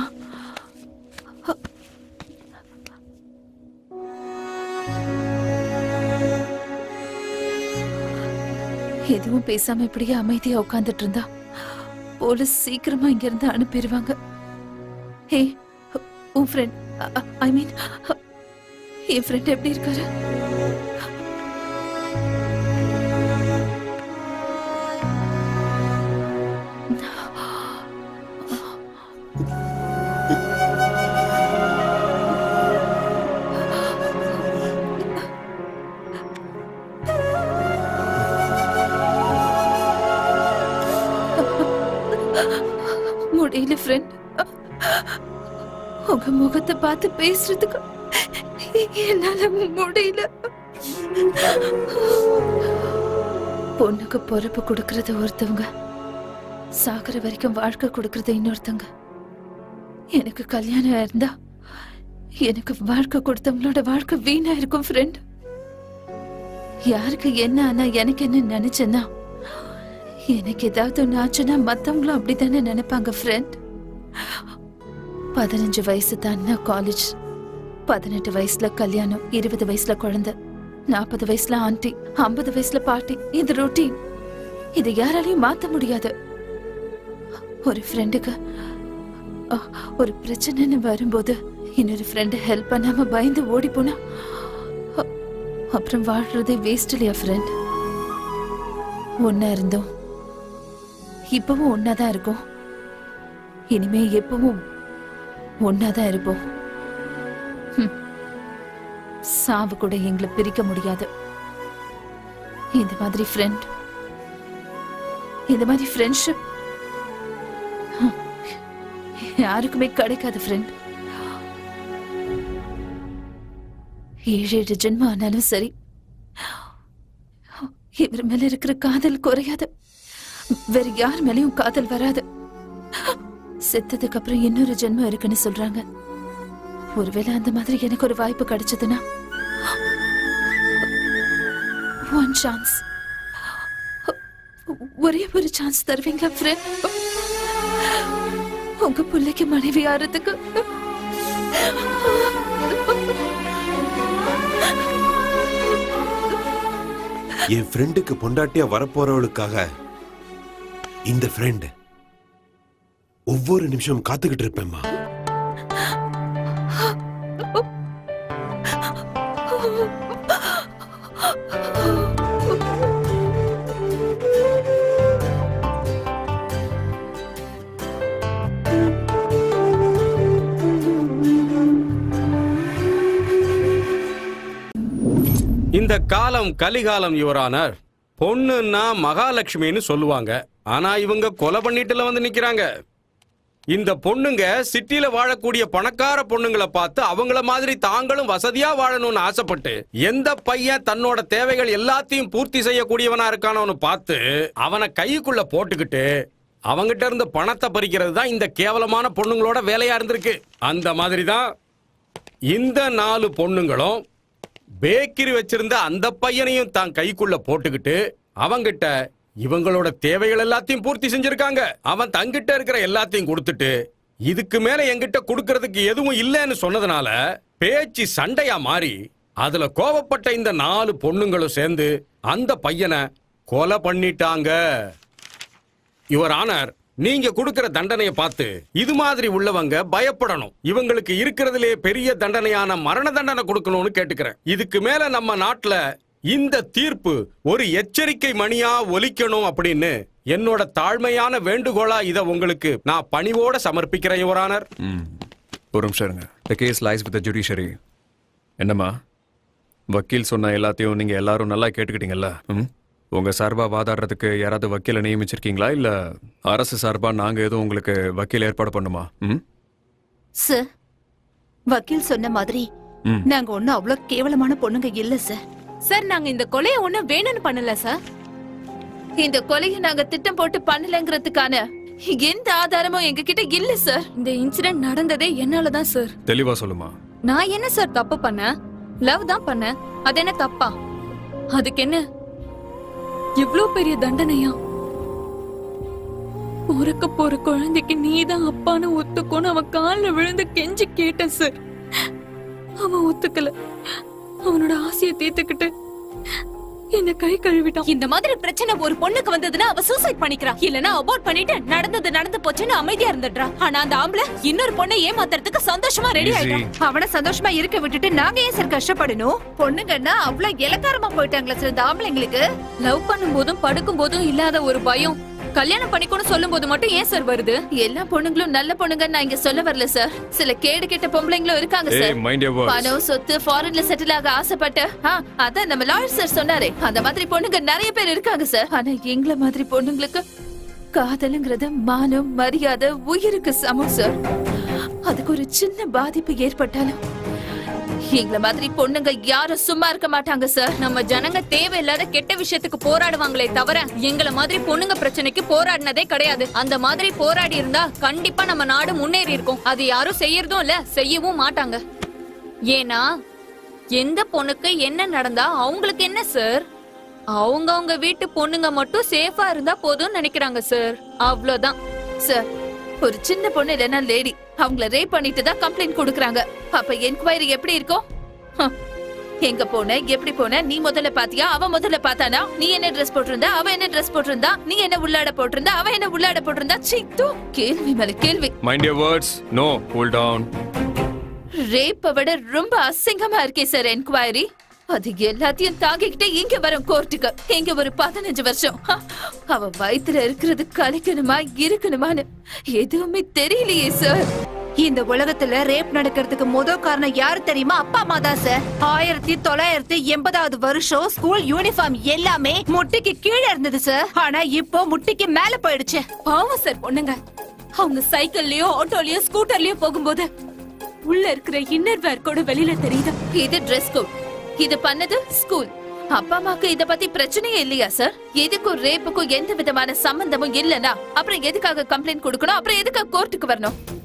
எதுவும் பேசாம இப்படியே அமைதியா உட்காந்துட்டு இருந்தா போலீஸ் சீக்கிரமா இங்க இருந்து அனுப்பிடுவாங்க ஹே உன் friend I mean N friend எப்படி இருக்காரு முடியல ஃப்ரெண்ட் உங்க முகத்தை பார்த்து பேசுறதுக்கு என்னால முடியல பொண்ணுக்கு பொறுப்பு கொடுக்கறது ஒருத்தவங்க சாகுற வரைக்கும் வாழ்க்கை கொடுக்கறது இன்னொருத்தவங்க எனக்கு கல்யாணம் இருந்தா எனக்கு வாழ்க்கை கொடுத்தவங்களோட வாழ்க்கை வீணா இருக்கும் ஃப்ரெண்ட் யாருக்கு என்ன ஆனா எனக்கு என்ன நினைச்சேன்னா எனக்கு ஏதாவது ஒன்று ஆச்சுன்னா மத்தவங்களும் அப்படித்தானே நினைப்பாங்க ஃப்ரெண்ட் பதினஞ்சு வயசு தான்னா காலேஜ் பதினெட்டு வயசுல கல்யாணம் இருபது வயசுல குழந்தை நாற்பது வயசுல ஆண்டி ஐம்பது வயசுல பாட்டி இது ரொட்டீன் இதை யாராலையும் மாத்த முடியாது ஒரு ஃப்ரெண்டுக்கு ஒரு பிரச்சனைன்னு வரும்போது இன்னொரு ஃப்ரெண்டு ஹெல்ப் பண்ணாம பயந்து ஓடி போனா அ- அப்புறம் வாழ்றதே வேஸ்ட் இல்லையா ஃப்ரெண்ட் ஒன்னா இருந்தோம் இப்பவும் ஒன்னாதான் இருக்கும் இனிமே எப்பவும் ஒன்னாதான் இருப்போம் ஹம். சாவு கூட எங்களை பிரிக்க முடியாது இந்த மாதிரி ஃப்ரெண்ட் இந்த மாதிரி ஃப்ரெண்ட்ஷிப் யாருக்குமே கிடைக்காது ஃப்ரெண்ட் ஏழு ஏழு ஜென்மம் ஆனாலும் சரி இவர் மேல இருக்கிற காதல் குறையாது வேற யார் மேலயும் காதல் வராது செத்ததுக்கு அப்புறம் இன்னொரு ஜென்மம் இருக்குன்னு சொல்றாங்க ஒருவேளை அந்த மாதிரி எனக்கு ஒரு வாய்ப்பு கிடைச்சதுன்னா ஒன் சான்ஸ் ஒரே ஒரு சான்ஸ் தருவீங்களா ஃப்ரெண்ட் உங்க பிள்ளைக்கு மனைவி ஆறதுக்கு என் ஃப்ரெண்டுக்கு பொண்டாட்டியா வரப்போறவளுக்காக இந்த ஃப்ரெண்ட் ஒவ்வொரு நிமிஷம் காத்துக்கிட்டு இருப்பேம்மா இந்த காலம் கலிகாலம் யுவரானர் பொண்ணுன்னா மகாலட்சுமின்னு சொல்லுவாங்க ஆனா இவங்க கொலை பண்ணிட்டுல வந்து நிக்கிறாங்க இந்த பொண்ணுங்க சிட்டில வாழக்கூடிய பணக்கார பொண்ணுங்களை பார்த்து அவங்கள மாதிரி தாங்களும் வசதியா வாழணும்னு ஆசைப்பட்டு எந்த பையன் தன்னோட தேவைகள் எல்லாத்தையும் பூர்த்தி செய்யக்கூடியவனா இருக்கானோன்னு பார்த்து அவனை கைக்குள்ள போட்டுக்கிட்டு அவங்கிட்ட இருந்து பணத்தை பறிக்கிறது தான் இந்த கேவலமான பொண்ணுங்களோட வேலையா இருந்திருக்கு அந்த மாதிரி தான் இந்த நாலு பொண்ணுங்களும் பேக்கரி வச்சிருந்த அந்த பையனையும் தான் கைக்குள்ள போட்டுக்கிட்டு அவங்கிட்ட இவங்களோட தேவைகள் எல்லாத்தையும் பூர்த்தி செஞ்சிருக்காங்க அவன் தங்கிட்ட இருக்கிற எல்லாத்தையும் கொடுத்துட்டு இதுக்கு மேல என்கிட்ட கொடுக்கறதுக்கு எதுவும் இல்லைன்னு சொன்னதுனால பேச்சு சண்டையா மாறி அதுல கோவப்பட்ட இந்த நாலு பொண்ணுங்களும் சேர்ந்து அந்த பையனை கொலை பண்ணிட்டாங்க யுவர் ஆனர் நீங்க கொடுக்கிற தண்டனையை பார்த்து இது மாதிரி உள்ளவங்க பயப்படணும் இவங்களுக்கு இருக்கிறதுலே பெரிய தண்டனையான மரண தண்டனை கொடுக்கணும்னு கேட்டுக்கிறேன் இதுக்கு மேல நம்ம நாட்டுல இந்த தீர்ப்பு ஒரு எச்சரிக்கை மணியா ஒலிக்கணும் அப்படின்னு என்னோட தாழ்மையான வேண்டுகோளா இத உங்களுக்கு நான் பணிவோட சமர்ப்பிக்கிறேன் யுவர் ஆனர் ம் ஒரு நிமிஷம் இருங்க the case lies with judiciary என்னம்மா வக்கீல் சொன்ன எல்லாத்தையும் நீங்க எல்லாரும் நல்லா கேட்டுக்கிட்டீங்கல்ல ம் உங்க சார்பா வாதாடுறதுக்கு யாராவது வக்கீலை நியமிச்சிருக்கீங்களா இல்ல அரசு சார்பா நாங்க எதுவும் உங்களுக்கு வக்கீல் ஏற்பாடு பண்ணுமா ம் சார் வக்கீல் சொன்ன மாதிரி ம். நாங்க ஒண்ணும் அவ்வளவு கேவலமான பொண்ணுங்க இல்ல சார் சார் நாங்க இந்த கொலையை ஒண்ணும் வேணும்னு பண்ணல சார் இந்த கொலையை நாங்க திட்டம் போட்டு பண்ணலங்கிறதுக்கான எந்த ஆதாரமும் எங்க கிட்ட இல்ல சார் இந்த இன்சிடென்ட் நடந்ததே என்னாலதான் சார் தெளிவா சொல்லுமா நான் என்ன சார் தப்பு பண்ணேன் லவ் தான் பண்ணேன் அது என்ன தப்பா அதுக்கு என்ன இவ்ளோ பெரிய தண்டனையா பிறக்க போற குழந்தைக்கு நீதான் அப்பான்னு ஒத்துக்கோன்னு அவன் கால்ல விழுந்து கெஞ்சி கேட்டேன் சார் அவன் ஒத்துக்கல அவனோட ஆசையை தீர்த்துக்கிட்டு என்ன கை கழுவிட்டான் இந்த மாதிரி பிரச்சனை ஒரு பொண்ணுக்கு வந்ததுன்னா அவ சூசைட் பண்ணிக்கிறா இல்லனா அபார்ட் பண்ணிட்டு நடந்தது நடந்து போச்சுன்னு அமைதியா இருந்துடுறா ஆனா அந்த ஆம்பளை இன்னொரு பொண்ணை ஏமாத்துறதுக்கு சந்தோஷமா ரெடி ஆயிட்டான் அவன சந்தோஷமா இருக்க விட்டுட்டு நாங்க ஏன் சார் கஷ்டப்படணும் பொண்ணுங்கன்னா அவ்வளவு இலக்காரமா போயிட்டாங்களா சார் இந்த ஆம்பளைங்களுக்கு லவ் பண்ணும்போதும் படுக்கும் போதும் இல்லாத ஒரு பயம் கல்யாணம் பண்ணிக்கணும்னு சொல்லும் போது மட்டும் ஏன் சார் வருது எல்லா பொண்ணுங்களும் நல்ல பொண்ணுங்க நான் இங்க சொல்ல வரல சார் சில கேடு கெட்ட பொம்பளைங்களும் இருக்காங்க ஏய், சார் mind your words. பணம் சொத்து ஃபாரின்ல செட்டில் ஆக ஆசைப்பட்டு ஆ, அதான் நம்ம லாயர் சார் சொன்னாரே அந்த மாதிரி பொண்ணுங்க நிறைய பேர் இருக்காங்க சார் ஆனா எங்கள மாதிரி பொண்ணுங்களுக்கு காதலுங்கிறது மானம் மரியாதை உயிருக்கு சமம் சார் அதுக்கு ஒரு சின்ன பாதிப்பு ஏற்பட்டாலும் எங்கள மாதிரி பொண்ணுங்க யாரும் சும்மா இருக்க மாட்டாங்க சார் நம்ம ஜனங்க தேவையில்லாத கெட்ட விஷயத்துக்கு போராடுவாங்களே தவிர எங்கள மாதிரி பொண்ணுங்க பிரச்சனைக்கு போராடினதே கிடையாது அந்த மாதிரி போராடி இருந்தா கண்டிப்பா நம்ம நாடு முன்னேறி இருக்கும் அது யாரும் செய்யறதும் இல்ல செய்யவும் மாட்டாங்க ஏன்னா எந்த பொண்ணுக்கு என்ன நடந்தா அவங்களுக்கு என்ன சார் அவங்க அவங்க வீட்டு பொண்ணுங்க மட்டும் சேஃபா இருந்தா போதும்னு நினைக்கிறாங்க சார் அவ்வளவுதான் சார் ஒரு சின்ன பொண்ணு இல்லைன்னா லேடி அவங்கள ரேப் பண்ணிட்டு தான் கம்ப்ளைண்ட் கொடுக்கறாங்க அப்ப என்கொயரி எப்படி இருக்கும் ஹம். எங்க போன எப்படி போன நீ முதல்ல பாத்தியா அவ முதல்ல பார்த்தானா நீ என்ன ட்ரெஸ் போட்டிருந்தா அவ என்ன ட்ரெஸ் போட்டிருந்தா நீ என்ன உள்ளாட போட்டிருந்தா அவ என்ன உள்ளாட போட்டிருந்தா சீ தூ கேள்வி மேல கேள்வி mind your words no cool down ரேப்பை விட ரொம்ப அசிங்கமா இருக்கே சார் என்கொயரி அது எல்லாத்தையும் தாங்கிக்கிட்டே இங்க வரும் கோர்ட்டுக்கு இங்க ஒரு பதினஞ்சு வருஷம் ஹ, அவ வயித்துல இருக்கிறது கலைக்கணுமா இருக்கணுமான்னு எதுவுமே தெரியலையே சார் இந்த உலகத்துல ரேப் நடக்கிறதுக்கு முத காரணம் யாரு தெரியுமா அப்பா அம்மா தான் சார் ஆயிரத்தி தொள்ளாயிரத்தி எண்பதாவது வருஷம் ஸ்கூல் யூனிஃபார்ம் எல்லாமே முட்டிக்கு கீழே இருந்தது சார் ஆனா இப்போ முட்டிக்கு மேல போயிடுச்சு பாவம் சார் பொண்ணுங்க அவங்க சைக்கிள்லயோ ஆட்டோலயோ ஸ்கூட்டர்லயோ போகும்போது உள்ள இருக்கிற இன்னர் வேர் கூட வெளியில தெரியுது இது ட்ரெஸ் கோட் இது பண்ணது ஸ்கூல் அப்பா அம்மாக்கு இத பத்தி பிரச்சனையே இல்லையா சார் எதுக்கும் ரேப்புக்கும் எந்த விதமான சம்பந்தமும் இல்லனா அப்புறம் எதுக்காக கம்ப்ளைண்ட் கொடுக்கணும் அப்புறம் எதுக்காக கோர்ட்டுக்கு வரணும்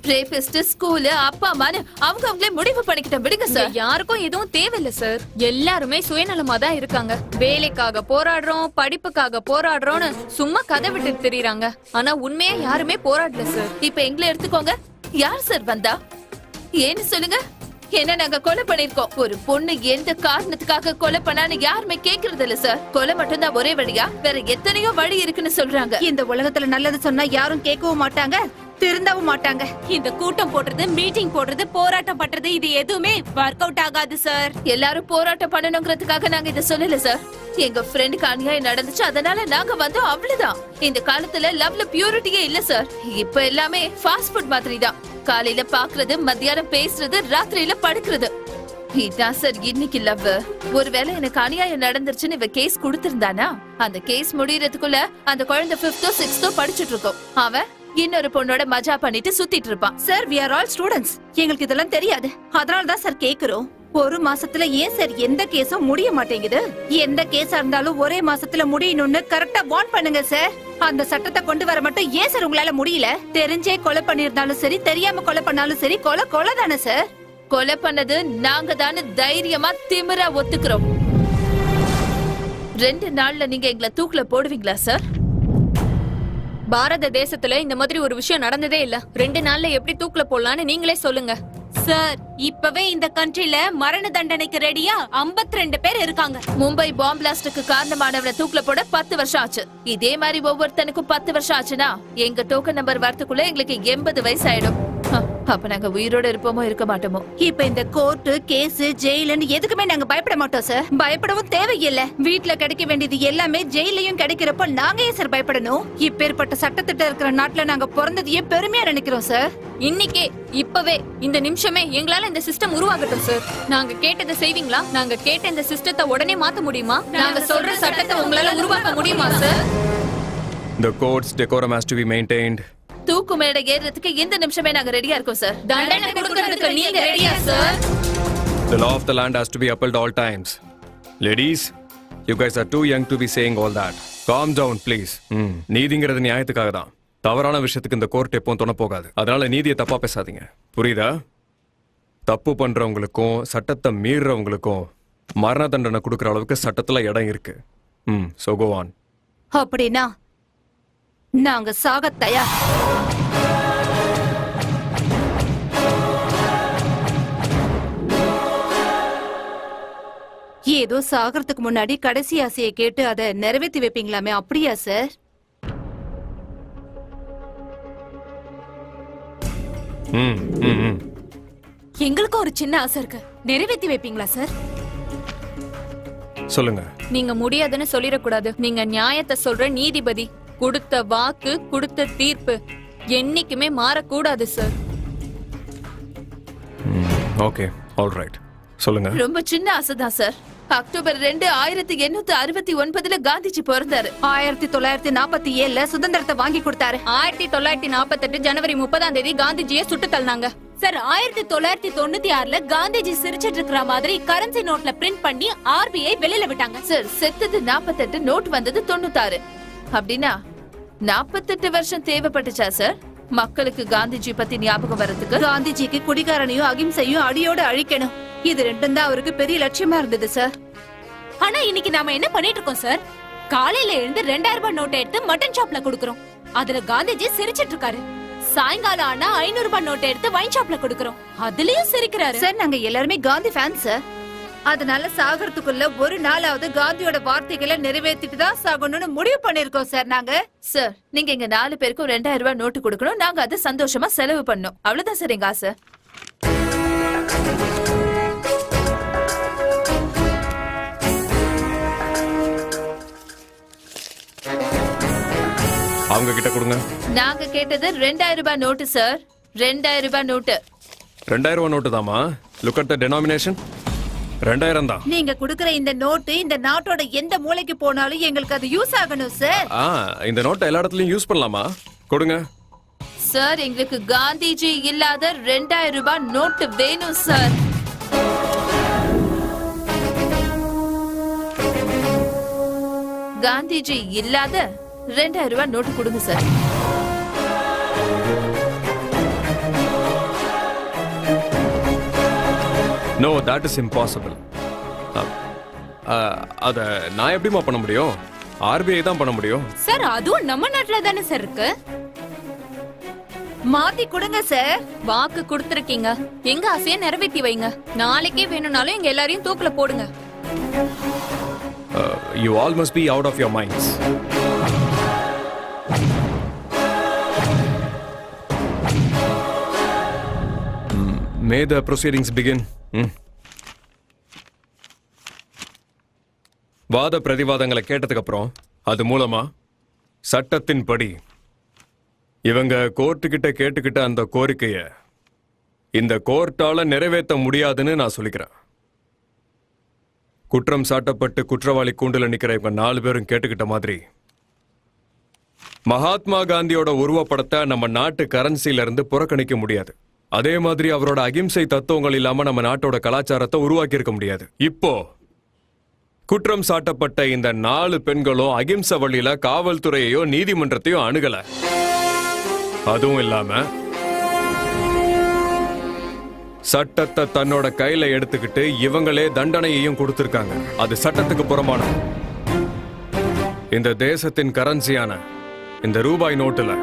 ரேபிஸ்ட் ஸ்கூலு அப்பா அம்மான்னு அவங்க அவங்களே முடிவு பண்ணிக்கிட்டோம் விடுங்க இங்க சார் யாருக்கும் எதுவும் தேவையில்ல சார் எல்லாருமே சுயநலமா தான் இருக்காங்க வேலைக்காக போராடுறோம் படிப்புக்காக போராடுறோம்னு சும்மா கதை விட்டு திரியறாங்க ஆனா உண்மையா யாருமே போராடல சார் இப்ப எங்களை எடுத்துக்கோங்க யார் சார் வந்தா ஏன்னு சொல்லுங்க என்ன நாங்க கொலை பண்ணிருக்கோம் ஒரு பொண்ணு எந்த காரணத்துக்காக கொலை பண்ணான்னு யாருமே கேக்குறது இல்ல சார் கொலை மட்டும்தான் ஒரே வழியா வேற எத்தனையோ வழி இருக்குன்னு சொல்றாங்க இந்த உலகத்துல நல்லது சொன்னா யாரும் கேட்கவும் மாட்டாங்க திருந்தவும் மாட்டாங்க இந்த கூட்டம் போடுறது மீட்டிங் போடுறது போராட்டம் பண்றது இது எதுவுமே ஒர்க் அவுட் ஆகாது சார் எல்லாரும் போராட்டம் பண்ணணுங்கிறதுக்காக நாங்க இத சொல்லல சார் எங்க ஃப்ரெண்டுக்கு அநியாயம் நடந்துச்சு அதனால நாங்க வந்தோம் அவ்வளவுதான் இந்த காலத்துல லவ்ல பியூரிட்டியே இல்ல சார் இப்ப எல்லாமே ஃபாஸ்ட் ஃபுட் மாதிரி தான் காலையில பாக்குறது மத்தியானம் பேசுறது ராத்திரியில படுக்கிறது இதான் சார் இன்னைக்கு லவ் ஒருவேளை எனக்கு அநியாயம் நடந்துருச்சுன்னு இவ கேஸ் கொடுத்திருந்தானா அந்த கேஸ் முடியறதுக்குள்ள அந்த குழந்தை பிப்தோ சிக்ஸ்தோ படிச்சுட்டு இருக்கோம் அவன் இன்னொரு பொண்ணோட மஜா பண்ணிட்டு சுத்திட்டு இருப்பான் sir we are all students எங்களுக்கு இதெல்லாம் தெரியாது அதனால தான் சார் கேக்குறோம் ஒரு மாசத்துல ஏன் சார் எந்த கேஸும் முடிய மாட்டேங்குது எந்த கேஸா இருந்தாலும் ஒரே மாசத்துல முடியணும்னு கரெக்டா வார்ன் பண்ணுங்க சார் அந்த சட்டத்தை கொண்டு வர மட்டும் ஏன் சார் உங்களால முடியல தெரிஞ்சே கொலை பண்ணிருந்தாலும் சரி தெரியாம கொலை பண்ணாலும் சரி கொலை கொலை தானே சார் கொலை பண்ணது நாங்க தானே தைரியமா திமிரா ஒத்துக்கிறோம் ரெண்டு நாள்ல நீங்க எங்களை தூக்குல போடுவீங்களா சார் பாரத தேசத்துல இந்த மாதிரி ஒரு விஷயம் நடந்ததே இல்ல ரெண்டு நாள்ல எப்படி தூக்குல போடலாம்னு நீங்களே சொல்லுங்க சார் இப்பவே இந்த கண்ட்ரில மரண தண்டனைக்கு ரெடியா 52 பேர் இருக்காங்க மும்பை பாம் பிளாஸ்டுக்கு காரணமானவனை தூக்குல போட பத்து வருஷம் ஆச்சு இதே மாதிரி ஒவ்வொருத்தனுக்கும் பத்து வருஷம் ஆச்சுன்னா எங்க டோக்கன் நம்பர் வரதுக்குள்ள எங்களுக்கு எண்பது வயசு ஆயிடும் ஹ, அப்ப நாங்க உயிரோட இருப்போமோ இருக்க மாட்டோமோ இப்ப இந்த கோர்ட்டு கேஸ் ஜெயிலுன்னு எதுக்குமே நாங்க பயப்பட மாட்டோம் சார் பயப்படவும் தேவையில்லை வீட்ல கிடைக்க வேண்டியது எல்லாமே ஜெயிலையும் கிடைக்கிறப்ப நாங்க ஏன் சார் பயப்படணும் இப்பேற்பட்ட சட்டத்திட்ட இருக்கிற நாட்டுல நாங்க பிறந்ததையே பெருமையா நினைக்கிறோம் சார் இன்னைக்கே இப்பவே இந்த நிமிஷமே எங்களால இந்த சிஸ்டம் உருவாகட்டும் சார் நாங்க கேட்டதை செய்வீங்களா நாங்க கேட்ட இந்த சிஸ்டத்தை உடனே மாத்த முடியுமா நாங்க சொல்ற சட்டத்தை உங்களால உருவாக்க முடியுமா sir The court's decorum has to be maintained. தூக்கு மேடை ஏறுறதுக்கு இந்த நிமிஷமே நாங்க ரெடியா இருக்கோம் சார் தண்டனை கொடுக்கறதுக்கு நீங்க ரெடியா sir The law of the land has to be upheld all times. Ladies, you guys are too young to be saying all that. Calm down, please. ம் நீதிங்கிறது நியாயத்துக்காக தான் தவறான விஷயத்துக்கு இந்த கோர்ட் எப்பவும் துணை போகாது அதனால நீதியை தப்பா பேசாதீங்க புரியுதா தப்பு பண்றவங்களுக்கும் சட்டத்தை மீறுறவங்களுக்கும் மரண தண்டனை கொடுக்குற அளவுக்கு சட்டத்துல இடம் இருக்கு ம் so go on அப்படின்னா நாங்க சாக தயார் ஏதோ சாகறதுக்கு முன்னாடி கடைசி ஆசையை கேட்டு அதை நிறைவேத்தி வைப்பீங்களாமே அப்படியா சார் ம் ம் ம் எங்களுக்கு ஒரு சின்ன ஆசை இருக்கு நிறைவேத்தி வைப்பீங்களா சார் சொல்லுங்க நீங்க முடியாதுன்னு சொல்லிடக்கூடாது நீங்க நியாயத்தை சொல்ற நீதிபதி கொடுத்த வாக்கு கொடுத்த தீர்ப்பு என்னைக்குமே மாறக்கூடாது சார் ஓகே ஆல் ரைட் சொல்லுங்க ரொம்ப சின்ன ஆசைதான் சார் அக்டோபர் ரெண்டு ஆயிரத்தி எண்ணூத்தி அறுபத்தி ஒன்பதுல காந்திஜி பிறந்தாரு ஆயிரத்தி தொள்ளாயிரத்தி நாற்பத்தி ஏழுல சுதந்திரத்தை வாங்கி கொடுத்தாரு ஆயிரத்தி தொள்ளாயிரத்தி நாற்பத்தெட்டு ஜனவரி முப்பதாம் தேதி காந்திஜியை சுட்டு தள்ளினாங்க சார் ஆயிரத்தி தொள்ளாயிரத்தி தொண்ணூத்தி ஆறுல காந்திஜி சிரிச்சிட்டு இருக்கிற மாதிரி கரன்சி நோட்ல பிரிண்ட் பண்ணி ஆர்பிஐ வெளியில விட்டாங்க சார் செத்தது நாற்பத்தெட்டு நோட் வந்தது தொண்ணூத்தாறு அப்படின்னா நாற்பத்தெட்டு வருஷம் தேவைப்பட்டுச்சா சார் மக்களுக்கு காந்திஜி பத்தி ஞாபகம் வர்றதுக்கு காந்திஜிக்கு குடிகாரனையும் அகிம்சையும் அடியோட அழிக்கணும் இது ரெண்டும் தான் அவருக்கு பெரிய லட்சியமா இருந்தது சார் ஆனா இன்னைக்கு நாம என்ன பண்ணிட்டு இருக்கோம் சார் காலையில எழுந்து ரெண்டாயிரம் ரூபாய் நோட்டை எடுத்து மட்டன் ஷாப்ல கொடுக்கறோம் அதுல காந்திஜி சிரிச்சிட்டு இருக்காரு சாயங்காலம் ஆனா ஐநூறு ரூபாய் நோட்டை எடுத்து வைன் ஷாப்ல கொடுக்கறோம் அதுலயும் சிரிக்கிறாரு சார் நாங்க எல்லாருமே காந்தி ஃபேன்ஸ் சார் அதனால சாகறதுக்குள்ள ஒரு நாளாவது காந்தியோட வார்த்தைகளை நிறைவேற்றிட்டு தான் சாகணும்னு முடிவு பண்ணிருக்கோம் சார் நாங்க சார் நீங்க எங்க நாலு பேருக்கும் ரெண்டாயிரம் ரூபாய் நோட்டு கொடுக்கணும் நாங்க அதை சந்தோஷமா செலவு பண்ணோம் அவ்வளவுதான் சார் எங்க ஆசை அவங்க கிட்ட கொடுங்க நாங்க கேட்டது ரெண்டாயிரம் ரூபாய் நோட்டு சார் ரெண்டாயிரம் ரூபாய் நோட்டு ரெண்டாயிரம் ரூபா நோட்டு தாமா லுக் அட் த டெனாமினேஷன் ரெண்டாயிரம் தான் நீங்க குடுக்கற இந்த நோட்டு இந்த நாட்டோட எந்த மூலைக்கு போனாலும் எங்களுக்கு அது யூஸ் ஆகணும் சார் ஆ இந்த நோட்டை எல்லா இடத்துலயும் யூஸ் பண்ணலாமா கொடுங்க சார் எங்களுக்கு காந்திஜி இல்லாத ரெண்டாயிரம் ரூபாய் நோட்டு வேணும் சார் காந்திஜி இல்லாத ரெண்டாயிரம் ரூபாய் நோட்டு கொடுங்க sir no that is impossible அதை நான் எப்படிம்மா பண்ண முடியும் ஆர்பிஐ தான் பண்ண முடியும் சார் அதுவும் நம்ம நாட்டுல தானே சார் இருக்கு மாத்தி கொடுங்க சார் வாக்கு கொடுத்துருக்கீங்க எங்க ஆசைய நிறைவேத்தி வைங்க நாளைக்கே வேணும்னாலும் எங்க எல்லாரையும் தூக்குல போடுங்க you all must be out of your minds may the proceedings begin வாத பிரதிவாதங்களை கேட்டதுக்கு அப்புறம் அது மூலமா சட்டத்தின்படி இவங்க கோர்ட்டு கிட்ட கேட்டுக்கிட்ட அந்த கோரிக்கைய இந்த கோர்ட்டால நிறைவேற்ற முடியாதுன்னு நான் சொல்லிக்கிறேன் குற்றம் சாட்டப்பட்டு குற்றவாளி கூண்டுல நிக்கிற இவங்க நாலு பேரும் கேட்டுக்கிட்ட மாதிரி மகாத்மா காந்தியோட உருவப்படத்தை நம்ம நாட்டு கரன்சில இருந்து புறக்கணிக்க முடியாது அதே மாதிரி அவரோட அகிம்சை தத்துவங்கள் இல்லாம நம்ம நாட்டோட கலாச்சாரத்தை உருவாக்கி இருக்க முடியாது இப்போ குற்றம் சாட்டப்பட்ட இந்த நாலு பெண்களும் அகிம்சை வழியில காவல்துறையையோ நீதிமன்றத்தையோ அணுகல அதுவும் இல்லாம சட்டத்தை தன்னோட கையில எடுத்துக்கிட்டு இவங்களே தண்டனையையும் கொடுத்திருக்காங்க அது சட்டத்துக்கு புறம்பானது இந்த தேசத்தின் கரன்சியான இந்த ரூபாய் நோட்டுல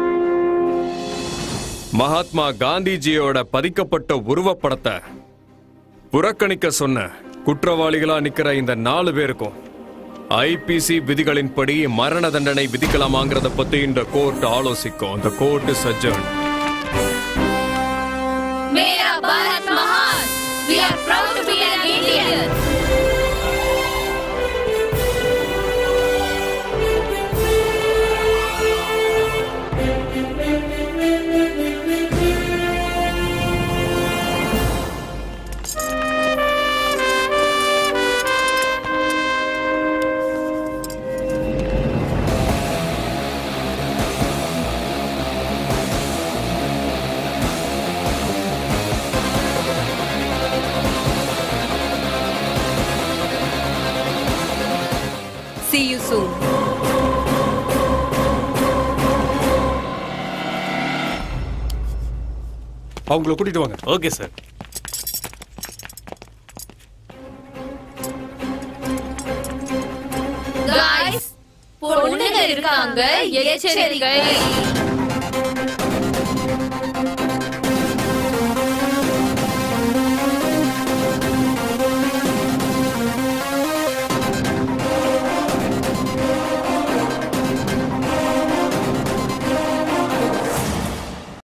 மகாத்மா காந்திஜியோட பதிக்கப்பட்ட உருவப்படத்தை புறக்கணிக்க சொன்ன குற்றவாளிகளா நிக்கிற இந்த நாலு பேருக்கும் ஐபிசி விதிகளின்படி மரண தண்டனை விதிக்கலாமாங்கிறத பத்தி இந்த கோர்ட் ஆலோசிக்கும் இந்த கோர்ட் சஜ்ஜன் मेरा भारत महान we are proud to be an Indian See you soon. அவங்கள கூட்டிட்டு வாங்க ஓகே சார் guys பொண்ணுங்க இருக்காங்க எச்சரிக்கை